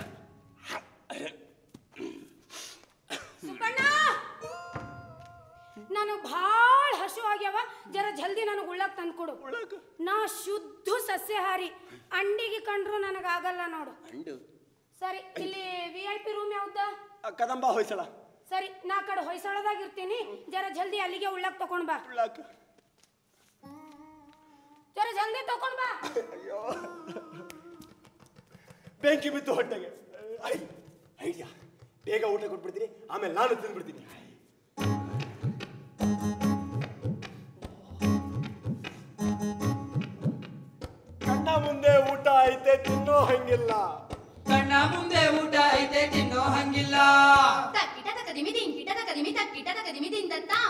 ನನಗೆ ಭಾಳ ಹಸು ಆಗ್ಯಾವ ಜರ ಜಲ್ದಿ ನನಗೆ ಉಳ್ಳಕ್ ತಂದ್ಕೊಡು ನಾ ಶುದ್ಧ ಸಸ್ಯಾಹಾರಿ ಅಂಡಿಗೆ ಕಂಡ್ರು ನನಗಾಗಲ್ಲ ನೋಡು ಅಂಡು ಸರಿ ಇಲ್ಲಿ ವಿ ಐ ಪಿ ರೂಮ್ ಯಾವ್ದ ಆ, ಕದಂಬ ಹೊಯ್ಸಳ ಸರಿ ನಾ ಕಡೆ ಹೊಯ್ಸಳದಾಗ ಇರ್ತೀನಿ ಜರ ಜಲ್ದಿ ಅಲ್ಲಿಗೆ ಉಳ್ಳಕ್ ತಕೊಂಡ್ ಬಾ ಉಳ್ಳಾಕ ಜರ ಜಲ್ದಿ ತಕೊಂಡ್ ಬಾ ಅಯ್ಯೋ ಬೆಂಕಿ ಬಿತ್ತು ಹೊಟ್ಟೆಗೆ ಐ ಐಡಿಯಾ ಬೇಗ ಊಟ ಕೊಟ್ಬಿಡ್ತೀನಿ ಆಮೇಲೆ ನಾನು ತಿಂದ್ಬಿಡ್ತೀನಿ ಕಣ್ಣ ಮುಂದೆ ಊಟ ಐತೆ ತಿನ್ನೋ ಹಂಗಿಲ್ಲ ಕಣ್ಣ ಮುಂದೆ ಊಟ ಐತೆ ತಿನ್ನೋ ಹಂಗಿಲ್ಲ ತಕ್ಕಿಟದ ಕದಿಮಿ ದಿಂಕಿಟದ ಕದಿಮಿ ತಕ್ಕಿಟದ ಕದಿಮಿ ದಿಂದತ್ತಾಂ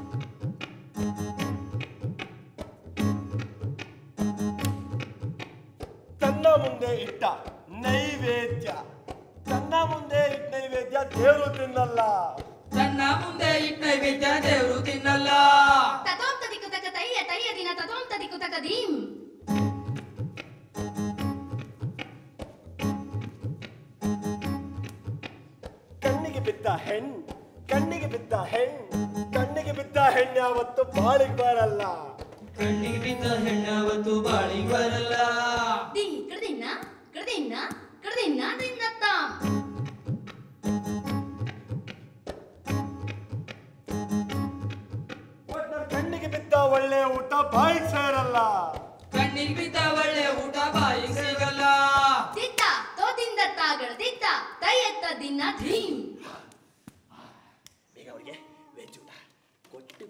ಕಣ್ಣ ಮುಂದೆ ಇಟ್ಟ ನೈವೇದ್ಯ ಕಣ್ಣ ಮುಂದೆ ಇಟ್ಟ ನೈವೇದ್ಯ ದೇವರು ತಿನ್ನಲ್ಲ ಕಣ್ಣ ಮುಂದೆ ಇಟ್ಟ ನೈವೇದ್ಯ ದೇವ್ರು ತಿನ್ನಲ್ಲ ತತೋಂ ತದಿಕು ತಕ ತಯ್ಯ ತಯ್ಯ ದಿನ ತತೋಂ ತದಿಕು ತಕ ದೀಂ ಕಣ್ಣಿಗೆ ಬಿದ್ದ ಹೆಣ್ ಕಣ್ಣಿಗೆ ಬಿದ್ದ ಹೆಣ್ ಕಣ್ಣಿಗೆ ಬಿದ್ದ ಹೆಣ್ಣು ಯಾವತ್ತು ಬಾಳಿಗೆ ಬರಲ್ಲ ಕಣ್ಣಿಗೆ ಬಿದ್ದ ಹೆಣ್ಣಾವತ್ತು ಬಾಳಿಗೆ ಬರಲ್ಲ ದಿ ಕೃದಿನ್ನ ಕೃದಿನ್ನ ಕೃದಿನ್ನ ದಿಂದತ್ತಾಂ ಒಟ್ನಲ್ಲಿ ಕಣ್ಣಿಗೆ ಬಿದ್ದ ಒಳ್ಳೆ ಊಟ ಬಾಯಿಗೆ ಸೇರಲ್ಲ ಕಣ್ಣಿಗೆ ಬಿದ್ದ ಒಳ್ಳೆ ಊಟ ಬಾಯಿಗೆ ಸಿಗಲ್ಲ ದಿತ್ತ ತೋ ದಿಂದತ್ತಾಗಳ ದಿತ್ತ ತಯ್ಯತ್ತ ದಿನ ಧೀಂ ಬೇಗ ಅವರಿಗೆ ವೆಜ್ ಊಟ ಕೊಟ್ಟು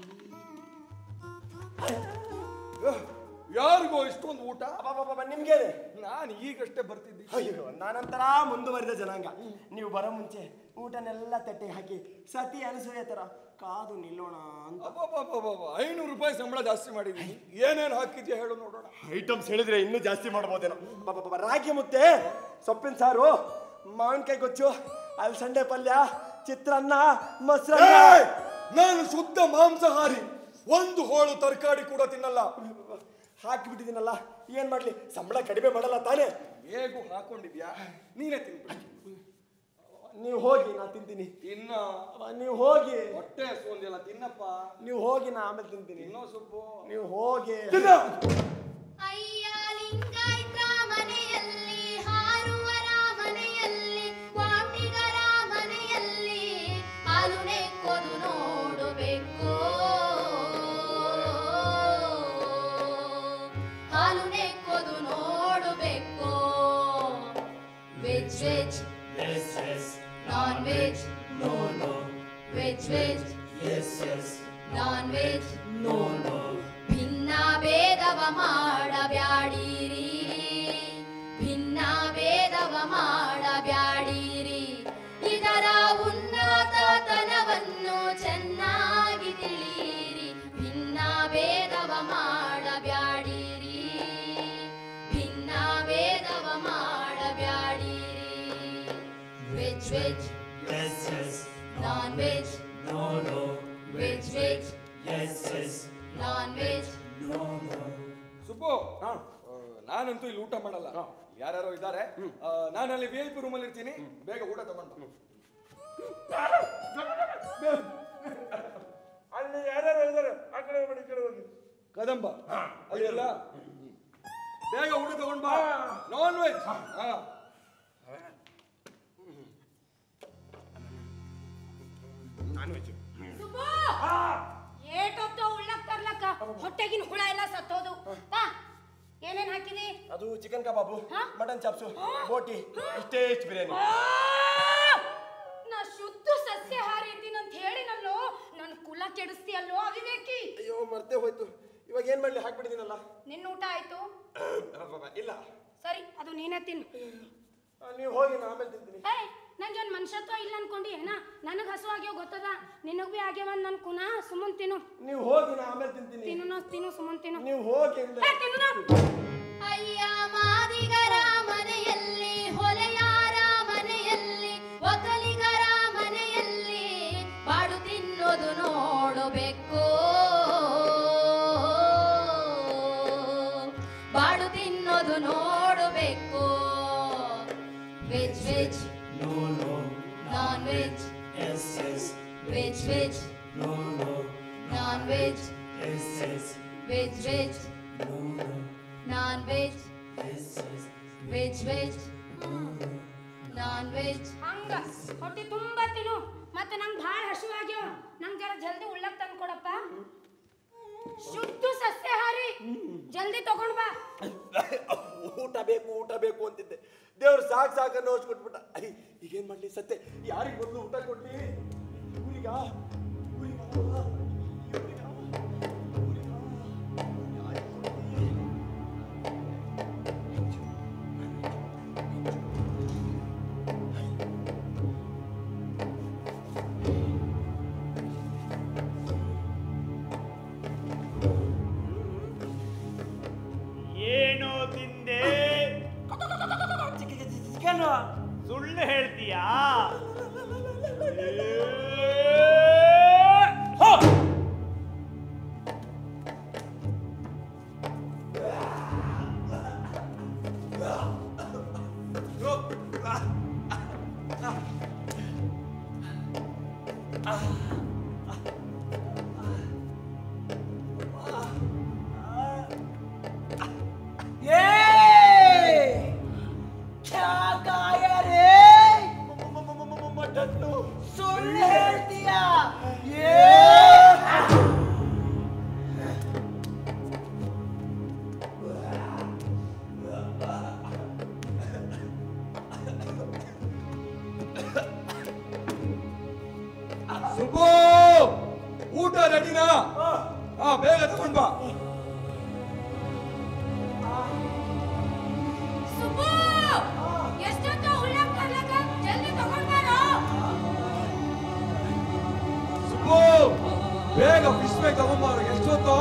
ಯಾರಿಗೋ ಇಷ್ಟೊಂದು ಊಟ ನಿಮ್ಗೇನೆ ನಾನು ಈಗಷ್ಟೇ ಬರ್ತಿದ್ದೆ ಅಯ್ಯೋ ನಾನಂತರ ಮುಂದುವರಿದ ಜನಾಂಗ ನೀವು ಬರೋ ಮುಂಚೆ ಊಟನೆಲ್ಲ ತಟ್ಟೆಗೆ ಹಾಕಿ ಸತಿ ಅನಸೂಯ ತರ ಕಾದು ನಿಲ್ಲೋಣ ಅಂತ ಅಬ್ಬಬ್ಬಬ್ಬಬ್ಬ, ಐನೂರು ರೂಪಾಯಿ ಸಂಬಳ ಜಾಸ್ತಿ ಮಾಡಿದ್ದೀನಿ ಏನೇನು ಹಾಕಿದ್ಯಾ ಹೇಳು ನೋಡೋಣ ಐಟಮ್ಸ್ ಹೇಳಿದ್ರೆ ಇನ್ನೂ ಜಾಸ್ತಿ ಮಾಡ್ಬೋದೇನೋ ಪಾಪ ರಾಗಿ ಮುದ್ದೆ ಸೊಪ್ಪಿನ ಸಾರು ಮಾವಿನಕಾಯಿ ಗೊಚ್ಚು ಅಲಸಂಡೆ ಪಲ್ಯ ಚಿತ್ರಾನ್ನ ಮೊಸರನ್ನ ಏಯ್! ನಾನು ಶುದ್ಧ ಮಾಂಸಾಹಾರಿ ಒಂದು ಹೋಳು ತರಕಾರಿ ಕೂಡ ತಿನ್ನಲ್ಲ ಹಾಕಿಬಿಟ್ಟಿದ್ದೀನಲ್ಲ ಏನ್ ಮಾಡ್ಲಿ ಸಂಬಳ ಕಡಿಮೆ ಮಾಡಲ್ಲ ತಾನೇ ಹೇಗೂ ಹಾಕೊಂಡಿದ್ಯಾ ನೀನೇ ತಿನ್ಬಿಡಿ ನೀವು ಹೋಗಿ ನಾ ತಿಂತೀನಿ ಇನ್ನ ನೀವು ಹೋಗಿ ಹೊಟ್ಟೆ ಹಸುವಂದಿಲ್ಲ ತಿನ್ನಪ್ಪ ನೀವು ಹೋಗಿ ನಾ ಆಮೇಲೆ ತಿಂತೀನಿ ಇನ್ನೋ ಸುಬ್ಬು ನೀವು ಹೋಗಿ ಅಯ್ಯ ಲಿಂಗಾಯತ ಮನೆಯಲ್ಲಿ ಹಾರುವರ ಮನೆಯಲ್ಲಿ ವಾಟಿಗರ ಮನೆಯಲ್ಲಿ ಹಾಲು ನೆಕ್ಕೋದು ನೋಡಬೇಕು ಹಾಲು ನೆಕ್ಕೋದು ನೋಡಬೇಕು veg veg non veg veg veg non veg ಭಿನ್ನ ಭೇದವ ಮಾಡಬ್ಯಾಡಿರಿ ಭಿನ್ನ ಭೇದವ ಮಾಡಬ್ಯಾಡಿರಿ ಇದರ ಉನ್ನತತನವನ್ನು ಚೆನ್ನಾಗಿ ತಿಳಿಯಿರಿ ಭಿನ್ನ ಭೇದವ ಮಾಡಬ್ಯಾಡಿರಿ ಭಿನ್ನ ಭೇದವ ಮಾಡಬ್ಯಾಡಿರಿ veg veg non veg veg veg non veg Subbu ಆ, ನಾನಂತೂ ಇಲ್ಲಿ ಊಟ ಮಾಡಲ್ಲ ಯಾರ್ಯಾರೋ ಇದ್ದಾರೆ ನಾನು ಅಲ್ಲಿ ವಿ ಐ ಪಿ ರೂಮಲ್ಲಿ ಇರ್ತೀನಿ ಬೇಗ ಊಟ ತಗೊಂಡು ಅಲ್ಲಿ ಯಾರ್ಯಾರು ಇದ್ದಾರೆ ಆ ಕಡೆ ಹೋಗ್ಬೇಡಿ, ಈ ಕಡೆ ಹೋಗಿ ಕದಂಬ ಅಲ್ಲ ಬೇಗ ಊಟ ತಗೊಂಡ್ ಬಾ ನಾನ್ ವೆಜ್ ಸುಬ್ಬು! ಏಟೊತ್ತು ಉಳ್ಳಕ್ ತರ್ಲಕ್ಕ ಹೊಟ್ಟೆಗಿನ ಹುಳ ಎಲ್ಲ ಸತ್ತೋದು ತಾ ಏನೇನ್ ಹಾಕಿದಿ ಅದು ಚಿಕನ್ ಕಬಾಬು ಹಾ? ಮಟನ್ ಚಾಪ್ಸು ಬೋಟಿ ಇಷ್ಟೇ ಇಷ್ಟು ಬಿರಿಯಾನಿ ನಾ ಶುದ್ಧ ಸಸ್ಯಾಹಾರಿ ಇದ್ದೀನಿ ಅಂತ ಹೇಳಿ ನಲ್ಲೋ ನನ್ನ ಕುಲ ಕೆಡಿಸ್ತೀಯಲ್ಲೋ ಅವಿವೇಕಿ ಅಯ್ಯೋ ಮರ್ತೇ ಹೋಯ್ತು ಇವಾಗ ಏನ್ ಮಾಡ್ಲಿ ಹಾಕ್ಬಿಟ್ಟಿದ್ದೀನಲ್ಲ ನಿನ್ನ ಊಟ ಆಯ್ತು ಅಬ್ಬಬ್ಬ, ಇಲ್ಲ ಸರಿ ಅದು ನೀನೇ ತಿನ್ನು ಆ, ನೀವು ಹೋಗಿ ನಾ ಆಮೇಲೆ ತಿಂತೀನಿ ಏಯ್ ನಂಗೇನ್ ಮನುಷ್ಯತ್ವ ಇಲ್ಲ ಅನ್ಕೊಂಡಿ ಏನ ನನಗ್ ಹಸು ಆಗ್ಯೋ ಗೊತ್ತದ ನಿನಗ್ ಬಿ ಆಗ್ಯಾವ ನನ್ ಕುನ ಸುಮ್ಮನ್ ತಿನ್ನು ನೀವು ಹೋಗಿ ನಾ ಆಮೇಲೆ ತಿಂತೀನಿ ತಿನ್ನು ನಾ ತಿನ್ನು ಸುಮ್ಮನ್ ತಿನ್ನು ನೀವು ಹೋಗಿ ಅಂದೆ. ಏ, ತಿನ್ನು ನಾ. ಅಯ್ಯ ಮಾದಿಗರ ಮನೆಯಲ್ಲಿ ಹೊಲೆಯಾರ ಮನೆಯಲ್ಲಿ ಒಕ್ಕಲಿಗರ ಮನೆಯಲ್ಲಿ ಬಾಡು ತಿನ್ನೋದು ನೋಡಬೇಕು ಬಾಡು ತಿನ್ನೋದು ನೋಡಬೇಕು veg veg non veg veg veg veg veg veg non veg veg veg non veg ಹಂಗ ಹೊಟ್ಟೆ ತುಂಬಾ ತಿನ್ನು ಮತ್ತೆ ನಂಗೆ ಭಾಳ ಹಸಿವಾಗ್ಯಾವ ನಂಗೆ ಜರ ಜಲ್ದಿ ಉಳ್ಳಕ್ ತಂದು ಕೊಡಪ್ಪ ಶುದ್ಧ ಸಸ್ಯಾಹಾರಿ ಜಲ್ದಿ ತಗೊಂಡ್ ಬಾ ಊಟ ಬೇಕು ಊಟ ಬೇಕು ಅಂತಿದ್ದೆ ದೇವ್ರು ಸಾಕು ಸಾಕನ್ನು ಕೊಟ್ಬಿಟ್ಟ ಐ, ಈಗೇನ್ ಮಾಡ್ಲಿ ಸತ್ತೆ ಯಾರಿಗೆ ಮೊದಲು ಊಟ ಕೊಡ್ಲಿ ಇವ್ರಿಗ ಏನೋ ತಿಂದೆ ಚಿಕನ್ ಸುಳ್ಳು ಹೇಳ್ತೀಯಾ ಹೋ! ಸುಳ್ಳು ಹೇಳ್ತೀಯಾ ಸುಬ್ಬು ಊಟ ರೆಡಿನಾ ಹಾ ಬೇಗ ತಗೊಂಡ್ ಬಾ ಸುಬ್ಬು ಎಷ್ಟೊತ್ತು ಉಳ್ಳಕ್ ತರ್ಲಕ ಜಲ್ದಿ ತಗೊಂಡ್ ಬಾರೋ ಸುಬ್ಬು ಬೇಗ ಫಿಶ್ ಬೇಗ ತಗೊಂಬಾರ ಎಷ್ಟೊತ್ತು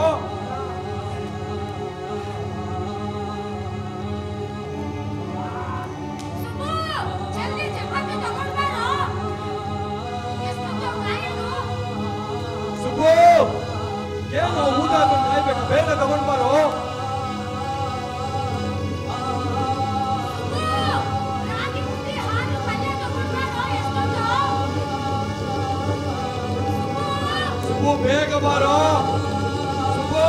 ಸುಬ್ಬು ಜಲ್ದಿ ಚಪಾತಿ ತಗೊಂಡ್ ಬಾರೋ ಎಷ್ಟೊತ್ತು ಕಾಯೋದು ಸುಬ್ಬು ಏನು ಊಟ ಹಾಕೊಂಡು ಕಾಯ್ಬೇಕು ಬೇಗ ತಗೊಂಡ್ ಬಾರೋ ರಾಗಿ ಮುದ್ದೆ ಹಾಲು ಪಲ್ಯ ತಗೊಂಡ್ ಬಾರೋ ಎಷ್ಟೊತ್ತು ಸುಬ್ಬು ಬೇಗ ಬಾರೋ ಸುಬ್ಬು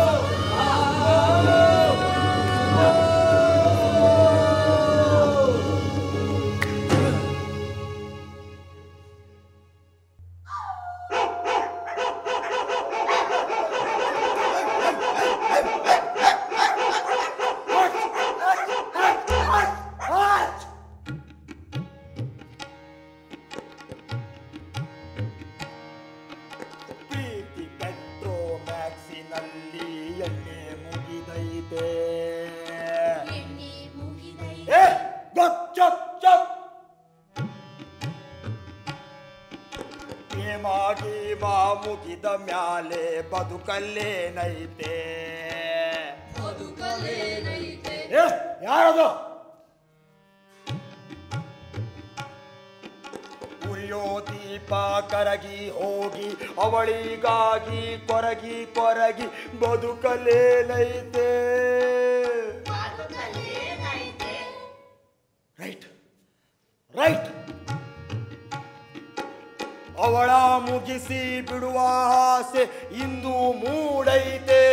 ಪ್ರೀತಿ ಪೆಟ್ರೋ ಮ್ಯಾಕ್ಸಿನಲ್ಲಿ ಎಣ್ಣೆ ಮುಗಿದೈತೆ ಎಣ್ಣೆ ಮುಗಿದೈ ಏ ಗಪ್ ಚಪ್ ಚಪ್ ಪ್ರೇಮ ಗೀಮ ಮುಗಿದ ಮ್ಯಾಲೆ ಬದುಕಲ್ಲೇನೈತೆ ಬದುಕಲೇನೈತೆ ಏ ಯಾರದು ಉರಿಯೋ ದೀಪ ಕರಗಿ ಹೋಗಿ ಅವಳಿಗಾಗಿ ಕೊರಗಿ ಕೊರಗಿ ಬದುಕಲೇನೈತೆ ಬದುಕಲೇನೈತೆ ರೈಟ್ ರೈಟ್ ಅವಳ ಮುಗಿಸಿ ಬಿಡುವ ಆಸೆ ಇಂದು ಮೂಡೈತೆ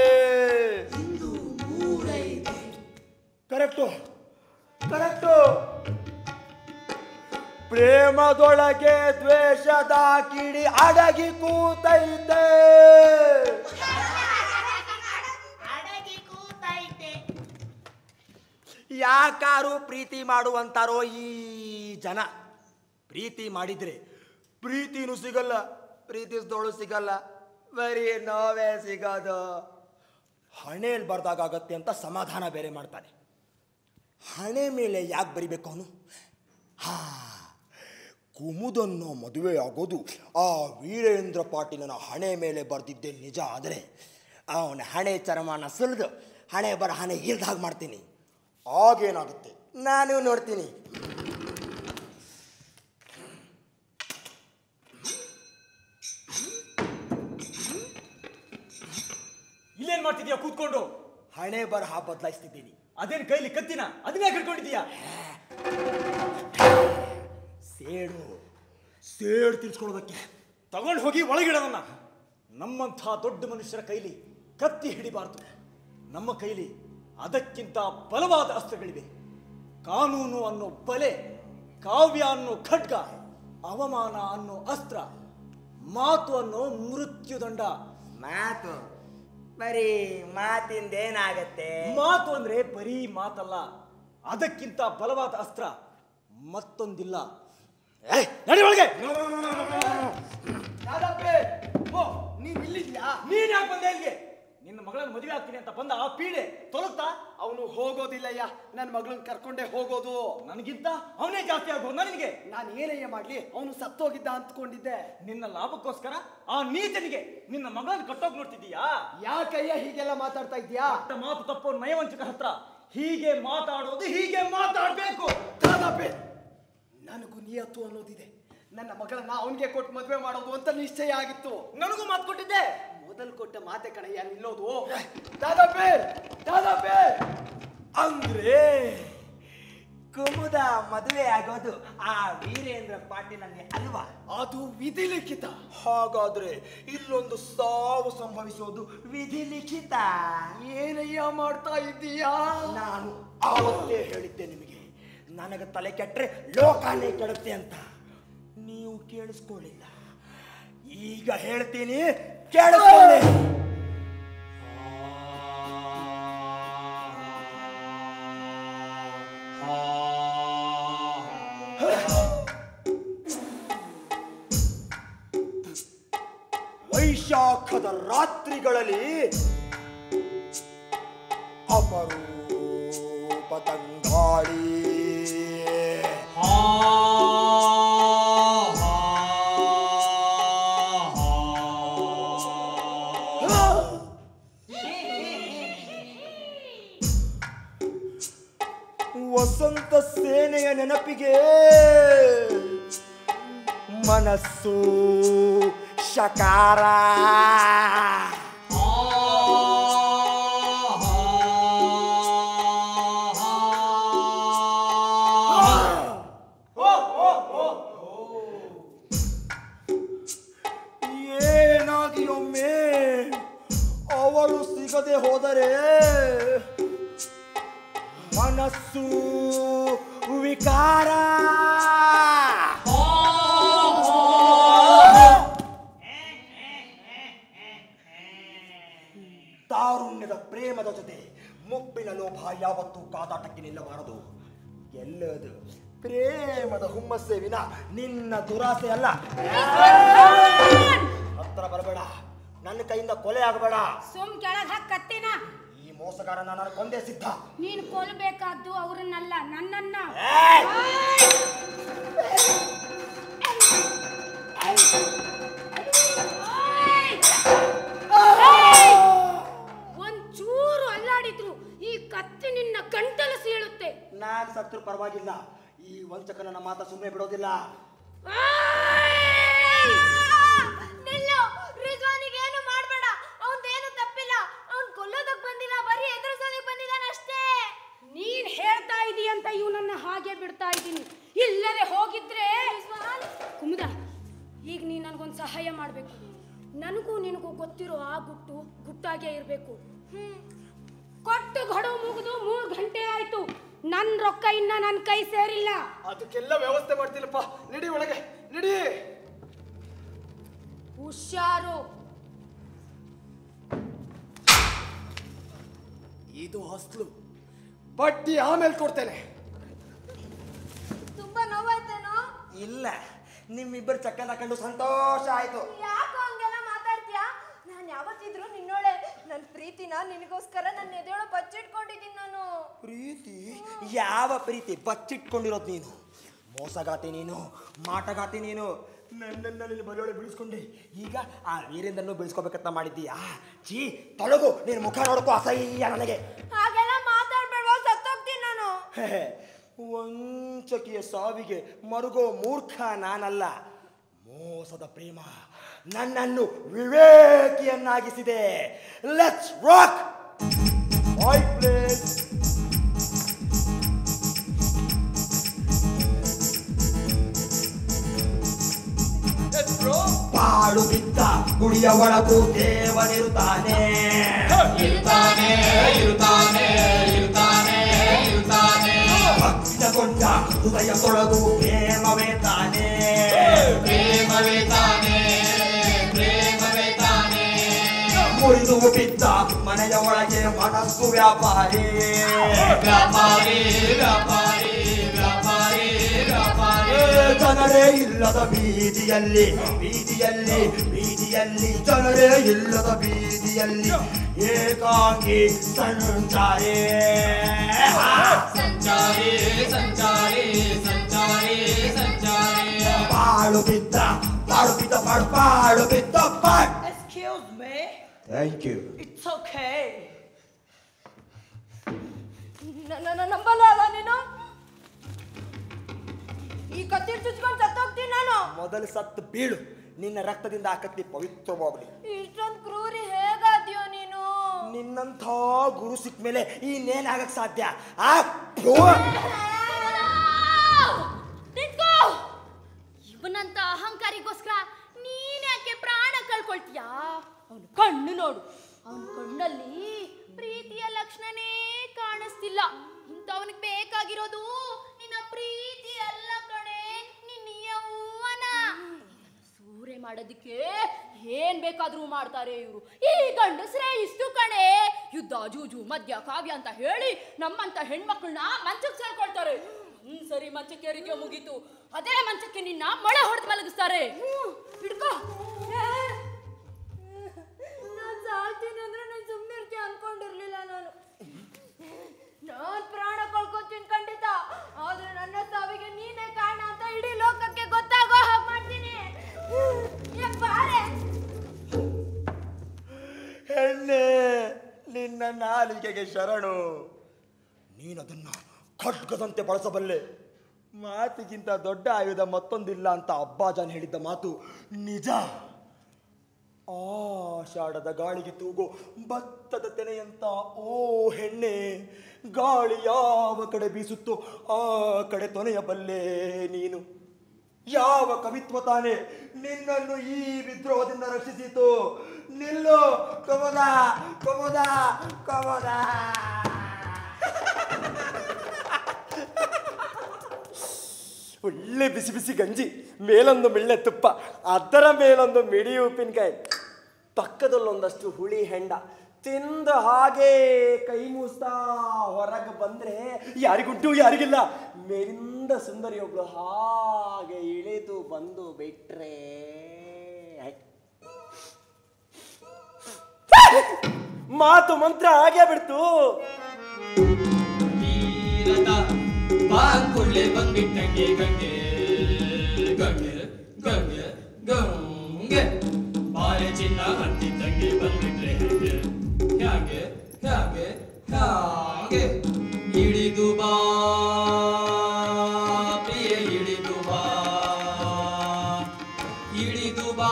ಕರೆಕ್ಟು ಕರೆಕ್ಟು ಪ್ರೇಮದೊಳಗೆ ದ್ವೇಷದ ಕಿಡಿ ಅಡಗಿ ಕೂತೈತೆ ಅಡಗಿ ಕೂತೈತೆ ಯಾಕಾರು ಪ್ರೀತಿ ಮಾಡುವಂತಾರೋ ಈ ಜನ ಪ್ರೀತಿ ಮಾಡಿದ್ರೆ ಪ್ರೀತಿನೂ ಸಿಗಲ್ಲ ಪ್ರೀತಿಸ್ದೋಳು ಸಿಗಲ್ಲ ಬರೀ ನೋವೇ ಸಿಗೋದು ಹಣೆಯಲ್ಲಿ ಬರ್ದಾಗತ್ತೆ ಅಂತ ಸಮಾಧಾನ ಬೇರೆ ಮಾಡ್ತಾನೆ ಹಣೆ ಮೇಲೆ ಯಾಕೆ ಬರಿಬೇಕು ಅವನು ಹಾ ಕುಮುದನ್ನು ಮದುವೆ ಆಗೋದು ಆ ವೀರೇಂದ್ರ ಪಾಟೀಲನ ಹಣೆ ಮೇಲೆ ಬರೆದಿದ್ದೆ ನಿಜ ಆದರೆ ಅವನ ಹಣೆ ಚರ್ಮನ ಸುಲಿದು ಹಣೆ ಬರ ಹಣೆ ಇಲ್ದ ಹಾಗೆ ಮಾಡ್ತೀನಿ ಆಗೇನಾಗುತ್ತೆ ನಾನು ನೋಡ್ತೀನಿ ಇಲ್ಲೇನ್ ಮಾಡ್ತಿದ್ಯಾ ಕೂತ್ಕೊಂಡು ಹಣೆ ಬರಹ ಬದಲಾಯಿಸ್ತಿದ್ದೀನಿ ಅದೇನ್ ಕೈಲಿ ಕತ್ತಿನ ಅದನ್ನೇ ಹಿಡ್ಕೊಂಡಿದ್ಯಾ ಸೇಡು ಸೇಡು ತಿರ್ಸ್ಕೊಳ್ಳೋದಕ್ಕೆ ತಗೊಂಡು ಹೋಗಿ ಒಳಗಿಡೋದನ್ನ ನಮ್ಮಂಥ ದೊಡ್ಡ ಮನುಷ್ಯರ ಕೈಲಿ ಕತ್ತಿ ಹಿಡಿಬಾರ್ದು ನಮ್ಮ ಕೈಲಿ ಅದಕ್ಕಿಂತ ಬಲವಾದ ಅಸ್ತ್ರಗಳಿವೆ ಕಾನೂನು ಅನ್ನೋ ಬಲೆ ಕಾವ್ಯ ಅನ್ನೋ ಖಡ್ಗ ಅವಮಾನ ಅನ್ನೋ ಅಸ್ತ್ರ ಮಾತು ಅನ್ನೋ ಮೃತ್ಯುದಂಡ ಮಾತು ಬರೀ ಮಾತಿಂದೇನಾಗತ್ತೆ ಮಾತು ಅಂದ್ರೆ ಬರೀ ಮಾತಲ್ಲ ಅದಕ್ಕಿಂತ ಬಲವಾದ ಅಸ್ತ್ರ ಮತ್ತೊಂದಿಲ್ಲ ಏಯ್, ನಡಿ ಒಳಗೆ ಯಾದಪ್ಪೆ ಓ ನೀನ್ ಇಲ್ಲಿದ್ಯಾ ನೀನ್ ಯಾಕೆ ಬಂದೆ ಇಲ್ಲಿಗೆ ನಿನ್ನ ಮಗಳನ್ನ ಮದುವೆ ಆಗ್ತೀನಿ ಅಂತ ಬಂದ ಆ ಪೀಡೆ ತೊಲಗ್ತಾ ಅವನು ಹೋಗೋದಿಲ್ಲಯ್ಯ ನನ್ನ ಮಗಳನ್ನ ಕರ್ಕೊಂಡೇ ಹೋಗೋದು ನನಗಿಂತ ಅವನೇ ಜಾಸ್ತಿ ಆಗ್ಬೋದು ನನಗೆ ನಾನು ಏನಯ್ಯ ಮಾಡ್ಲಿ ಅವನು ಸತ್ತೋಗಿದ್ದ ಅಂದ್ಕೊಂಡಿದ್ದೆ ನಿನ್ನ ಲಾಭಕ್ಕೋಸ್ಕರ ಆ ನೀಚನಿಗೆ ನಿನ್ನ ಮಗಳನ್ನ ಕಟ್ಟೋಗ್ ನೋಡ್ತಿದ್ದೀಯಾ ಯಾಕಯ್ಯ ಹೀಗೆಲ್ಲ ಮಾತಾಡ್ತಾ ಇದ್ಯಾ ಕೆಟ್ಟ ಮಾತು ತಪ್ಪೋ ನಯವಂಚಕ ಹತ್ರ ಹೀಗೆ ಮಾತಾಡೋದು ಹೀಗೆ ಮಾತಾಡ್ಬೇಕು ಯಾದಪ್ಪೆ ನನಗೂ ನಿಯತ್ತು ಅನ್ನೋದಿದೆ ನನ್ನ ಮಗಳನ್ನ ಅವನಿಗೆ ಕೊಟ್ಟು ಮದುವೆ ಮಾಡೋದು ಅಂತ ನಿಶ್ಚಯ ಆಗಿತ್ತು ನನಗೂ ಮಾತು ಕೊಟ್ಟಿದ್ದೆ ಮೊದಲು ಕೊಟ್ಟ ಮಾತೆ ಕಣಯ್ಯ ನಿಲ್ಲೋದು ದಾದಾಪೆ ದಾದಾಪೆ ಅಂದ್ರೆ ಕುಮುದ ಮದುವೆ ಆಗೋದು ಆ ವೀರೇಂದ್ರ ಪಾಟೀಲನ್ನೇ ಅಲ್ವಾ ಅದು ವಿಧಿ ಲಿಖಿತ ಹಾಗಾದ್ರೆ ಇಲ್ಲೊಂದು ಸಾವು ಸಂಭವಿಸೋದು ವಿಧಿ ಲಿಖಿತ ಏನಯ್ಯ ಮಾಡ್ತಾ ಇದ್ದೀಯಾ ನಾನು ಆವತ್ತೇ ಹೇಳಿದ್ದೆ ನಿಮಗೆ ನನಗೆ ತಲೆ ಕೆಟ್ಟರೆ ಲೋಕನೇ ಕೆಡುತ್ತೆ ಅಂತ ನೀವು ಕೇಳಿಸ್ಕೊಳ್ಳಿಲ್ಲ ಈಗ ಹೇಳ್ತೀನಿ ಕೇಳಿಸ್ಕೊಳ್ಳಿ ವೈಶಾಖದ ರಾತ್ರಿಗಳಲ್ಲಿ ಅಪರೂಪ ತಂಗಾಳಿ ವಸಂತ ಸೇನೆಯ ನೆನಪಿಗೆ ಮನಸ್ಸು ಶಕಾರ ಏನಾಗಿ ಒಮ್ಮೆ ಅವಳು ಸಿಗದೆ ಹೋದರೆ ಮನಸ್ಸು ವಿಕಾರ ತಾರುಣ್ಯದ ಪ್ರೇಮದ ಜೊತೆ ಮುಪ್ಪಿನ ಲೋಭ ಯಾವತ್ತೂ ಕಾದಾಟಕ್ಕೆ ನಿಲ್ಲಬಾರದು ಎಲ್ಲದು ಪ್ರೇಮದ ಹುಮ್ಮಸ್ಸೆ ವಿನ ನಿನ್ನ ದುರಾಸೆ ಅಲ್ಲ ಹತ್ರ ಬರಬೇಡ ನನ್ನ ಕೈಯಿಂದ ಕೊಲೆ ಆಗಬೇಡ ಸುಮ್ ಕೆಳಗ್ ಹಾಕ್ ಕತ್ತಿನ ಈ ಮೋಸಗಾರನ ನಾನು ಕೊಂದೇ ಸಿದ್ಧ ನೀನು ಕೊಲ್ಬೇಕಾದ್ದು ಅವ್ರನ್ನಲ್ಲ ನನ್ನನ್ನ ಒಂಚೂರು ಅಲ್ಲಾಡಿದ್ರು ಈ ಕತ್ತಿ ನಿನ್ನ ಗಂಟಲು ಸೀಳುತ್ತೆ ನಾನ್ ಸತ್ರು ಪರವಾಗಿಲ್ಲ ಈ ವಂಚಕನ ಮಾತ ಸುಮ್ಮನೆ ಬಿಡೋದಿಲ್ಲ ನಿಲ್ಲು ರಿಜ್ವಾನಿಗೆ ಏನು ಮಾಡ್ಬೇಡ ಅವನ್ದೇನು ತಪ್ಪಿಲ್ಲ ಅವ್ನ್ ಕೊಲ್ಲೋದಕ್ ಬಂದಿಲ್ಲ ಬರೀ ಎದುರಿಸೋದಕ್ ಬಂದಿದ್ದಾನಷ್ಟೇ ನೀನ್ ಹೇಳ್ತಾ ಇದೀಯ ಅಂತ ಇವನನ್ನ ಹಾಗೆ ಬಿಡ್ತಾ ಇದ್ದೀನಿ ಇಲ್ಲದೆ ಹೋಗಿದ್ರೆ ಕುಮುದ ಈಗ ನೀನ್ ನನಗೊಂದು ಸಹಾಯ ಮಾಡ್ಬೇಕು ನನಗೂ ನಿನಗೂ ಗೊತ್ತಿರೋ ಆ ಗುಟ್ಟು ಗುಟ್ಟಾಗೇ ಇರಬೇಕು ಕೊಟ್ಟು ಗಡುವು ಮುಗಿದು ಮೂರು ಗಂಟೆ ಆಯ್ತು ನನ್ನ ರೊಕ್ಕ ಇನ್ನ ನನ್ನ ಕೈ ಸೇರಿಲ್ಲ ಅದಕ್ಕೆಲ್ಲ ವ್ಯವಸ್ಥೆ ಮಾಡ್ತೀನಪ್ಪ ನಡಿ ಒಳಗೆ ನಡಿ ಹುಷಾರು ಇದು ಹಸ್ಲು ಬಡ್ಡಿ ಆಮೇಲೆ ಕೊಡ್ತೇನೆ ತುಂಬಾ ನೋವಾಯ್ತೇನೋ ಇಲ್ಲ ನಿಮ್ಮಿಬ್ಬರು ಚಕ್ಕನ ಕಂಡು ಸಂತೋಷ ಆಯ್ತು ಯಾಕೋ ಹಂಗೆಲ್ಲ ಮಾತಾಡ್ತೀಯಾ ನಾನು ಯಾವತ್ತಿದ್ರು ನಿನ್ನೋಳೆ ನನ್ನ ಪ್ರೀತಿನ ನಿನಗೋಸ್ಕರ ನನ್ನ ಎದೆಯೊಳಗೆ ಬಚ್ಚಿಟ್ಕೊಂಡಿದ್ದೀನಿ ನಾನು ಪ್ರೀತಿ ಯಾವ ಪ್ರೀತಿ ಬಚ್ಚಿಟ್ಕೊಂಡಿರೋದು ನೀನು ಮೋಸಗಾತಿ ನೀನು ಮಾಟಗಾತಿ ನೀನು ನನ್ನನ್ನು ಬಲೋಳೆ ಬಿಡಿಸ್ಕೊಂಡೆ ಈಗ ಆ ವೀರೇಂದ್ರನ್ನು ಬೆಳೆಸ್ಕೋಬೇಕಂತ ಮಾಡಿದ್ದೀಯಾ ಚೀ ತೊಳಗು ನೀನು ಮುಖ ನೋಡಕ್ಕೂ ಅಸಹ್ಯ ನನಗೆ ಹಾಗೆಲ್ಲ ಮಾತಾಡ್ಬೇಡ್ವಾ ಸತ್ತೋಗ್ತೀನಿ ನಾನು ಹೇ, ವಂಚಕಿಯ ಸಾವಿಗೆ ಮರುಗೋ ಮೂರ್ಖ ನಾನಲ್ಲ ಮೋಸದ ಪ್ರೇಮ ನನ್ನನ್ನು ವಿವೇಕಿಯನ್ನಾಗಿಸಿದೆ ಲೆಟ್ಸ್ ರಾಕ್ ಪ್ಲೇಸ್ ಬಾಯ್ ಬಾಳು ಬಿದ್ದ ಗುಡಿಯ ಒಳಗೂ ದೇವನಿರುತ್ತಾನೆ ಇರುತ್ತಾನೆ ಇರುತ್ತಾನೆ ಇರುತ್ತಾನೆ ಇರುತ್ತಾನೆ ಭಕ್ತಗೊಂಡ ಹೃದಯ ತೊಳಗು ಪ್ರೇಮವೇ ತಾನೇ ಪ್ರೇಮವೇ ತಾನೆ ಪ್ರೇಮವೇ ತಾನೆ ಮುರಿದು ಬಿದ್ದ ಮನೆಯ ಒಳಗೆ ಮನಸ್ಸು ವ್ಯಾಪಾರಿ ವ್ಯಾಪಾರಿ ವ್ಯಾಪಾರಿ ವ್ಯಾಪಾರಿ ವ್ಯಾಪಾರಿ ಜನರೇ ಇಲ್ಲದ ಬೀದಿಯಲ್ಲಿ ಬೀದಿಯಲ್ಲಿ ಬೀದಿಯಲ್ಲಿ ಜನರೇ ಇಲ್ಲದ ಬೀದಿಯಲ್ಲಿ ಏಕಾಂಗಿ ಸಂಚಾರಿ ಸಂಚಾರಿ ಸಂಚಾರಿ ಸಂಚಾರಿ ಸಂಚಾರಿ ಬಾಳು ಬಿದ್ದ ಬಾಳು ಬಿದ್ದ ಬಾಳು ಬಾಳು ಬಿದ್ದ ಬಾಳು excuse me thank you it's okay ನನ್ನ ನಂಬಲ್ಲ ಅಲ್ಲ ನೀನು ಈ ಕತ್ತಿರ್ ಚುಚ್ಕೊಂಡು ಸತ್ತೋಗ್ತೀನಿ ನಾನು ಮೊದಲು ಸತ್ತು ಬೀಳು ನಿನ್ನ ರಕ್ತದಿಂದ ಆ ಕತ್ತಿ ಪವಿತ್ರವಾಗಲಿ ಇಷ್ಟೊಂದು ಕ್ರೂರಿ ಹೇಗಾದ್ಯೋ ನೀನು ನಿನ್ನಂಥ ಗುರು ಸಿಕ್ಕ ಮೇಲೆ ಇನ್ನೇನಾಗಕ್ ಸಾಧ್ಯ ಆ ಥು! ನಿಂತ್ಕೋ ಇವನಂತ ಅಹಂಕಾರಿಗೋಸ್ಕರ ನೀನ್ಯಾಕೆ ಪ್ರಾಣ ಕಳ್ಕೊಳ್ತೀಯಾ ಅವನು ಕಣ್ಣು ನೋಡು ಅವನ ಕಣ್ಣಲ್ಲಿ ಪ್ರೀತಿಯ ಲಕ್ಷಣನೇ ಕಾಣಿಸ್ತಿಲ್ಲ ಇಂಥವನಿಗೆ ಬೇಕಾಗಿರೋದು ನಿನ್ನ ಪ್ರೀತಿ ಅಲ್ಲ ಕಣೆ ನಿನ್ನ ಯೌವನ ಸೂರೆ ಮಾಡೋದಕ್ಕೆ ಏನ್ ಬೇಕಾದ್ರೂ ಮಾಡ್ತಾರೆ ಇವರು ಈ ಗಂಡಸ್ರೇ ಇಷ್ಟು ಕಣೆ ಯುದ್ಧ ಜೂಜು ಮದ್ಯ ಕಾವ್ಯ ಅಂತ ಹೇಳಿ ನಮ್ಮಂತ ಹೆಣ್ಮಕ್ಳನ್ನ ಮಂಚಕ್ಕೆ ಸೇರ್ಕೊಳ್ತಾರೆ ಒಂದ್ ಸರಿ ಮಂಚಕ್ಕೆ ಏರಿದ್ಯೋ ಮುಗೀತು ಅದೇ ಮಂಚಕ್ಕೆ ನಿನ್ನ ಮೊಳೆ ಹೊಡೆದು ಮಲಗಿಸ್ತಾರೆ ಹಿಡ್ಕೋ ನಾನು ಸಾಳ್ತೀನಿ ಅಂದ್ರೆ ನಾನು ಸುಮ್ಮನೆ ಇರ್ತೀಯ ಅನ್ಕೊಂಡಿರ್ಲಿಲ್ಲ ನಾನು ನಾನ್ ಪ್ರಾಣ ಕಳ್ಕೊತೀನಿ ಖಂಡಿತ ಆದ್ರೆ ನನ್ನ ಸಾವಿಗೆ ನೀನೇ ಕಾರಣ ಅಂತ ಇಡೀ ಲೋಕಕ್ಕೆ ಗೊತ್ತಾಗೋ ಹಾಗೆ ಮಾಡ್ತೀನಿ ಏ ಬಾರೆ ಹೆಣ್ಣೆ ನಿನ್ನ ನಾಲಿಗೆಗೆ ಶರಣು ನೀನದನ್ನ ಖಡ್ಗದಂತೆ ಬಳಸಬಲ್ಲೆ ಮಾತಿಗಿಂತ ದೊಡ್ಡ ಆಯುಧ ಮತ್ತೊಂದಿಲ್ಲ ಅಂತ ಅಬ್ಬಾಜಾನ್ ಹೇಳಿದ್ದ ಮಾತು ನಿಜ ಆಷಾಢದ ಗಾಳಿಗೆ ತೂಗೋ ಭತ್ತದ ತೆನೆಯಂತ ಓ ಹೆಣ್ಣೆ ಗಾಳಿ ಯಾವ ಕಡೆ ಬೀಸುತ್ತೋ ಆ ಕಡೆ ತೊನೆಯಬಲ್ಲೆ ನೀನು ಯಾವ ಕವಿತ್ವ ತಾನೆ ನಿನ್ನನ್ನು ಈ ವಿದ್ರೋಹದಿಂದ ರಕ್ಷಿಸಿತು ನಿಲ್ಲು ಕಮದ ಕಮದ ಕಮದ ಒಳ್ಳೆ ಬಿಸಿ ಬಿಸಿ ಗಂಜಿ ಮೇಲೊಂದು ಮಿಳ್ಳೆ ತುಪ್ಪ ಅದರ ಮೇಲೊಂದು ಮಿಡಿ ಉಪ್ಪಿನಕಾಯಿ ಪಕ್ಕದಲ್ಲೊಂದಷ್ಟು ಹುಳಿ ಹೆಂಡ ತಿಂದ ಹಾಗೆ ಕೈ ಮುಸ್ತಾ ಹೊರಗೆ ಬಂದ್ರೆ ಯಾರಿಗುಂಟು ಯಾರಿಗಿಲ್ಲ ಮೇಲಿಂದ ಸುಂದರಿಯೊಬ್ಳು ಹಾಗೆ ಇಳಿದು ಬಂದು ಬಿಟ್ರೆ ಮಾತು ಮಂತ್ರ ಹಾಗೆ ಬಿಡ್ತು ತೀರದ ಬಾಂಕುಳ್ಳೆ ಬಂದ್ಬಿಟ್ಟಂಗೆ ಗಂಗೆ ಗಂಗೆ ಗಂಗೆ ಗಂಗೆ ಬಾರೆ ಚಿನ್ನ ಹತ್ತಿದ್ದಂಗೆ ಬಂದ್ಬಿಟ್ರೆ ಹೇಗೆ ಹೇಗೆ ಹೇಗೆ ಹೇಗೆ ಇಳಿದು ಬಾ ಪ್ರಿಯ ಇಳಿದು ಬಾ ಇಳಿದು ಬಾ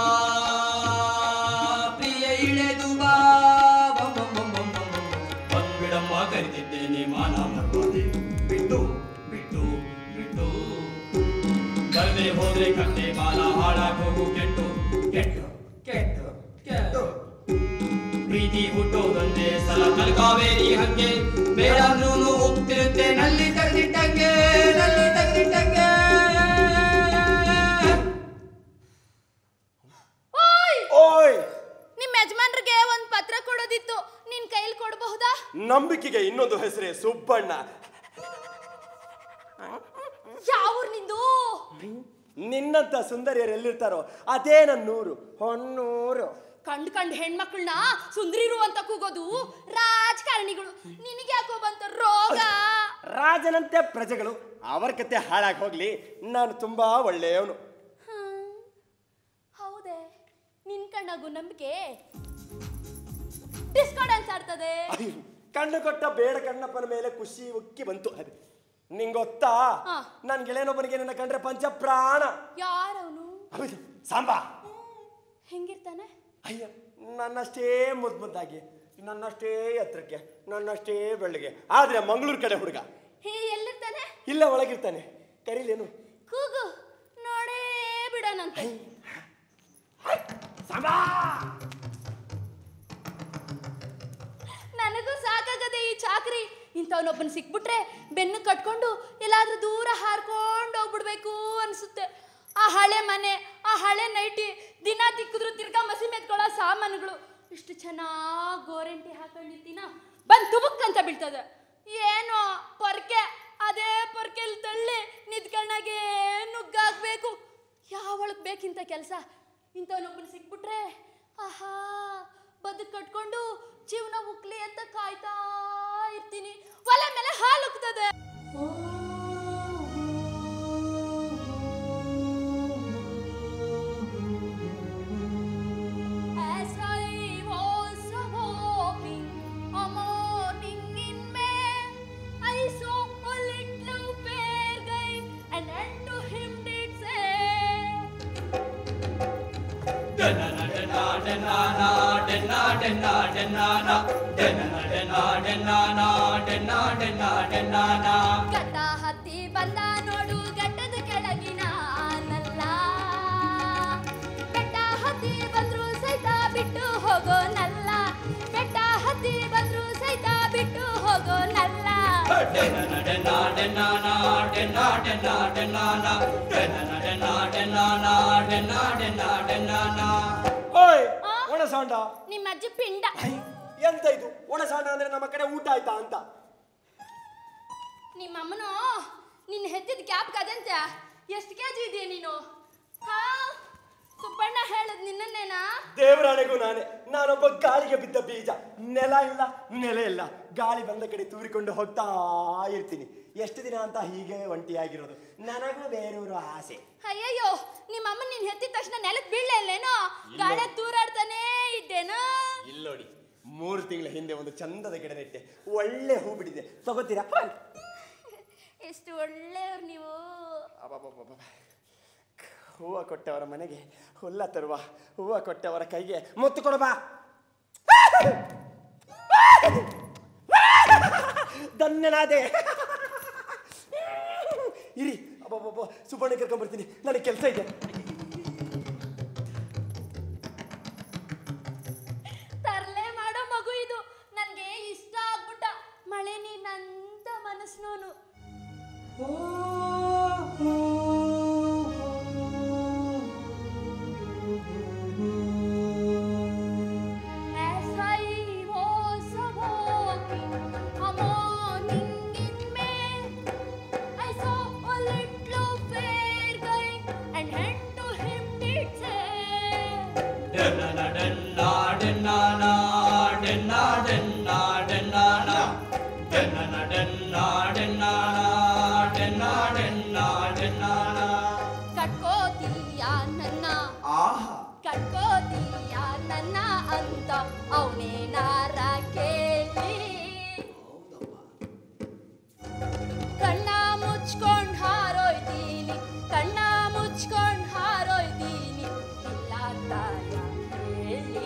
ಪ್ರಿಯ ಇಳಿದು ಬಾ ಬಂ ಬಂ ಬಂ ಬಂ ಬಂ ಬಂ. ಬಂದ್ಬಿಡಮ್ಮ ಕರಿತಿದ್ದೇನೆ ಮಾನ ಮರ್ವಾದೆ ಬಿಟ್ಟು ಬಿಟ್ಟು ಬಿಟ್ಟು ಬರದೆ ಹೋದ್ರೆ ಕತ್ತೆ ಬಾಲ ಹಾಳಾಗ್ ಹೋಗು ಕೆಟ್ಟು ಕೆಟ್ಟು ಕೆಟ್ಟು ಕೆಟ್ಟು ಪ್ರೀತಿ ಹುಟ್ಟೋದೊಂದೇ ಸಲ ಕಲ್ಕಾವೇರಿ ಹಂಗೆ ಬೇಡ ಅಂದ್ರೂ ಹೋಗ್ತಿರುತ್ತೆ ನಲ್ಲಿ ತೆಗೆದಿಟ್ಟಂಗೆ ನಲ್ಲಿ ತೆಗೆದಿಟ್ಟಂಗೆ ಓಯ್ ಓಯ್ ನಿಮ್ಮ ಯಜಮಾನ್ರಿಗೆ ಒಂದ್ ಪತ್ರ ಕೊಡೋದಿತ್ತು ನಿನ್ ಕೈಲಿ ಕೊಡಬಹುದಾ ನಂಬಿಕೆಗೆ ಇನ್ನೊಂದು ಹೆಸರೇ ಸುಬ್ಬಣ್ಣ ಯಾವ ನಿಂದು ನಿನ್ನಂತ ಸುಂದರಿಯರು ಎಲ್ಲಿರ್ತಾರೋ ಅದೇ ನನ್ನೂರು ಹೊನ್ನೂರು ಕಂಡ್ ಕಂಡ್ ಹೆಣ್ಮಕ್ಳನ್ನ ಸುಂದ್ರಿರು ಅಂತ ಕೂಗೋದು ರಾಜಕಾರಣಿಗಳು ನಿನಗೆ ಯಾಕೋ ಬಂತ ರೋಗ ರಾಜನಂತೆ ಪ್ರಜೆಗಳು ಅವರ ಕತೆ ಹಾಳಾಗಿ ಹೋಗ್ಲಿ ನಾನು ತುಂಬಾ ಒಳ್ಳೆಯವನು ಹ್ಮ್. ಹೌದೇ ನಿನ್ ಕಣ್ಣಾಗು ನಂಬಿಕೆ ಡಿಸ್ಕೋ ಡ್ಯಾನ್ಸ್ ಆಡ್ತದೆ ಕಣ್ಣು ಕೊಟ್ಟ ಬೇಡ ಕಣ್ಣಪ್ಪನ ಮೇಲೆ ಖುಷಿ ಉಕ್ಕಿ ಬಂತು ಅದು ನಿಂಗೊತ್ತಾ ಹಾ. ನನ್ ಗೆಳೆಯನೊಬ್ಬನಿಗೆ ನನ್ನ ಕಂಡ್ರೆ ಪಂಚ ಪ್ರಾಣ ಯಾರವನು ಹೌದು, ಸಾಂಬಾ ಹೆಂಗಿರ್ತಾನೆ ಅಯ್ಯ ನನ್ನಷ್ಟೇ ಮುದ್ದು ಮುದ್ದಾಗಿ ನನ್ನಷ್ಟೇ ಎತ್ತರಕ್ಕೆ ನನ್ನಷ್ಟೇ ಬೆಳ್ಳಗೆ ಆದ್ರೆ ಮಂಗಳೂರು ಕಡೆ ಹುಡುಗ ಹೇ ಎಲ್ಲಿರ್ತಾನೆ ಇಲ್ಲ ಒಳಗಿರ್ತಾನೆ ಕರೀಲೇನು ಕೂಗು ನೋಡೇ ಬಿಡೋಣಂತೆ ನನಗೂ ಸಾಕಾಗದೆ ಈ ಚಾಕ್ರಿ ಇಂಥವನೊಬ್ಬನ ಸಿಕ್ಬಿಟ್ರೆ ಬೆನ್ನು ಕಟ್ಕೊಂಡು ಎಲ್ಲಾದ್ರೂ ದೂರ ಹಾರ್ಕೊಂಡು ಹೋಗ್ಬಿಡ್ಬೇಕು ಅನ್ಸುತ್ತೆ ಆ ಹಳೆ ಮನೆ ಆ ಹಳೆ ನೈಟಿ ದಿನ ತಿಕ್ಕಿದ್ರು ತಿರ್ಗಾ ಮಸಿ ಮೆತ್ಕೊಳ್ಳೋ ಸಾಮಾನುಗಳು ಇಷ್ಟು ಚೆನ್ನಾಗಿ ಗೋರಂಟಿ ಹಾಕೊಂಡಿರ್ತೀನ ಬಂದ್ ತುಬುಕ್ ಅಂತ ಬೀಳ್ತದೆ ಏನೋ ಪೊರ್ಕೆ ಅದೇ ಪೊರ್ಕೆಲ್ ತಳ್ಳಿ ನಿದ್ಕಣ್ಣಾಗೆ ನುಗ್ಗಾಕ್ಬೇಕು ಯಾವಳಕ್ ಬೇಕಿಂತ ಕೆಲಸ ಇಂಥವನೊಬ್ಬನ ಸಿಕ್ಬಿಟ್ರೆ ಆಹಾ ಬದುಕು ಕಟ್ಕೊಂಡು ಜೀವನ ಉಕ್ಲಿ ಅಂತ ಕಾಯ್ತಾ ಇರ್ತೀನಿ ಒಲೆ ಮೇಲೆ ಹಾಲು ಉಕ್ತದೆ As I was walking a morning in May, I saw a little fair guy, and unto him did say. ಗಡ್ಡ ಹತ್ತಿ ಬಂದ ನೋಡು ಗಡ್ಡದ ಕೆಳಗಿನ ನಲ್ಲ ಬೆಟ್ಟ ಹತ್ತಿ ಬಂದ್ರು ಸಹಿತ ಬಿಟ್ಟು ಹೋಗೋ ನಲ್ಲ ಬೆಟ್ಟ ಹತ್ತಿ ಬಂದ್ರು ಸಹಿತ ಬಿಟ್ಟು ಹೋಗೋ ನಲ್ಲ ಓಯ್ ಒಣ ಸಾಂಡ ನಿಮ್ಮ ಅಜ್ಜಿ ಪಿಂಡ ಎಂತ ಇದು ಒಣ ಸಾಂಡ ಅಂದ್ರೆ ನಮ್ಮ ಕಡೆ ಊಟ ಆಯ್ತಾ ಅಂತ ನಿಮ್ಮ ಅಮ್ಮನು ನಿನ್ನ ಹೆತ್ತಿದ ಕ್ಯಾಪ್ ಕದಂತ ಎಷ್ಟು ಕೆ ಜಿ ಇದೆಯಾ ನೀನು ಹಾ ಸುಬ್ಬಣ್ಣ ಹೇಳದ್ ನಿನ್ನನ್ನೇನಾ ದೇವರಾಣೆಗೂ ನಾನೇ ನಾನೊಬ್ಬ ಗಾಳಿಗೆ ಬಿದ್ದ ಬೀಜ ನೆಲ ಇಲ್ಲ ನೆಲೆ ಇಲ್ಲ ಗಾಳಿ ಬಂದ ಕಡೆ ತೂರಿಕೊಂಡು ಹೋಗ್ತಾ ಇರ್ತೀನಿ ಎಷ್ಟು ದಿನ ಅಂತ ಹೀಗೆ ಒಂಟಿಯಾಗಿರೋದು ನನಗೂ ಬೇರೂರು ಆಸೆ ಅಯ್ಯಯ್ಯೋ ನಿಮ್ಮ ಅಮ್ಮ ನಿನ್ ಹೆತ್ತಿದ ತಕ್ಷಣ ನೆಲಕ್ ಬೀಳಲೇ ಇಲ್ಲೇನೋ ಗಾಳಿ ತೂರಾಡ್ತಾನೇ ಇದ್ದೇನೋ ಇಲ್ಲೋಡಿ ಮೂರು ತಿಂಗಳ ಹಿಂದೆ ಒಂದು ಚಂದದ ಗಿಡ ನೆಟ್ಟೆ ಒಳ್ಳೆ ಹೂ ಬಿಟ್ಟಿದೆ ತಗೋತೀರಾ ಎಷ್ಟು ಒಳ್ಳೆಯವ್ರು ನೀವು ಅಬ್ಬಬ್ಬಬ್ಬಬ್ಬ. ಹೂವ ಕೊಟ್ಟವರ ಮನೆಗೆ ಹುಲ್ಲ ತರುವ ಹೂವ ಕೊಟ್ಟವರ ಕೈಗೆ ಮುತ್ತು ಕೊಡು ಬಾ ಧನ್ಯನಾದೆ ಇರಿ ಅಬ್ಬಬ್ಬಬ್ಬ ಸುಬ್ಬಣ್ಣ ಕರ್ಕೊಂಡ್ಬರ್ತೀನಿ ನನಗೆ ಕೆಲಸ ಇದೆ ತರ್ಲೆ ಮಾಡೋ ಮಗು ಇದು ನನ್ಗೆ ಇಷ್ಟ ಆಗ್ಬಿಟ್ಟ ಮಳೆ ನೀನಂತ ಮನಸ್ನೋನು As I was walking a morning in May, I saw a little fair guy, and unto him did say. ಕಟ್ಕೋತೀಯ ನನ್ನ ಕಟ್ಕೋತೀಯ ನನ್ನ ಅಂತ ಅವನೇನಾರ ಕೇಳಿ ಕಣ್ಣ ಮುಚ್ಕೊಂಡ್ ಹಾರೋಯ್ತೀನಿ ಕಣ್ಣ ಮುಚ್ಕೊಂಡ್ ಹಾರೋಯ್ತೀನಿ ಇಲ್ಲ ತಾಯ ಹೇಳಿ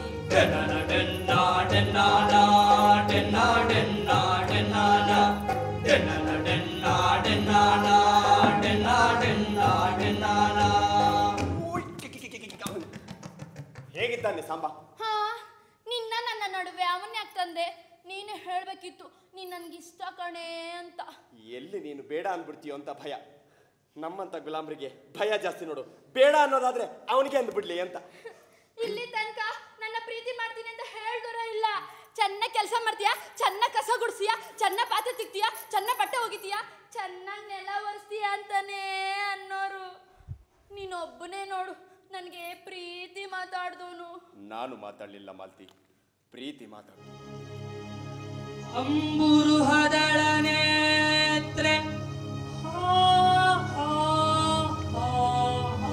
ಹೇಗಿದ್ದಾನೆ ಸಾಂಬ ಹಾ ನಿನ್ನ ನನ್ನ ನಡುವೆ ಅವನ್ ಯಾಕೆ ತಂದೆ ನೀನು ಹೇಳ್ಬೇಕಿತ್ತು ನೀನ್ ನನ್ಗೆ ಇಷ್ಟ ಕಣೆ ಅಂತ ಎಲ್ಲಿ ನೀನು ಬೇಡ ಅಂದ್ಬಿಡ್ತೀಯೋ ಅಂತ ಭಯ ನಮ್ಮಂತ ಗುಲಾಮ್ರಿಗೆ ಭಯ ಜಾಸ್ತಿ ನೋಡು ಬೇಡ ಅನ್ನೋದಾದ್ರೆ ಅವನಿಗೆ ಅಂದ್ಬಿಡ್ಲಿ ಅಂತ ಇಲ್ಲಿ ತನಕ ನನ್ನ ಪ್ರೀತಿ ಮಾಡ್ತೀನಿ ಅಂತ ಹೇಳ್ದೋರ ಇಲ್ಲ ಚೆನ್ನಾಗಿ ಕೆಲಸ ಮಾಡ್ತೀಯಾ ಚೆನ್ನಾಗಿ ಕಸ ಗುಡ್ಸಿಯಾ ಚೆನ್ನಾಗಿ ಪಾತ್ರೆ ತಿಕ್ತೀಯಾ ಚೆನ್ನಾಗಿ ಬಟ್ಟೆ ಒಗಿತೀಯಾ ಚೆನ್ನಾಗಿ ನೆಲ ಒರೆಸ್ತೀಯ ಅಂತಾನೆ ಅನ್ನೋರು ನೀನೊಬ್ಬನೇ ನೋಡು ನನಗೆ ಪ್ರೀತಿ ಮಾತಾಡ್ದೋನು ನಾನು ಮಾತಾಡಲಿಲ್ಲ ಮಾಲ್ತಿ ಪ್ರೀತಿ ಮಾತಾಡು ಅಂಬುರು ಹದಳ ನೇತ್ರೆ ಹಾ, ಹಾ, ಹಾ, ಹಾ.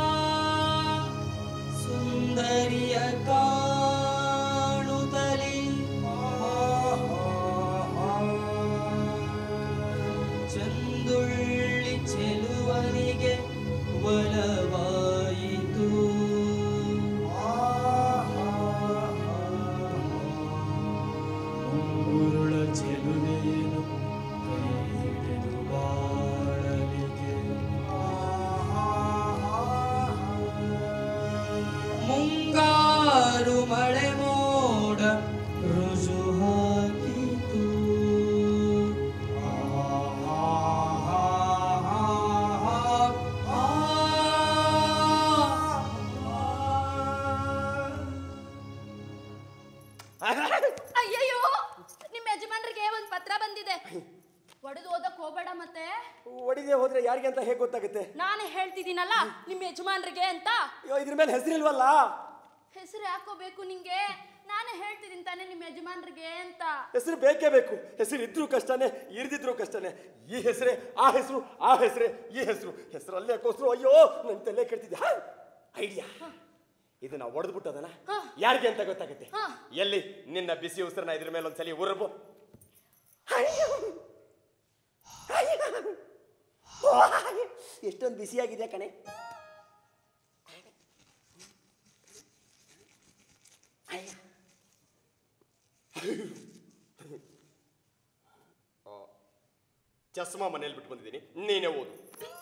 ಸುಂದರಿಯ ಕಾಣುತ್ತಲಿ ಚಂದುಳ್ಳಿ ಚೆಲುವನಿಗೆ ಒಲವಾಯಿತು ಉರುಳ ಚೆಲುವೆಯನು ಅಯ್ಯಯ್ಯೋ ನಿಮ್ಮ ಯಜಮಾನ್ರಿಗೆ ಒಂದು ಪತ್ರ ಬಂದಿದೆ ಒಡೆದು ಓದಕ್ ಹೋಗ್ಬೇಡ ಮತ್ತೆ ಒಡಿದೆ ಹೋದ್ರೆ ಯಾರಿಗೆ ಅಂತ ಹೇಗೆ ಗೊತ್ತಾಗುತ್ತೆ ನಾನು ಹೇಳ್ತಿದ್ದೀನಲ್ಲ ನಿಮ್ಮ ಯಜಮಾನ್ರಿಗೆ ಅಂತ ಅಯ್ಯೋ ಇದ್ರ ಮೇಲೆ ಹೆಸರಿಲ್ವಲ್ಲ ಹೆಸರು ಯಾಕೋಬೇಕು ನಿಂಗೆ ನಾನು ಹೇಳ್ತಿದ್ದೀನಿ ತಾನೇ ನಿಮ್ಮ ಯಜಮಾನ್ರಿಗೆ ಅಂತ ಹೆಸರು ಬೇಕೇ ಬೇಕು ಹೆಸರು ಇದ್ರೂ ಕಷ್ಟನೇ ಇರ್ದಿದ್ರು ಕಷ್ಟನೇ ಈ ಹೆಸರೇ ಆ ಹೆಸರು ಆ ಹೆಸರೇ ಈ ಹೆಸರು ಹೆಸರಲ್ಲೇ ಕೋಸ್ರು ಅಯ್ಯೋ ನನ್ನ ತಲೆ ಕೆಡ್ತಿದ್ದೆ ಐಡಿಯಾ ಇದನ್ನ ಒಡೆದ್ಬಿಟ್ಟು ಅದನ್ನ ಯಾರಿಗೆ ಅಂತ ಗೊತ್ತಾಗುತ್ತೆ ಎಲ್ಲಿ ನಿನ್ನ ಬಿಸಿ ಉಸಿರನ್ನ ಇದ್ರ ಮೇಲೆ ಒಂದ್ಸಲಿ ಉರ್ಬು ಎಷ್ಟೊಂದು ಬಿಸಿಯಾಗಿದೆ ಕಣೆ ಚಸ್ಮಾ ಮನೇಲಿ ಬಿಟ್ಟು ಬಂದಿದ್ದೀನಿ ನೀನೇ ಓದು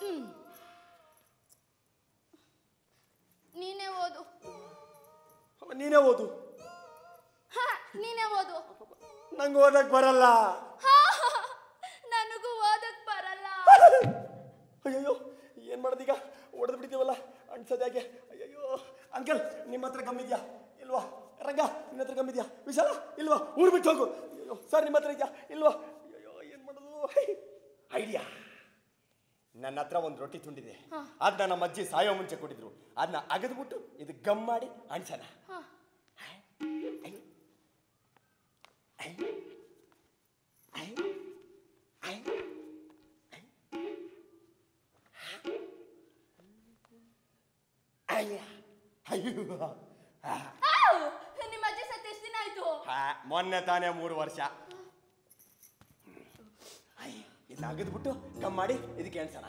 ನೀನೇ ಓದು ನೀನೇ ಓದು ಹ, ನೀನೇ ಓದು ನಂಗೆ ಓದಕ್ ಬರಲ್ಲ ಹಾ, ನನಗೂ ಓದಕ್ ಬರಲ್ಲ ಅಯ್ಯಯ್ಯೋ ಏನ್ ಮಾಡೋದೀಗ ಹೊಡೆದು ಬಿಡ್ತೀವಲ್ಲ ಅನ್ಸೋದ್ಯಾಗೆ ಅಯ್ಯಯ್ಯೋ ಅಂಕಲ್ ನಿಮ್ಮ ಹತ್ರ ಗಮ್ಮಿದ್ಯಾ ಇಲ್ವಾ ರಂಗ ನಿನ್ನ ಹತ್ರ ಗಮ್ಮಿದ್ಯಾ ವಿಶಾಲ ಇಲ್ವಾ ಊರು ಬಿಟ್ಟು ಹೋಗು ಅಯ್ಯೋ ಸರ್ ನಿಮ್ಮ ಹತ್ರ ಇದೆಯಾ ಇಲ್ವಾ ಅಯ್ಯೋ ಏನ್ ಮಾಡೋದು ಐಡಿಯಾ ನನ್ನ ಹತ್ರ ಒಂದು ರೊಟ್ಟಿ ತುಂಡಿದೆ ಅದನ್ನ ನಮ್ಮ ಅಜ್ಜಿ ಸಾಯೋ ಮುಂಚೆ ಕೊಟ್ಟಿದ್ರು ಅದನ್ನ ಅಗದ್ಬಿಟ್ಟು ಇದು ಗಮ್ ಮಾಡಿ ಅಣ್ಸನ ಅಯ್ಯ ಅಯ್ಯೋ ಆವ್! ನಿಮ್ಮ ಅಜ್ಜಿ ಸತ್ತು ಎಷ್ಟು ದಿನ ಆಯ್ತು ಆ, ಮೊನ್ನೆ ತಾನೇ ಮೂರು ವರ್ಷ ಇದು ಅಗದ್ಬಿಟ್ಟು ಕಮ್ ಮಾಡಿ ಇದಕ್ಕೆ ಎಣ್ಸಣ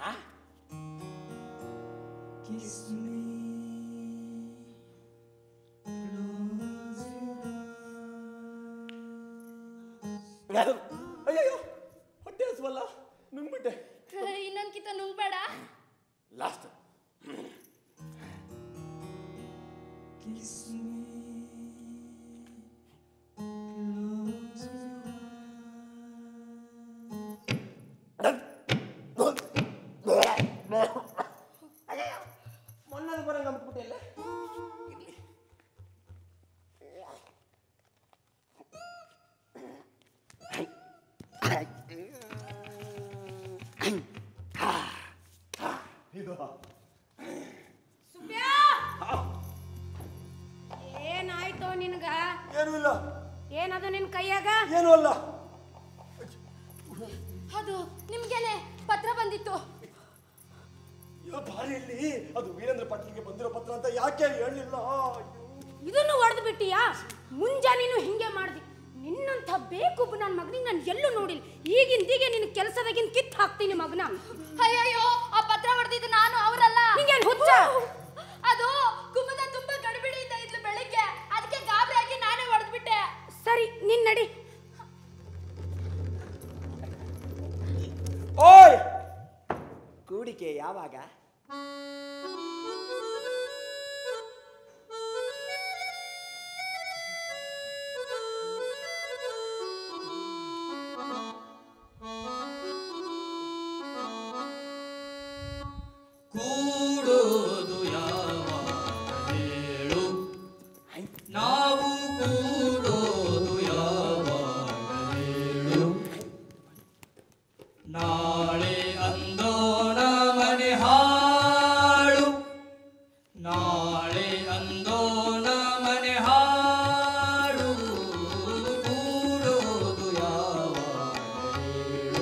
ಅಯ್ಯಯ್ಯೋ ಹೊಟ್ಟೆ ಹಸುವಲ್ಲ ನುಂಗ್ಬಿಟ್ಟೆ ಇನ್ನೊಂದ್ಕಿತ ನುಂಗ್ಬೇಡ ಲಾಸ್ಟ್ ಮೊನ್ನೆ ಬರಂಗ ಅಂದ್ಬಿಟ್ಟಿಲ್ಲ ಸುಬ್ಯಾ ಏನಾಯ್ತು ನಿನ್ಗ ಏನೂ ಇಲ್ಲ ಏನದು ನಿನ್ ಕೈಯಾಗ ಏನೂ ಅಲ್ಲ ಅದು ನಿಮ್ಗೆನೆ ಪತ್ರ ಬಂದಿತ್ತು ಅಯ್ಯೋ ದಾರಿಯಲ್ಲಿ ಅದು ವೀರೇಂದ್ರ ಪಾಟೀಲ್ಗೆ ಬಂದಿರೋ ಪತ್ರ ಅಂತ ಯಾಕೆ ಹೇಳಲಿಲ್ಲ ಇದನ್ನು ಹೊಡೆದು ಬಿಟ್ಟಿಯಾ ಮುಂಜಾನೆನು ಹಿಂಗೆ ಮಾಡ್ದಿ ನಿನ್ನಂಥ ಬೇಕು ನನ್ನ ಮಗನಿಗೆ ನಾನು ಎಲ್ಲೂ ನೋಡಿಲ್ಲ ಈಗಿಂದೀಗೆ ನಿನ್ನ ಕೆಲಸದಾಗಿನ ಕಿತ್ತು ಹಾಕ್ತೀನಿ ಮಗನ ಅಯ್ಯಯ್ಯೋ ಆ ಪತ್ರ ಹೊಡೆದಿದ್ದು ನಾನು ಅವರಲ್ಲ ನಿಂಗೇನ್ ಹುಚ್ಚ? ಅದು ಕುಮುದ ತುಂಬಾ ಗಡಿಬಿಡಿಯಿಂದ ಇದ್ಲು ಬೆಳಿಗ್ಗೆ ಅದಕ್ಕೆ ಗಾಬರಿ ಆಗಿ ನಾನೇ ಹೊಡೆದ್ಬಿಟ್ಟೆ ಸರಿ ನಿನ್ ನಡಿ ಓಯ್ ಕೂಡಿಕೆ ಯಾವಾಗ ಕೂಡೋದು ಯಾವಾಗ ಹೇಳು ನಾವು ಕೂಡೋದು ಯಾವಾಗ ಹೇಳು ನಾಳೆ ಅಂದೋಣ ಮನೆ ಹಾಳು ನಾಳೆ ಅಂದೋಣ ಮನೆ ಹಾಳು ಕೂಡೋದು ಯಾವಾಗ ಹೇಳು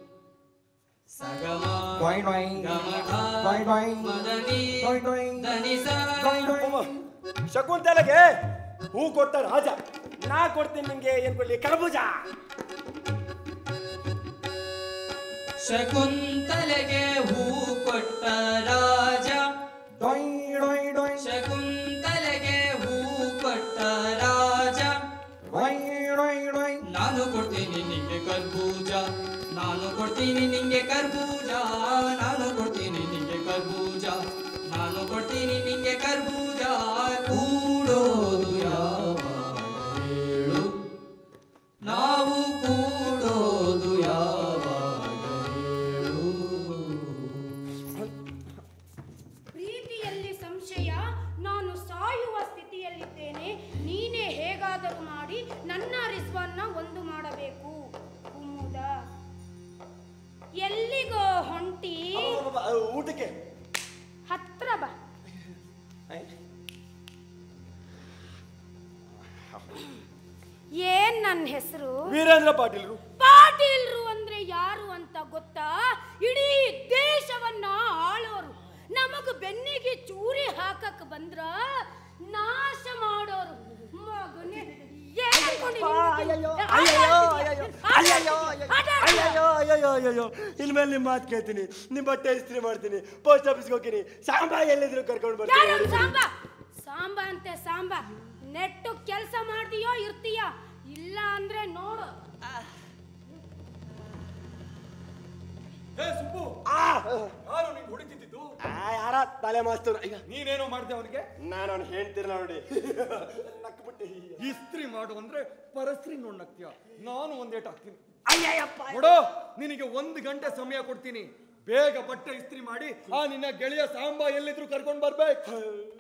ಸಗಮ ಗಮಕ ಮದನಿ ದನಿ ಸ ಶಕುಂತಲೆಗೆ ಹೂ ಕೊಟ್ಟ ರಾಜ ನಾ ಕೊಡ್ತೀನಿ ನಿಂಗೆ ಏನ್ ಕೊಡ್ಲಿ ಕರಬೂಜ ಶಕುಂತಲೆಗೆ ಹೂ ಕೊಟ್ಟ ರಾಜ ಶಕುಂತಲೆಗೆ ಹೂ ಕೊಟ್ಟ ರಾಜ ನಾನು ಕೊಡ್ತೀನಿ ನಿಂಗೆ ಕರ್ಬೂಜ ನಾನು ಕೊಡ್ತೀನಿ ನಿಂಗೆ ಕರ್ಬೂಜ ನಾನು ಕೊಡ್ತೀನಿ ನಿಂಗೆ ಕರ್ಬೂಜ ನಾನು ಕೊಡ್ತೀನಿ ನಿಂಗೆ ಕರ್ಬೂಜ ಕೂಡೋದು ಯಾವಾಗ ಹೇಳು ನಾವು ಕೂಡೋದು ಯಾವಾಗ ಹೇಳು ಪ್ರೀತಿಯಲ್ಲಿ ಸಂಶಯ ನಾನು ಸಾಯುವ ಸ್ಥಿತಿಯಲ್ಲಿದ್ದೇನೆ ನೀನೇ ಹೇಗಾದರೂ ಮಾಡಿ ಊಟಕ್ಕೆ ಹತ್ರ ಬಾ ಏನ್ ನನ್ನ ಹೆಸರು ವೀರೇಂದ್ರ ಪಾಟೀಲ್ರು ಪಾಟೀಲ್ರು ಅಂದ್ರೆ ಯಾರು ಅಂತ ಗೊತ್ತಾ ಇಡೀ ದೇಶವನ್ನ ಆಳೋರು ನಮಗ ಬೆನ್ನಿಗೆ ಚೂರಿ ಹಾಕಕ್ ಬಂದ್ರ ನಾಶ ಮಾಡೋರು ಮಗನೇ ಏನ್ ಅನ್ಕೊಂಡಿದೀನಿ? ಆಟ ಆಡ್ತೀಯ? ಆಟ ಆಡ್ತೀಯ? ಅಯ್ಯೋ ಅಯ್ಯೋ ಅಯ್ಯೋ ಇನ್ಮೇಲೆ ನಿಮ್ಮ ಮಾತು ಕೇಳ್ತೀನಿ ನಿಮ್ಮ ಬಟ್ಟೆ ಇಸ್ತ್ರಿ ಮಾಡ್ತೀನಿ ಪೋಸ್ಟ್ ಆಫೀಸ್ಗೆ ಹೋಗ್ತೀನಿ ಸಾಂಬಾ ಎಲ್ಲಿದ್ರು ಕರ್ಕೊಂಡು ಯಾರು ಬರ್ತೀನಿ ಸಾಂಬ ಸಾಂಬ ಅಂತೆ ಸಾಂಬ ನೆಟ್ಟು ಕೆಲಸ ಮಾಡ್ತೀಯೋ ಇರ್ತೀಯೋ ಇಲ್ಲ ಅಂದ್ರೆ ನೋಡು ಹೇ ಸುಬ್ಬು ಆ! ಯಾರು ನಿಂಗೆ ಹೊಡಿತಿದ್ದು ಆ, ಯಾರ ತಲೆ ಮಾಸ್ತರು ಈಗ ನೀನೇನೋ ಮಾಡ್ದೆ ಅವನಿಗೆ ನಾನು ಅವ್ನು ಹೇಳ್ತಿರ ನೋಡಿ ನಕ್ಬಿಟ್ಟೆ ಇಸ್ತ್ರಿ ಮಾಡು ಅಂದ್ರೆ ಪರಸ್ತ್ರಿ ನೋಡ್ ನಗ್ತೀಯ ನಾನು ಒಂದೇಟ್ ಹಾಕ್ತೀನಿ ಅಯ್ಯಯ್ಯಪ್ಪ ನೋಡು ನಿನಗೆ ಒಂದು ಗಂಟೆ ಸಮಯ ಕೊಡ್ತೀನಿ ಬೇಗ ಬಟ್ಟೆ ಇಸ್ತ್ರಿ ಮಾಡಿ ಆ ನಿನ್ನ ಗೆಳೆಯ ಸಾಂಬಾ ಎಲ್ಲಿದ್ರು ಕರ್ಕೊಂಡ್ ಬರ್ಬೇಕು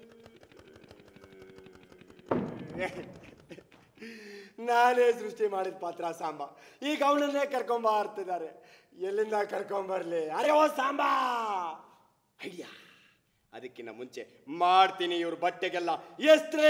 ನಾನೇ ಸೃಷ್ಟಿ ಮಾಡಿದ ಪಾತ್ರ ಸಾಂಬ ಈಗ ಅವನನ್ನೇ ಕರ್ಕೊಂಬ ಆಡ್ತಿದ್ದಾರೆ ಎಲ್ಲಿಂದ ಕರ್ಕೊಂಬರ್ಲಿ ಅರೆ ಓ ಸಾಂಬಾ ಐಡಿಯಾ ಅದಕ್ಕಿಂತ ಮುಂಚೆ ಮಾಡ್ತೀನಿ ಇವ್ರ ಬಟ್ಟೆಗೆಲ್ಲ ಎಸ್ತ್ರೇ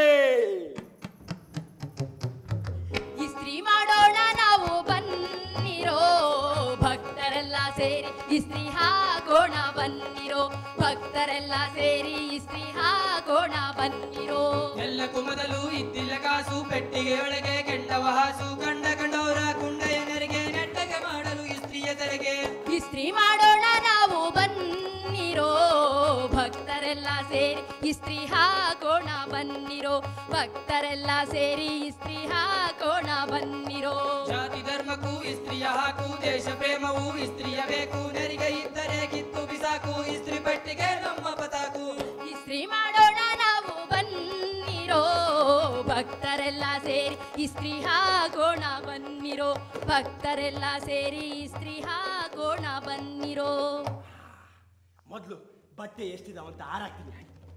ಇಸ್ತ್ರಿ ಮಾಡೋಣ ನಾವು ಬನ್ನಿರೋ ಭಕ್ತರೆಲ್ಲ ಸೇರಿ ಇಸ್ತ್ರಿ ಹಾಕೋಣ ಬನ್ನಿರೋ ಭಕ್ತರೆಲ್ಲ ಸೇರಿ ಇಸ್ತ್ರಿ ಹಾಕೋಣ ಬನ್ನಿರೋ ಎಲ್ಲಕ್ಕೂ ಮೊದಲು ಇದ್ದಿಲ್ಲ ಕಾಸು ಪೆಟ್ಟಿಗೆ ಒಳಗೆ ಕೆಂಡವ ಹಾಸು ಕಂಡ ಕಂಡವರ ಕುಂಡೆಯ ನೆರಿಗೆ ನೆಟ್ಟಗೆ ಮಾಡಲು ಇಸ್ತ್ರಿಯ ತೆರೆಗೆ ಇಸ್ತ್ರಿ ಮಾಡೋಣ ನಾವು ಬನ್ನಿರೋ ಭಕ್ತರೆಲ್ಲ ಸೇರಿ ಇಸ್ತ್ರಿ ಹಾಕೋಣ ಬನ್ನಿರೋ ಭಕ್ತರೆಲ್ಲ ಸೇರಿ ಇಸ್ತ್ರಿ ಹಾಕೋಣ ಬನ್ನಿರೋ ಜಾತಿ ಧರ್ಮಕ್ಕೂ ಇಸ್ತ್ರಿಯ ಹಾಕು ದೇಶ ಪ್ರೇಮವು ಇಸ್ತ್ರಿಯ ಬೇಕು ನೆರಿಗೆ ಇದ್ದರೆ ಕಿತ್ತು ಬಿಸಾಕು ಇಸ್ತ್ರಿ ಪೆಟ್ಟಿಗೆ ನಮ್ಮ ಪತಾಕು ಇಸ್ತ್ರಿ ಮಾಡೋಣ ನಾವು ಬನ್ನಿರೋ ಭಕ್ತರೆಲ್ಲ ಸೇರಿ ಇಸ್ತ್ರಿ ಹಾಕೋಣ ಬನ್ನಿರೋ ಭಕ್ತರೆಲ್ಲ ಸೇರಿ ಇಸ್ತ್ರಿ ಹಾಕೋಣ ಬನ್ನಿರೋ ಮೊದಲು ಬಟ್ಟೆ ಎಷ್ಟಿದಾವ ಅಂತ ಆರಾಕ್ತೀನಿ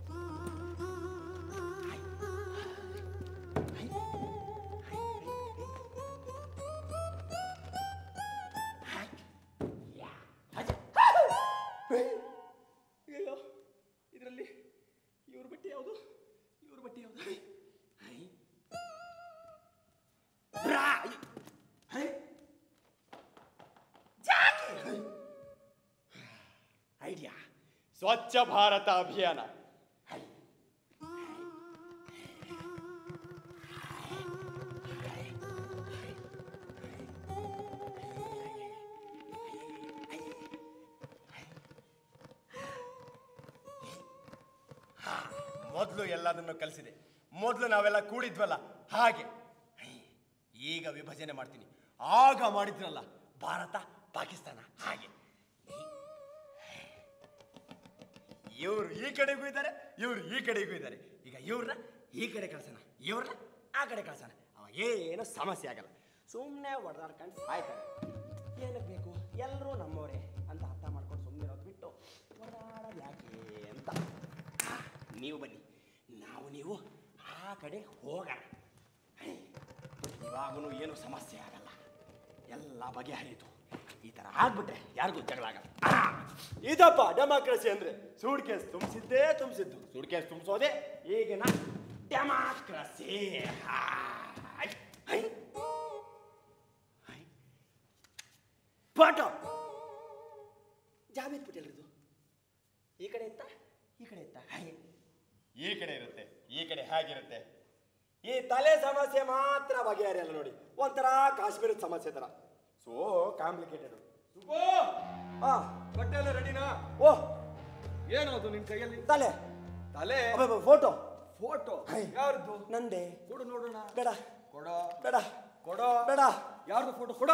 ಅಯ್ಯೋ ಇದರಲ್ಲಿ ಇವ್ರ ಬಟ್ಟೆ ಯಾವುದು ಇವ್ರ ಬಟ್ಟೆ ಯಾವುದು ಐಡಿಯಾ ಸ್ವಚ್ಛ ಭಾರತ ಅಭಿಯಾನ ಮೊದಲು ಎಲ್ಲದನ್ನು ಕಲಿಸಿದೆ ಮೊದಲು ನಾವೆಲ್ಲ ಕೂಡಿದ್ವಲ್ಲ ಹಾಗೆ ಈಗ ವಿಭಜನೆ ಮಾಡ್ತೀನಿ ಆಗ ಮಾಡಿದ್ರಲ್ಲ ಭಾರತ ಪಾಕಿಸ್ತಾನ ಹಾಗೆ ಇವ್ರು ಈ ಕಡೆಗೂ ಇದ್ದಾರೆ ಇವ್ರು ಈ ಕಡೆಗೂ ಇದ್ದಾರೆ ಈಗ ಇವ್ರನ್ನ ಈ ಕಡೆ ಕಳ್ಸೋಣ ಇವ್ರನ್ನ ಆ ಕಡೆ ಕಳ್ಸೋಣ ಅವಾಗ ಏನು ಸಮಸ್ಯೆ ಆಗಲ್ಲ ಸುಮ್ಮನೆ ಹೊಡೆದಾಡ್ಕೊಂಡು ಸಾಯ್ತಾರೆ ಏನಕ್ಕೆ ಬೇಕು ಎಲ್ಲರೂ ನಮ್ಮವರೇ ಅಂತ ಅರ್ಥ ಮಾಡ್ಕೊಂಡು ಸುಮ್ಮನೆ ಇರೋದು ಬಿಟ್ಟು ಹೊಡೆದಾಡೋದು ಯಾಕೆ ಅಂತ ಆ, ನೀವು ಬನ್ನಿ ನಾವು ನೀವು ಆ ಕಡೆ ಹೋಗೋಣ ಇವಾಗೂ ಏನು ಸಮಸ್ಯೆ ಆಗಲ್ಲ ಎಲ್ಲ ಬಗೆಹರಿಯಿತು ಈ ಥರ ಆಗ್ಬಿಟ್ರೆ ಯಾರಿಗೂ ಜಗಳ ಆಗಲ್ಲ ಆ, ಇದಪ್ಪ ಡೆಮಾಕ್ರಸಿ ಅಂದ್ರೆ ಸೂಡ್ ಕೇಸ್ ತುಂಬಿಸಿದ್ದೇ ತುಂಬಿಸಿದ್ದು ಸೂಡ್ ಕೇಸ್ ತುಂಬಿಸೋದೆ ಈಗಿನ ಡೆಮಾಕ್ರಸಿ ಫೋಟೋ ಜಾವೇದ್ ಪಟೇಲ್ ಇದು ಈ ಕಡೆ ಇತ್ತ ಈ ಕಡೆ ಇತ್ತ ಹಾಗೆ ಈ ಕಡೆ ಇರುತ್ತೆ ಈ ಕಡೆ ಹೇಗಿರುತ್ತೆ ಈ ತಲೆ ಸಮಸ್ಯೆ ಮಾತ್ರ ಬಗೆಹರಿಯಲ್ಲ ನೋಡಿ ಒಂಥರ ಕಾಶ್ಮೀರದ ಸಮಸ್ಯೆ ತರ ಸೋ ಕಾಂಪ್ಲಿಕೇಟೆಡ್ ಸುಬ್ಬು ಹಾ ಬಟ್ಟೆ ಎಲ್ಲ ರೆಡಿನಾ ಓ ಏನು ಅದು ನಿನ್ ಕೈಯಲ್ಲಿ ತಲೆ ತಲೆ ಫೋಟೋ ಫೋಟೋ ಹೈ. ಯಾರ್ದು ನಂದೆ ಕೊಡು ನೋಡೋಣ ಬೇಡ ಕೊಡೋ ಬೇಡ ಕೊಡೋ ಬೇಡ ಯಾರ್ದು ಫೋಟೋ ಕೊಡೋ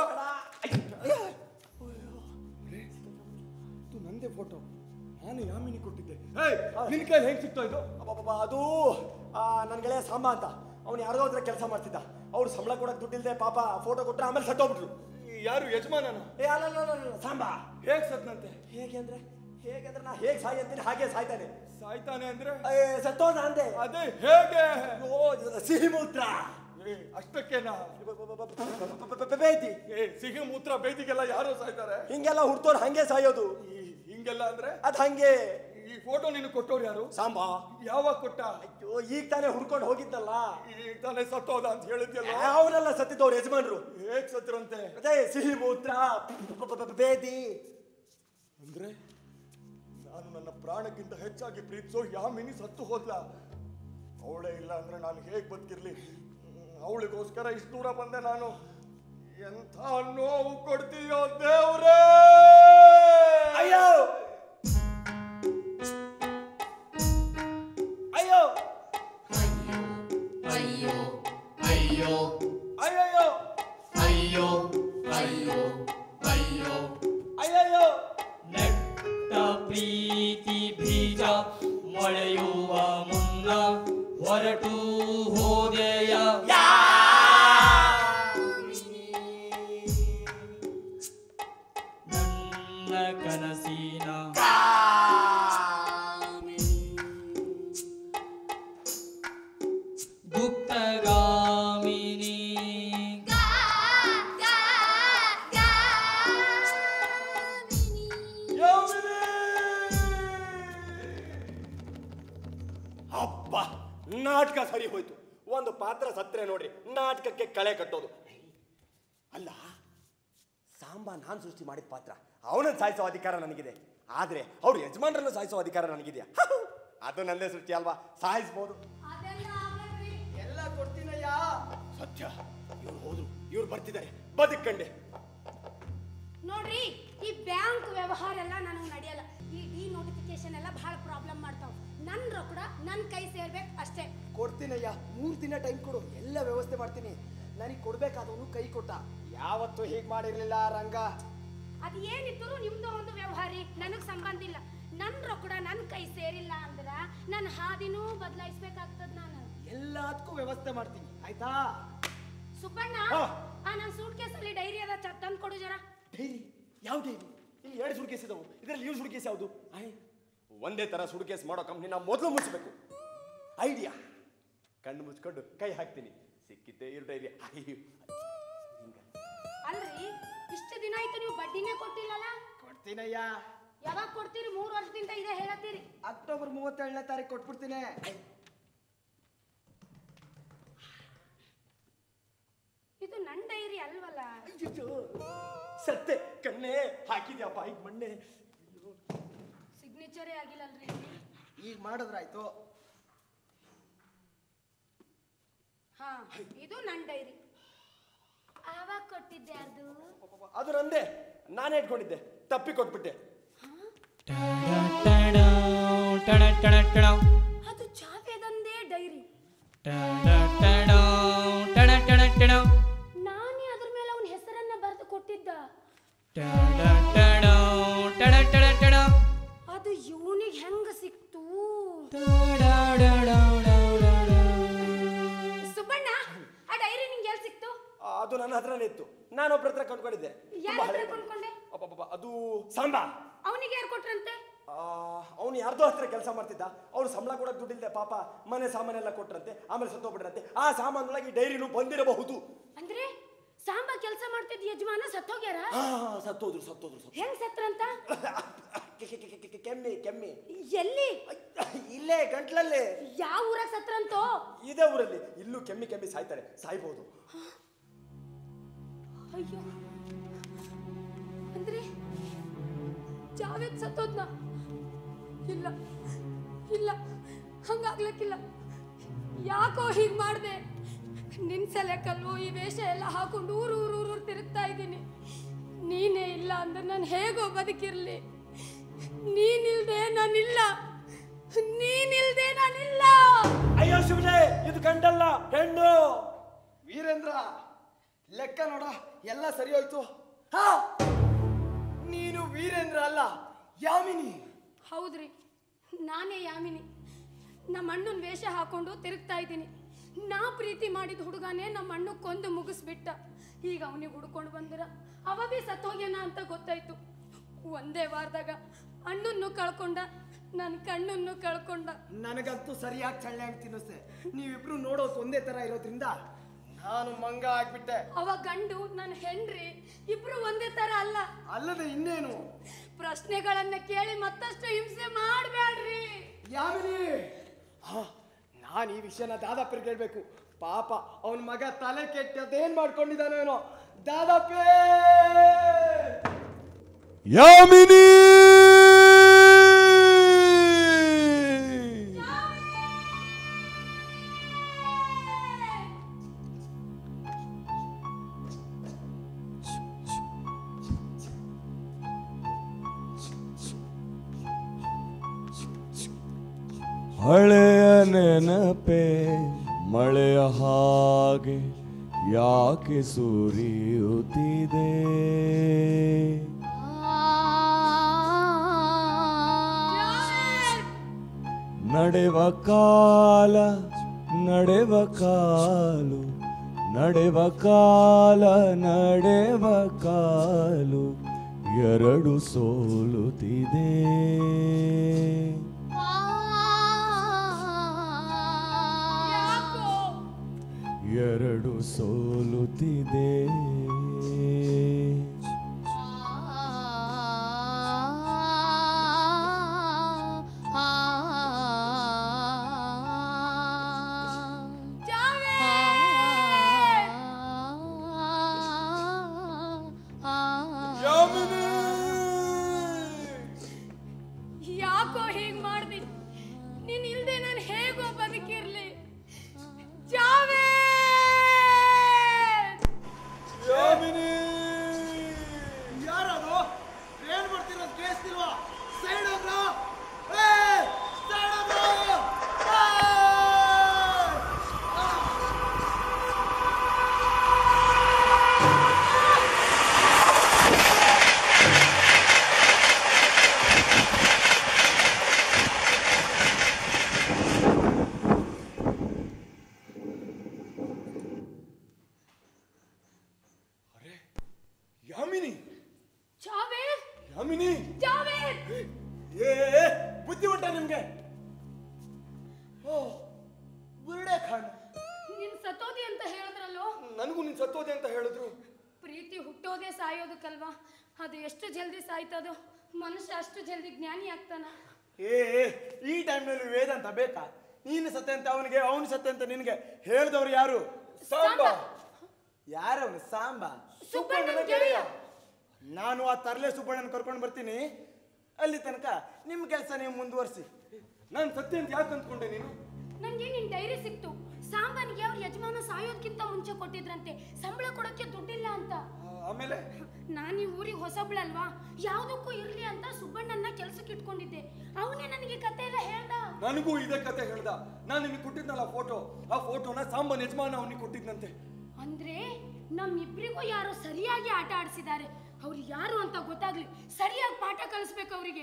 ಇದು ನಂದೇ ಫೋಟೋ ನಾನು ಯಾಮಿನಿ ಕೊಟ್ಟಿದ್ದೆ ಏಯ್ ನಿನ್ ಕೈಲಿ ಹೆಂಗ್ ಸಿಕ್ತೋ ಇದು ಅಬ್ಬಬ್ಬಬ್ಬ, ಅದು ಆ, ನನ್ ಗೆಳೆಯ ಸಾಂಬ ಅಂತ ಅವ್ನು ಯಾರ್ದೋ ಹತ್ರ ಕೆಲಸ ಮಾಡ್ತಿದ್ದ ಅವ್ರು ಸಂಬಳ ಕೊಡಕ್ ದುಡ್ಡಿಲ್ದೆ ಪಾಪ ಫೋಟೋ ಕೊಟ್ರೆ ಆಮೇಲೆ ಸತ್ತೋಗ್ಬಿಟ್ರು ಈ ಯಾರು ಯಜಮಾನನ ಏ ಅಲ್ಲ ಅಲ್ಲ, ಅಲ್ಲ, ಅಲ್ಲ, ಸಾಂಬ ಹೇಗ್ ಸತ್ನಂತೆ ಹೇಗೆ ಅಂದ್ರೆ ಹೇಗೆ ಅಂದ್ರೆ ನಾ ಹೇಗೆ ಸಾಯಿ ಅಂತೀನಿ ಹಾಗೆ ಸಾಯ್ತಾನೆ ಸಾಯ್ತಾನೆ ಅಂದ್ರೆ ಏ, ಸತ್ತೋದ ಅಂದೆ ಅದೇ ಹೇಗೆ ಅಯ್ಯೋ, ಇದು ಸಿಹಿ ಮೂತ್ರ ಏ, ಅಷ್ಟಕ್ಕೇನಾ ಬೇದಿ ಏ ಸಿಹಿ ಮೂತ್ರ ಬೇದಿಗೆಲ್ಲ ಯಾರು ಸಾಯ್ತಾರೆ ಹಿಂಗೆಲ್ಲ ಹುಡ್ತೋರ್ ಹಂಗೆ ಸಾಯೋದು ಈ- ಹಿಂಗೆಲ್ಲ ಅಂದ್ರೆ ಅದ್ ಹಂಗೆ ಈ ಫೋಟೋ ನೀನು ಕೊಟ್ಟವ್ರು ಯಾರು ಸಾಂಬಾ ಯಾವಾಗ ಕೊಟ್ಟ ಅಯ್ಯೋ ಈಗ ತಾನೇ ಹುಡ್ಕೊಂಡು ಹೋಗಿದ್ದಲ್ಲ ಈಗ ತಾನೇ ಸತ್ತೋದ ಅಂತ ಹೇಳಿದ್ಯಲ್ಲ ಅವರೆಲ್ಲ ಸತ್ತಿದ್ದವ್ರು ಯಜಮಾನ್ರು ಹೇಗ್ ಸತ್ತಿರಂತೆ ಅದೇ ಸಿಹಿ ಮೂತ್ರ ಬೇದಿ ಅಂದ್ರೆ ನಾನು ನನ್ನ ಪ್ರಾಣಕ್ಕಿಂತ ಹೆಚ್ಚಾಗಿ ಪ್ರೀತಿಸೋ ಯಾಮಿನಿ ಸತ್ತು ಹೋದ್ಲ ಅವಳೇ ಇಲ್ಲ ಅಂದ್ರೆ ನಾನು ಹೇಗ್ ಬದುಕಿರ್ಲಿ ಅವಳಿಗೋಸ್ಕರ ಇಷ್ಟು ದೂರ ಬಂದೆ ನಾನು ಎಂಥ ನೋವು ಕೊಡ್ತೀಯೋ ದೇವ್ರೇ ಅಯ್ಯೋ ಅಯ್ಯೋ ಅಯ್ಯೋ ಅಯ್ಯೋ ಅಯ್ಯಯ್ಯೋ ಅಯ್ಯೋ ಅಯ್ಯೋ ಅಯ್ಯೋ ಅಯ್ಯಯ್ಯೋ ನೆಟ್ಟ ಪ್ರೀತಿ ಬೀಜ ಮೊಳೆಯುವ ಮುನ್ನ ಹೊರಟು ಹೋದೆಯ ನನ್ನ ಕನಸಿನ ಗುಪ್ತಗಾಮಿನಿ ಅಪ್ಪ ನಾಟಕ ಸರಿ ಹೋಯ್ತು ಒಂದು ಪಾತ್ರ ಸತ್ರೆ ನೋಡ್ರಿ ನಾಟಕಕ್ಕೆ ಕಳೆ ಕಟ್ಟೋದು ಅಲ್ಲ ಸಾಂಬಾ ನಾನ್ ಸೃಷ್ಟಿ ಮಾಡಿದ ಪಾತ್ರ ಅವನನ್ನು ಸಾಯಿಸೋ ಅಧಿಕಾರ ನನಗಿದೆ ಆದ್ರೆ ಅವ್ರ ಯಜಮಾನ್ರನ್ನು ಸಾಯಿಸೋ ಅಧಿಕಾರ ನನಗಿದೆಯಾ ಅದು ನಂದೇ ಸೃಷ್ಟಿ ಅಲ್ವಾ ಸಾಯಿಸ್ಬೋದು ಅದೆಲ್ಲ ಆಗಲ್ರಿ ಎಲ್ಲ ಕೊಡ್ತೀನಯ್ಯ ಸತ್ಯ ಇವ್ರು ಹೋದ್ರು ಇವ್ರು ಬರ್ತಿದ್ದಾರೆ ಬದುಕಂಡೆ ನೋಡ್ರಿ ಈ ಬ್ಯಾಂಕ್ ವ್ಯವಹಾರ ಎಲ್ಲ ನನಗೆ ನಡೆಯಲ್ಲ ಈ ಡಿ ನೋಟಿಫಿಕೇಶನ್ ಎಲ್ಲ ಬಹಳ ಪ್ರಾಬ್ಲಮ್ ಮಾಡ್ತಾವ ನನ್ನ ರೊಕ್ಕಡ ನನ್ನ ಕೈ ಸೇರ್ಬೇಕು ಅಷ್ಟೇ ಕೊಡ್ತೀನಯ್ಯ ಮೂರ್ ದಿನ ಟೈಮ್ ಕೊಡು ಎಲ್ಲ ವ್ಯವಸ್ಥೆ ಮಾಡ್ತೀನಿ ನನಗೆ ಕೊಡ್ಬೇಕಾದವನು ಕೈ ಕೊಟ್ಟ ಯಾವತ್ತೂ ಹೀಗ್ ಮಾಡಿರ್ಲಿಲ್ಲ ರಂಗ ಅದು ಏನಿದ್ರು ನಿಮ್ದು ಒಂದು ವ್ಯವಹಾರಿ ನನಗೆ ಸಂಬಂಧ ಇಲ್ಲ ನನ್ನ ರೊಕ್ಕಡ ನನ್ನ ಕೈ ಸೇರಿಲ್ಲ ಅಂದ್ರ ನನ್ನ ಹಾದಿನೂ ಬದಲಾಯಿಸ್ಬೇಕಾಗ್ತದ ನಾನು ಎಲ್ಲದಕ್ಕೂ ವ್ಯವಸ್ಥೆ ಮಾಡ್ತೀನಿ ಆಯ್ತಾ ಸುಬ್ಬಣ್ಣ ಹಾ. ಆ ನನ್ನ ಸೂಟ್ ಕೇಸಲ್ಲಿ ಡೈರಿ ಅದ ಚ- ತಂದ್ ಕೊಡು ಜರ ಡೈರಿ ಯಾವ ಡೈರಿ ಇಲ್ಲಿ ಎರಡು ಸುಡ್ಕೇಸ್ ಇದಾವು ಇದರಲ್ಲಿ ಇವ್ರು ಸುಡ್ಕೇಸ್ ಯಾವುದು ಆಯ್ ಒಂದೇ ತರ ಸುಡ್ಕೇಸ್ ಮಾಡೋ ಕಂಪ್ನಿನ ಮೊದಲು ಮುಚ್ಚಬೇಕು ಐಡಿಯಾ ಕಣ್ಣು ಮುಚ್ಕೊಂಡು ಕೈ ಹಾಕ್ತೀನಿ ಸಿಕ್ಕಿದ್ದೆ ಇರು ಡೈರಿ ಅಯ್ಯೋ ಹಿಂಗ ಅಲ್ರಿ ಇಷ್ಟು ದಿನ ಆಯ್ತು ನೀವು ಬಡ್ಡಿನೇ ಕೊಟ್ಟಿಲ್ಲಲ್ಲ ಕೊಡ್ತೀನಯ್ಯ ಯಾವಾಗ ಕೊಡ್ತೀರಿ ಮೂರು ವರ್ಷದಿಂದ ಇದೇ ಹೇಳತ್ತೀರಿ ಅಕ್ಟೋಬರ್ ಮೂವತ್ತೇಳನೇ ತಾರೀಕು ಕೊಟ್ಬಿಡ್ತೀನಿ ಇದು ನನ್ನ ಡೈರಿ ಅಲ್ವಲ್ಲ ಅಯ್ಯೋ, ಸತ್ತೆ ಕಣ್ಣೆ ಹಾಕಿದ್ಯಪ್ಪ ಈಗ ಮಣ್ಣೆ ಸಿಗ್ನೇಚರೇ ಆಗಿಲ್ಲಲ್ರಿ ಈಗ ಮಾಡಿದ್ರಾಯ್ತು ಹಾ ಇದು ನನ್ನ ಡೈರಿ ಆವಾಗ ಕೊಟ್ಟಿದ್ದೆ ಅದು ಅದು ನಂದೇ ನಾನೇ ಇಟ್ಕೊಂಡಿದ್ದೆ ತಪ್ಪಿ ಕೊಟ್ಬಿಟ್ಟೆ ಅದು ಚಾಪೆದಂದೇ ಡೈರಿ ನಾನೇ ಅದ್ರ ಮೇಲೆ ಅವನ ಹೆಸರನ್ನ ಬರೆದು ಕೊಟ್ಟಿದ್ದ ಅದು ಇವನಿಗೆ ಹೆಂಗ ಸಿಕ್ತು ಸುಬ್ಬಣ್ಣ ಆ ಡೈರಿ ನಿಂಗೆ ಎಲ್ಲಿ ಸಿಕ್ತು ಆ, ಅದು ನನ್ನ ಹತ್ರನೇ ಇತ್ತು ನಾನು ಒಬ್ಬರ ಹತ್ರ ಕಂಡ್ಕೊಂಡಿದ್ದೆ ಯಾರ ತುಂಬಾ ಹತ್ರ ಹಳೆ ಕೊಂಡ್ಕೊಂಡೆ ಅಬ್ಬಬ್ಬಬ್ಬ, ಅದು ಸಾಂಬಾ ಅವನಿಗೆ ಯಾರು ಕೊಟ್ರಂತೆ ಅವನು ಯಾರ್ದೋ ಹತ್ರ ಕೆಲಸ ಮಾಡ್ತಿದ್ದ ಅವ್ನು ಸಂಬಳ ಕೊಡಕ್ ದುಡ್ಡಿಲ್ದೆ ಪಾಪ ಮನೆ ಸಾಮಾನೆಲ್ಲ ಕೊಟ್ರಂತೆ ಆಮೇಲೆ ಸತ್ತೋಗ್ಬಿಟ್ರಂತೆ ಆ ಸಾಮಾನೊಳಗೆ ಈ ಡೈರಿನೂ ಬಂದಿರಬಹುದು ಅಂದ್ರೆ ಸಾಂಬ ಕೆಲಸ ಮಾಡ್ತಿದ್ದ ಯಜಮಾನ ಸತ್ತೋಗ್ಯಾರ ಆ, ಸತ್ತೋದ್ರು ಸತ್ತೋದ್ರು ಸತ್ತೋದ್ರು. ಹೆಂಗ್ ಸತ್ರಂತ ಕೆ- ಕೆ- ಕೆ- ಕೆ- ಕೆಮ್ಮಿ ಕೆಮ್ಮಿ ಎಲ್ಲಿ ಇಲ್ಲೇ ಗಂಟ್ಲಲ್ಲೇ ಯಾವ ಊರಾಗ ಸತ್ರಂತೋ ಇದೇ ಊರಲ್ಲಿ ಇಲ್ಲೂ ಕೆಮ್ಮಿ ಕೆಮ್ಮಿ ಸಾಯ್ತಾರೆ ಸಾಯ್ಬೋದು ಅಯ್ಯೋ ಅಂದ್ರೆ ಜಾವೇದ್ ಸತ್ತೋದ್ನ ಇಲ್ಲ ಇಲ್ಲ ಹಂಗಾಗ್ಲಿಕ್ಕಿಲ್ಲ ಯಾಕೋ ಹೀಗ್ ಮಾಡ್ದೆ ನಿನ್ ಸೆಲೆಕಲ್ವೋ ಈ ವೇಷ ಎಲ್ಲ ಹಾಕೊಂಡು ಊರು ಊರು ಊರು ತಿರುಗ್ತಾ ಇದ್ದೀನಿ ನೀನೇ ಇಲ್ಲ ಅಂದ್ರೆ ನಾನು ಹೇಗೋ ಬದುಕಿರ್ಲಿ ನೀನಿಲ್ದೆ ನಾನಿಲ್ಲ ನೀನಿಲ್ದೆ ನಾನಿಲ್ಲ ಅಯ್ಯೋ ಶಿವನೇ ಇದು ಗಂಡಲ್ಲ ಹೆಣ್ಣು ವೀರೇಂದ್ರ ಲೆಕ್ಕ ನೋಡ ಎಲ್ಲ ಸರಿ ಹೋಯ್ತು ಹಾ ನೀನು ವೀರೇಂದ್ರ ಅಲ್ಲ ಯಾಮಿನಿ ಹೌದ್ರಿ ನಾನೇ ಯಾಮಿನಿ ನಮ್ಮ ಅಣ್ಣನ ವೇಷ ಹಾಕೊಂಡು ತಿರುಗ್ತಾ ಇದ್ದೀನಿ ನಾ ಪ್ರೀತಿ ಮಾಡಿದ ಹುಡುಗನೇ ನಮ್ಮ ಅಣ್ಣ ಕೊಂದು ಮುಗಿಸ್ಬಿಟ್ಟ ಈಗ ಅವನಿಗೆ ಹುಡ್ಕೊಂಡು ಬಂದ್ರ ಅವ ಬಿ ಸತ್ತೋಗ್ಯಾನ ಅಂತ ಗೊತ್ತಾಯ್ತು ಒಂದೇ ವಾರದಾಗ ಅಣ್ಣನ್ನು ಕಳ್ಕೊಂಡ ನನ್ನ ಕಣ್ಣನ್ನು ಕಳ್ಕೊಂಡ ನನಗಂತೂ ಸರಿಯಾಗಿ ಚಳ್ಳೆ ತಿನ್ನಿಸ್ತೆ ನೀವಿಬ್ರು ನೋಡೋದು ಒಂದೇ ತರ ಇರೋದ್ರಿಂದ ನಾನು ಮಂಗ ಆಗ್ಬಿಟ್ಟೆ ಅವ ಗಂಡು ನನ್ನ ಹೆಂಡ್ರಿ ಇಬ್ರು ಒಂದೇ ತರ ಅಲ್ಲ ಅಲ್ಲದೆ ಇನ್ನೇನು ಪ್ರಶ್ನೆಗಳನ್ನ ಕೇಳಿ ಮತ್ತಷ್ಟು ಹಿಂಸೆ ಮಾಡ್ಬೇಡ್ರಿ ಯಾಮಿನಿ ನಾನು ಈ ವಿಷಯನ ದಾದಾಪರಿಗೆ ಹೇಳ್ಬೇಕು ಪಾಪ ಅವನ ಮಗ ತಲೆ ಕೆಟ್ಟದೇನ್ ಮಾಡ್ಕೊಂಡಿದ್ದಾನೋ ಏನೋ ದಾದಾಪೇ ಯಾಮಿನಿ ಹಳೆಯ ನೆನಪೆ ಮಳೆಯ ಹಾಗೆ ಯಾಕೆ ಸುರಿಯುತ್ತಿದೆ ನಡೆವ ಕಾಲ ನಡೆವ ಕಾಲು ನಡೆವ ಕಾಲ ನಡೆವ ಕಾಲು ಎರಡು ಸೋಲುತ್ತಿದೆ ಎರಡು ಸೋಲುತ್ತಿದೆ ಯಾಕೋ ಹೀಗ್ ಮಾಡ್ದಿ ನೀನ್ ಇಲ್ದೆ ನಾನು ಹೇಗೋ ಬದುಕಿರ್ಲಿ ಜಾವೇ ಯಾರದು ಟ್ರೈನ್ ಬರ್ತಿರೋದು ಕೇಳಿಸ್ತಿಲ್ವಾ ಸೈಡ್ ಹೋಗ್ರ ಸೈಡ್ ಹೋಗ್ರ ಯಾಮಿನಿ ಜಾವೇದ್ ಯಾಮಿನಿ ಜಾವೇದ್ ಏ ಬುದ್ಧಿ ಉಂಟ ನಿಮ್ಗೆ ಓ ಬುರುಡೆ ಖಾನ್ ನೀನ್ ಸತ್ತೋದಿ ಅಂತ ಹೇಳಿದ್ರಲ್ಲೋ ನನಗೂ ನೀನ್ ಸತ್ತೋದೆ ಅಂತ ಹೇಳಿದ್ರು ಪ್ರೀತಿ ಹುಟ್ಟೋದೇ ಸಾಯೋದಕ್ಕಲ್ವಾ ಅದು ಎಷ್ಟು ಜಲ್ದಿ ಸಾಯ್ತದೋ ಮನುಷ್ಯ ಅಷ್ಟು ಜಲ್ದಿ ಜ್ಞಾನಿ ಆಗ್ತಾನ ಏ ಏ, ಈ ಟೈಮ್ನಲ್ಲಿ ವೇದಾಂತ ಬೇಕಾ ನೀನು ಸತ್ತೆ ಅಂತ ಅವನಿಗೆ ಅವನು ಸತ್ತೆ ಅಂತ ನಿನಗೆ ಹೇಳಿದವ್ರು ಯಾರು ಸಾಂಬ ಯಾರವನು ಸಾಂಬ ಸುಬ್ಬಣ್ಣನ ಗೆಳೆಯ. ನಾನು ಆ ತರ್ಲೆ ಸುಬ್ಬಣ್ಣನ ಕರ್ಕೊಂಡು ಬರ್ತೀನಿ ಅಲ್ಲಿ ತನಕ ನಿಮ್ಮ ಕೆಲಸ ನೀವು ಮುಂದುವರಿಸಿ ನಾನು ಸತ್ಯ ಅಂತ ಯಾಕೆ ಅಂದ್ಕೊಂಡೆ ನೀನು ನನ್ಗೆ ನಿನ್ ಡೈರಿ ಸಿಕ್ತು ಸಾಂಬನಿಗೆ ಅವ್ರ ಯಜಮಾನ ಸಾಯೋದ್ಕಿಂತ ಮುಂಚೆ ಕೊಟ್ಟಿದ್ರಂತೆ ಸಂಬಳ ಕೊಡೋಕೆ ದುಡ್ಡಿಲ್ಲ ಅಂತ ಆಮೇಲೆ ನಾನು ಈ ಊರಿಗೆ ಹೊಸಬ್ಳಲ್ವಾ ಯಾವ್ದಕ್ಕೂ ಇರ್ಲಿ ಅಂತ ಸುಬ್ಬಣ್ಣನ್ನ ಕೆಲ್ಸಕ್ಕೆ ಇಟ್ಕೊಂಡಿದ್ದೆ ಅವನೇ ನನಗೆ ಕತೆ ಎಲ್ಲ ಹೇಳ್ದ ನನಗೂ ಇದೇ ಕತೆ ಹೇಳ್ದ ನಾನು ನಿನಗೆ ಕೊಟ್ಟಿದ್ನಲ್ಲ ಫೋಟೋ ಆ ಫೋಟೋನ ಸಾಂಬನ್ ಯಜಮಾನ ಅವನಿಗೆ ಕೊಟ್ಟಿದ್ನಂತೆ ಅಂದ್ರೆ ನಮ್ಮಿಬ್ರಿಗೂ ಯಾರೋ ಸರಿಯಾಗಿ ಆಟ ಆಡಿಸಿದ್ದಾರೆ ಅವ್ರು ಯಾರು ಅಂತ ಗೊತ್ತಾಗ್ಲಿ ಸರಿಯಾಗಿ ಪಾಠ ಕಲಿಸ್ಬೇಕು ಅವರಿಗೆ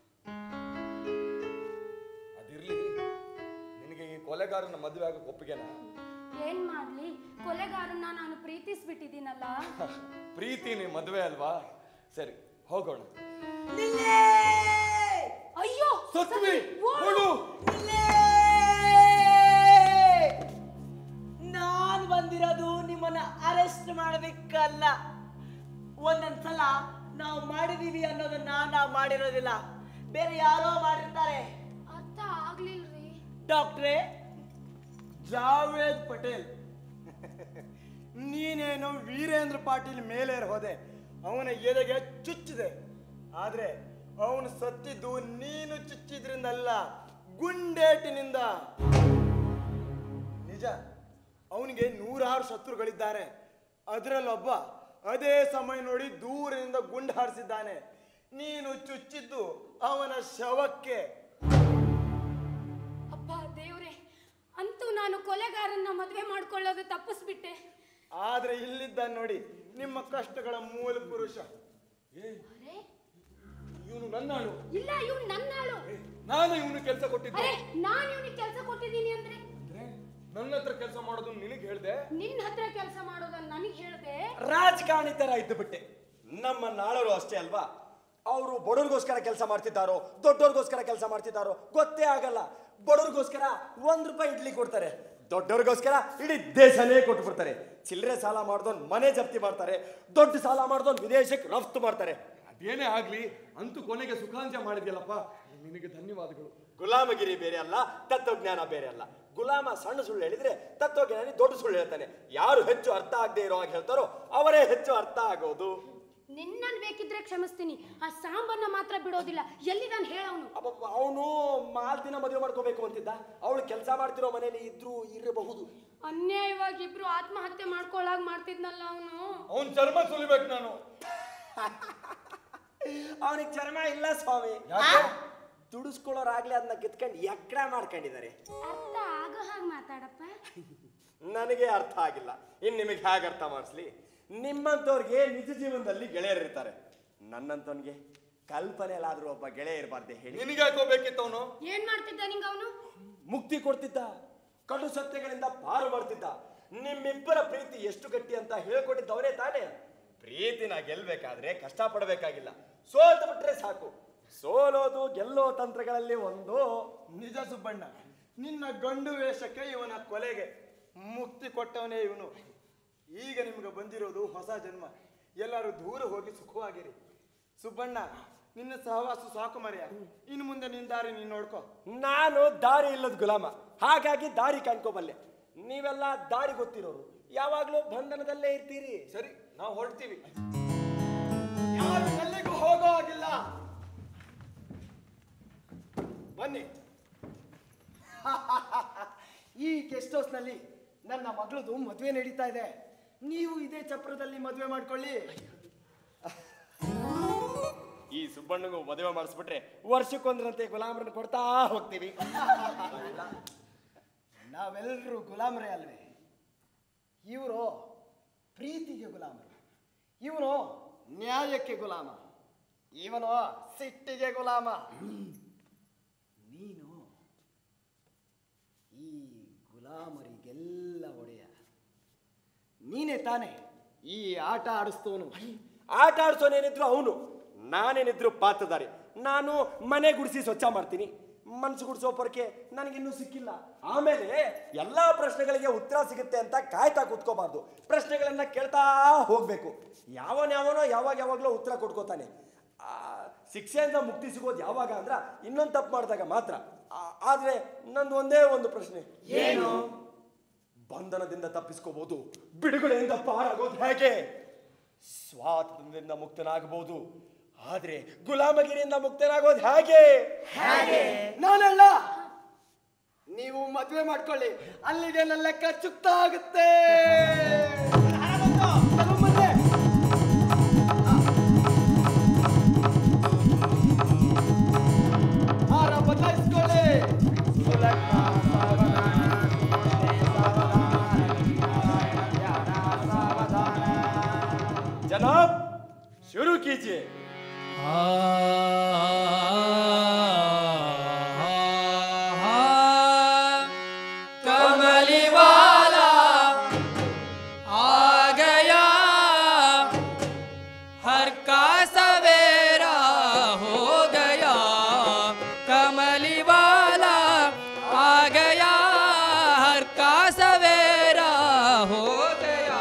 ಅದಿರ್ಲಿ ನಿನಗೆ ಈ ಕೊಲೆಗಾರನ ಮದುವೆ ಆಗಕ್ಕೆ ಒಪ್ಪಿಗೆನಾ ಏನ್ ಮಾಡ್ಲಿ ಕೊಲೆಗಾರನ್ನ ನಾನು ಪ್ರೀತಿಸ್ಬಿಟ್ಟಿದ್ದೀನಲ್ಲ ಪ್ರೀತಿನೇ ಮದುವೆ ಅಲ್ವಾ ಸರಿ ಹೋಗೋಣ ಅಯ್ಯೋ ಸತ್ವಿ ಓಡು. ಓಡು ನಾನು ಬಂದಿರೋದು ನಿಮ್ಮನ್ನ ಅರೆಸ್ಟ್ ಮಾಡೋದಕ್ಕಲ್ಲ ಒಂದೊಂದ್ಸಲ ನಾವು ಮಾಡಿದೀವಿ ಅನ್ನೋದನ್ನ ನಾವು ಮಾಡಿರೋದಿಲ್ಲ ಬೇರೆ ಯಾರೋ ಮಾಡಿರ್ತಾರೆ ಅರ್ಥ ಆಗ್ಲಿಲ್ರಿ ಡಾಕ್ಟ್ರೇ ಜಾವೇದ್ ಪಟೇಲ್ ನೀನೇನು ವೀರೇಂದ್ರ ಪಾಟೀಲ್ ಮೇಲೆ ಹೋದೆ ಅವನ ಎದೆಗೆ ಚುಚ್ಚಿದೆ ಆದ್ರೆ ಅವನು ಸತ್ತಿದ್ದು ನೀನು ಚುಚ್ಚಿದ್ರಿಂದಲ್ಲ ಗುಂಡೇಟಿನಿಂದ ನಿಜ ಅವನಿಗೆ ನೂರಾರು ಶತ್ರುಗಳಿದ್ದಾರೆ ಅದರಲ್ಲೊಬ್ಬ ಅದೇ ಸಮಯ ನೋಡಿ ದೂರದಿಂದ ಗುಂಡು ಹಾರಿಸಿದ್ದಾನೆ ನೀನು ಚುಚ್ಚಿದ್ದು ಅವನ ಶವಕ್ಕೆ ಅಪ್ಪ ದೇವ್ರೆ ಅಂತೂ ನಾನು ಕೊಲೆಗಾರನ್ನ ಮದ್ವೆ ಮಾಡ್ಕೊಳ್ಳೋದು ತಪ್ಪಿಸ್ಬಿಟ್ಟೆ ಆದ್ರೆ ಇಲ್ಲಿದ್ದ ನೋಡಿ ನಿಮ್ಮ ಕಷ್ಟಗಳ ಮೂಲ ಪುರುಷ ಅರೆ ಇವನು ನನ್ನಾಳು ಇಲ್ಲ ಇವ್ನು ನನ್ನಾಳು ನಾನು ಇವನು ಕೆಲಸ ಕೊಟ್ಟಿದ್ದೆ ಅರೆ ನಾನ್ ಇವನಿಗೆ ಕೆಲಸ ಕೊಟ್ಟಿದ್ದೀನಿ ಅಂದ್ರೆ ನನ್ನ ಹತ್ರ ಕೆಲಸ ಮಾಡೋದು ನಿನಗೆ ಹೇಳ್ದೆ ನಿನ್ನ ಹತ್ರ ಕೆಲಸ ಮಾಡೋದನ್ನ ನನಗೆ ಹೇಳ್ದೆ ರಾಜಕಾರಣಿ ತರ ಇದ್ದು ಬಿಟ್ಟೆ ನಮ್ಮ ನಾಳರು ಅಷ್ಟೇ ಅಲ್ವಾ ಅವರು ಬಡವ್ರಿಗೋಸ್ಕರ ಕೆಲಸ ಮಾಡ್ತಿದ್ದಾರೋ ದೊಡ್ಡವ್ರಿಗೋಸ್ಕರ ಕೆಲಸ ಮಾಡ್ತಿದ್ದಾರೋ ಗೊತ್ತೇ ಆಗಲ್ಲ ಬಡವ್ರಿಗೋಸ್ಕರ ಒಂದ್ ರೂಪಾಯಿ ಇಡ್ಲಿ ಕೊಡ್ತಾರೆ ದೊಡ್ಡವ್ರಿಗೋಸ್ಕರ ಇಡೀ ದೇಶನೇ ಕೊಟ್ಟು ಬಿಡ್ತಾರೆ ಚಿಲ್ಲರೆ ಸಾಲ ಮಾಡ್ದೋನ್ ಮನೆ ಜಪ್ತಿ ಮಾಡ್ತಾರೆ ದೊಡ್ಡ ಸಾಲ ಮಾಡ್ದೋನ್ ವಿದೇಶಕ್ಕೆ ರಫ್ತು ಮಾಡ್ತಾರೆ ಅದೇನೇ ಆಗ್ಲಿ ಅಂತೂ ಕೊನೆಗೆ ಸುಖಾಂತ್ಯ ಮಾಡಿದ್ಯಲ್ಲಪ್ಪ ನಿನಗೆ ಧನ್ಯವಾದಗಳು ಗುಲಾಮಗಿರಿ ಬೇರೆ ಅಲ್ಲ ತತ್ವಜ್ಞಾನ ಬೇರೆ ಅಲ್ಲ ಗುಲಾಮ ಸಣ್ಣ ಸುಳ್ಳು ಹೇಳಿದ್ರೆ ತತ್ವಜ್ಞಾನಿ ದೊಡ್ಡ ಸುಳ್ಳು ಹೇಳ್ತಾನೆ ಯಾರು ಹೆಚ್ಚು ಅರ್ಥ ಆಗದೆ ಇರೋ ಹಾಗೆ ಹೇಳ್ತಾರೋ ಅವರೇ ಹೆಚ್ಚು ಅರ್ಥ ಆಗೋದು ನಿನ್ನನ್ನು ಬೇಕಿದ್ರೆ ಕ್ಷಮಿಸ್ತೀನಿ ಆ ಸಾಂಬನ್ನ ಮಾತ್ರ ಬಿಡೋದಿಲ್ಲ ಎಲ್ಲಿದ್ದಾನೆ ಹೇಳವನು ಅವನು ಮಾಲ್ತಿನ ಮದುವೆ ಮಾಡ್ಕೋಬೇಕು ಅಂತಿದ್ದ ಅವಳು ಕೆಲಸ ಮಾಡ್ತಿರೋ ಮನೇಲಿ ಇದ್ರೂ ಇರಬಹುದು ಅನ್ಯಾಯವಾಗಿ ಇಬ್ರು ಆತ್ಮಹತ್ಯೆ ಮಾಡ್ಕೊಳ್ಳಾಗ ಮಾಡ್ತಿದ್ನಲ್ಲ ಅವನು ಅವನ್ ಚರ್ಮ ಸುಲಿಬೇಕು ನಾನು ಅವನಿಗೆ ಚರ್ಮ ಇಲ್ಲ ಸ್ವಾಮಿ ದುಡಿಸ್ಕೊಳ್ಳೋರಾಗ್ಲೇ ಅದನ್ನ ಕಿತ್ಕೊಂಡು ಎಕ್ಕಡ ಮಾಡ್ಕೊಂಡಿದ್ದಾರೆ ಅರ್ಥ ಆಗೋ ಹಾಗೆ ಮಾತಾಡಪ್ಪ ನನಗೆ ಅರ್ಥ ಆಗಿಲ್ಲ ಇನ್ ನಿಮಗೆ ಹೇಗೆ ಅರ್ಥ ಮಾಡಿಸ್ಲಿ ನಿಮ್ಮಂಥವ್ರಿಗೆ ನಿಜ ಜೀವನದಲ್ಲಿ ಗೆಳೆಯರಿರ್ತಾರೆ ನನ್ನಂತವನಿಗೆ ಕಲ್ಪನೆಯಲ್ಲಾದ್ರೂ ಒಬ್ಬ ಗೆಳೆಯ ಇರಬಾರ್ದೆ ಹೇಳಿ ನಿನಗೆ ಹಾಕೋಬೇಕಿತ್ತು ಅವನು ಏನ್ ಮಾಡ್ತಿದ್ದ ನಿಂಗ ಅವನು ಮುಕ್ತಿ ಕೊಡ್ತಿದ್ದ ಕಡು ಸತ್ಯಗಳಿಂದ ಪಾರು ಮಾಡ್ತಿದ್ದ ನಿಮ್ಮಿಬ್ಬರ ಪ್ರೀತಿ ಎಷ್ಟು ಗಟ್ಟಿ ಅಂತ ಹೇಳ್ಕೊಟ್ಟಿದ್ದವನೇ ತಾನೇ ಪ್ರೀತಿನ ಗೆಲ್ಬೇಕಾದ್ರೆ ಕಷ್ಟಪಡಬೇಕಾಗಿಲ್ಲ ಸೋತು ಬಿಟ್ರೆ ಸಾಕು ಸೋಲೋದು ಗೆಲ್ಲೋ ತಂತ್ರಗಳಲ್ಲಿ ಒಂದು ನಿಜ ಸುಬ್ಬಣ್ಣ ನಿನ್ನ ಗಂಡು ವೇಷಕ್ಕೆ ಇವನ ಕೊಲೆಗೆ ಮುಕ್ತಿ ಕೊಟ್ಟವನೇ ಇವನು ಈಗ ನಿಮ್ಗೆ ಬಂದಿರೋದು ಹೊಸ ಜನ್ಮ ಎಲ್ಲರೂ ದೂರ ಹೋಗಿ ಸುಖವಾಗಿರಿ ಸುಬ್ಬಣ್ಣ ನಿನ್ನ ಸಹವಾಸ ಸಾಕು ಮರ್ಯ ಇನ್ನು ಮುಂದೆ ನಿನ್ನ ದಾರಿ ನೀನು ನೋಡ್ಕೋ ನಾನು ದಾರಿ ಇಲ್ಲದ ಗುಲಾಮ ಹಾಗಾಗಿ ದಾರಿ ಕಾಣ್ಕೋಬಲ್ಲೆ ನೀವೆಲ್ಲ ದಾರಿ ಗೊತ್ತಿರೋರು ಯಾವಾಗ್ಲೂ ಬಂಧನದಲ್ಲೇ ಇರ್ತೀರಿ ಸರಿ ನಾವು ಹೊರಡ್ತೀವಿ ಯಾರು ಎಲ್ಲಿಗೂ ಹೋಗೋ ಹಾಗಿಲ್ಲ ಬನ್ನಿ ಈ ಗೆಸ್ಟ್ ಹೌಸ್ನಲ್ಲಿ ನನ್ನ ಮಗಳದು ಮದುವೆ ನಡೀತಾ ಇದೆ ನೀವು ಇದೇ ಚಪ್ರದಲ್ಲಿ ಮದುವೆ ಮಾಡ್ಕೊಳ್ಳಿ ಈ ಸುಬ್ಬಣ್ಣಗೂ ಮದುವೆ ಮಾಡಿಸ್ಬಿಟ್ರೆ ವರ್ಷಕ್ಕೊಂದ್ರಂತೆ ಗುಲಾಮರನ್ನ ಕೊಡ್ತಾ ಹೋಗ್ತೀವಿ ನಾವೆಲ್ಲರೂ ಗುಲಾಮರೇ ಅಲ್ವೇ ಇವರು ಪ್ರೀತಿಗೆ ಗುಲಾಮರು ಇವನು ನ್ಯಾಯಕ್ಕೆ ಗುಲಾಮ ಇವನು ಸಿಟ್ಟಿಗೆ ಗುಲಾಮ ನೀನು ಈ ಗುಲಾಮರಿಗೆಲ್ಲ ಒಡೆಯ ನೀನೇ ತಾನೇ ಈ ಆಟ ಆಡಿಸ್ತವನು ಆಟ ಆಡ್ಸೋನೇನಿದ್ರು ಅವನು ನಾನೇನಿದ್ರು ಪಾತ್ರಧಾರಿ ನಾನು ಮನೆ ಗುಡಿಸಿ ಸ್ವಚ್ಛ ಮಾಡ್ತೀನಿ ಮನ್ಸು ಗುಡಿಸೋ ಪರಕೆ ನನಗಿನ್ನೂ ಸಿಕ್ಕಿಲ್ಲ ಆಮೇಲೆ ಎಲ್ಲಾ ಪ್ರಶ್ನೆಗಳಿಗೆ ಉತ್ತರ ಸಿಗುತ್ತೆ ಅಂತ ಕಾಯ್ತಾ ಕೂತ್ಕೋಬಾರ್ದು ಪ್ರಶ್ನೆಗಳನ್ನ ಕೇಳ್ತಾ ಹೋಗ್ಬೇಕು ಯಾವನ್ ಯಾವನೋ ಯಾವಾಗ ಯಾವಾಗಲೂ ಉತ್ತರ ಕೊಟ್ಕೋತಾನೆ ಆ, ಶಿಕ್ಷೆಯಿಂದ ಮುಕ್ತಿ ಸಿಗೋದು ಯಾವಾಗ ಅಂದ್ರ ಇನ್ನೊಂದು ತಪ್ಪು ಮಾಡಿದಾಗ ಮಾತ್ರ ಆ- ಆದ್ರೆ ನಂದು ಒಂದೇ ಒಂದು ಪ್ರಶ್ನೆ ಏನು ಬಂಧನದಿಂದ ತಪ್ಪಿಸ್ಕೋಬಹುದು ಬಿಡುಗಡೆಯಿಂದ ಪಾರಾಗೋದು ಹೇಗೆ ಸ್ವಾತಂತ್ರ್ಯದಿಂದ ಮುಕ್ತನಾಗಬಹುದು ಆದ್ರೆ ಗುಲಾಮಗಿರಿಯಿಂದ ಮುಕ್ತನಾಗೋದು ಹೇಗೆ ನಾನಲ್ಲ ನೀವು ಮದುವೆ ಮಾಡ್ಕೊಳ್ಳಿ ಅಲ್ಲಿಗೆ ನನ್ನ ಲೆಕ್ಕ ಚುಕ್ತ ಆಗುತ್ತೆ ತಗೊಂಬಂದೆ. ಹಾರ ಬದಲಾಯಿಸ್ಕೊಳ್ಳಿ जनाब शुरू कीजिए कमली वाला आ गया हर का सवेरा हो गया कमली वाला आ गया हर का सवेरा हो गया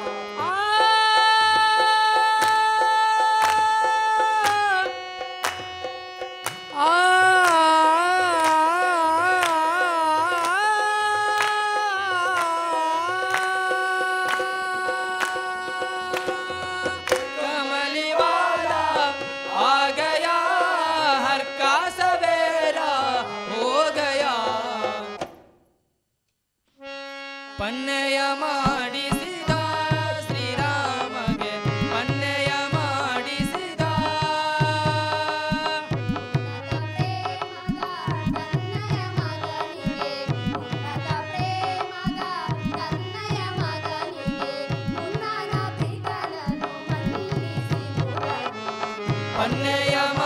कमली वाला आ गया हर का सवेरा हो गया ಪನ್ನಯ ಮಾಡಿಸಿದ ಶ್ರೀರಾಮಗೆ ಪನ್ನಯ ಮಾಡಿಸಿದ ಪನ್ನಯ